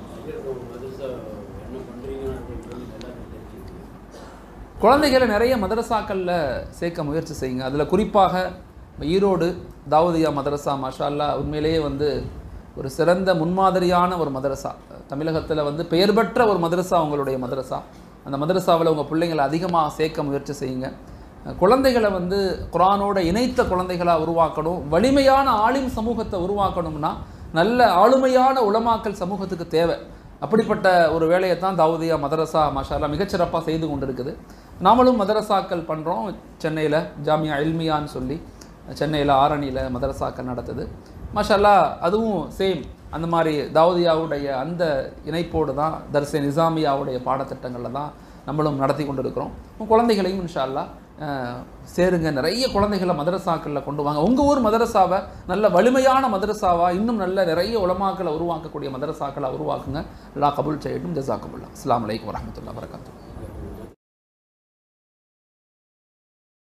மதுசா என்ன பண்றீங்க அப்படின்றது எல்லாரும் தெரிஞ்சுக்கணும் குழந்தைகளை நிறைய மதரசாக்களில் சேர்க்க முயற்சி செய்யுங்க அதில் குறிப்பாக ஈரோடு தாவூதியா மதரசா மாஷா அல்லாஹ் உண்மையிலேயே வந்து ஒரு சிறந்த முன்மாதிரியான ஒரு மதரசா தமிழகத்தில் வந்து பெயர் பெற்ற ஒரு மதரசா உங்களுடைய மதரசா அந்த மதரசாவில் உங்கள் பிள்ளைங்களை அதிகமாக சேர்க்க முயற்சி செய்யுங்க குழந்தைகளை வந்து குரானோட இணைத்த குழந்தைகளாக உருவாக்கணும் வலிமையான ஆலிம் சமூகத்தை உருவாக்கணும்னா நல்ல ஆளுமையான உலமாக்கல் சமூகத்துக்கு தேவை அப்படிப்பட்ட ஒரு வேலையை தான் தாவூதியா மதரசா மாஷால்லா மிகச்சிறப்பாக செய்து கொண்டிருக்குது நாமளும் மதரசாக்கள் பண்ணுறோம் சென்னையில் ஜாமியா இல்மியான்னு சொல்லி சென்னையில் ஆரணியில் மதரசாக்கள் நடத்துது மாஷால்லா அதுவும் சேம் அந்த மாதிரி தாவூதியாவுடைய அந்த இணைப்போடு தான் தர்சே நிசாமியாவுடைய பாடத்திட்டங்களில் தான் நம்மளும் நடத்தி கொண்டிருக்கிறோம் உங்க குழந்தைகளையும் இன்ஷா அல்லாஹ் அஹ், சேருங்க நிறைய குழந்தைகளை மதரசாக்களில் கொண்டு வாங்க உங்கள் ஊர் மதரசாவை நல்ல வலிமையான மதரசாவா இன்னும் நல்ல நிறைய உலமாக்களை உருவாக்கக்கூடிய மதரசாக்களை உருவாக்குங்க அல்லா கபூல் செய்யட்டும் ஜசாக்கபுல்லா அஸ்ஸலாமு அலைக்கும் வரஹ்மத்துல்லாஹி வரகாத்து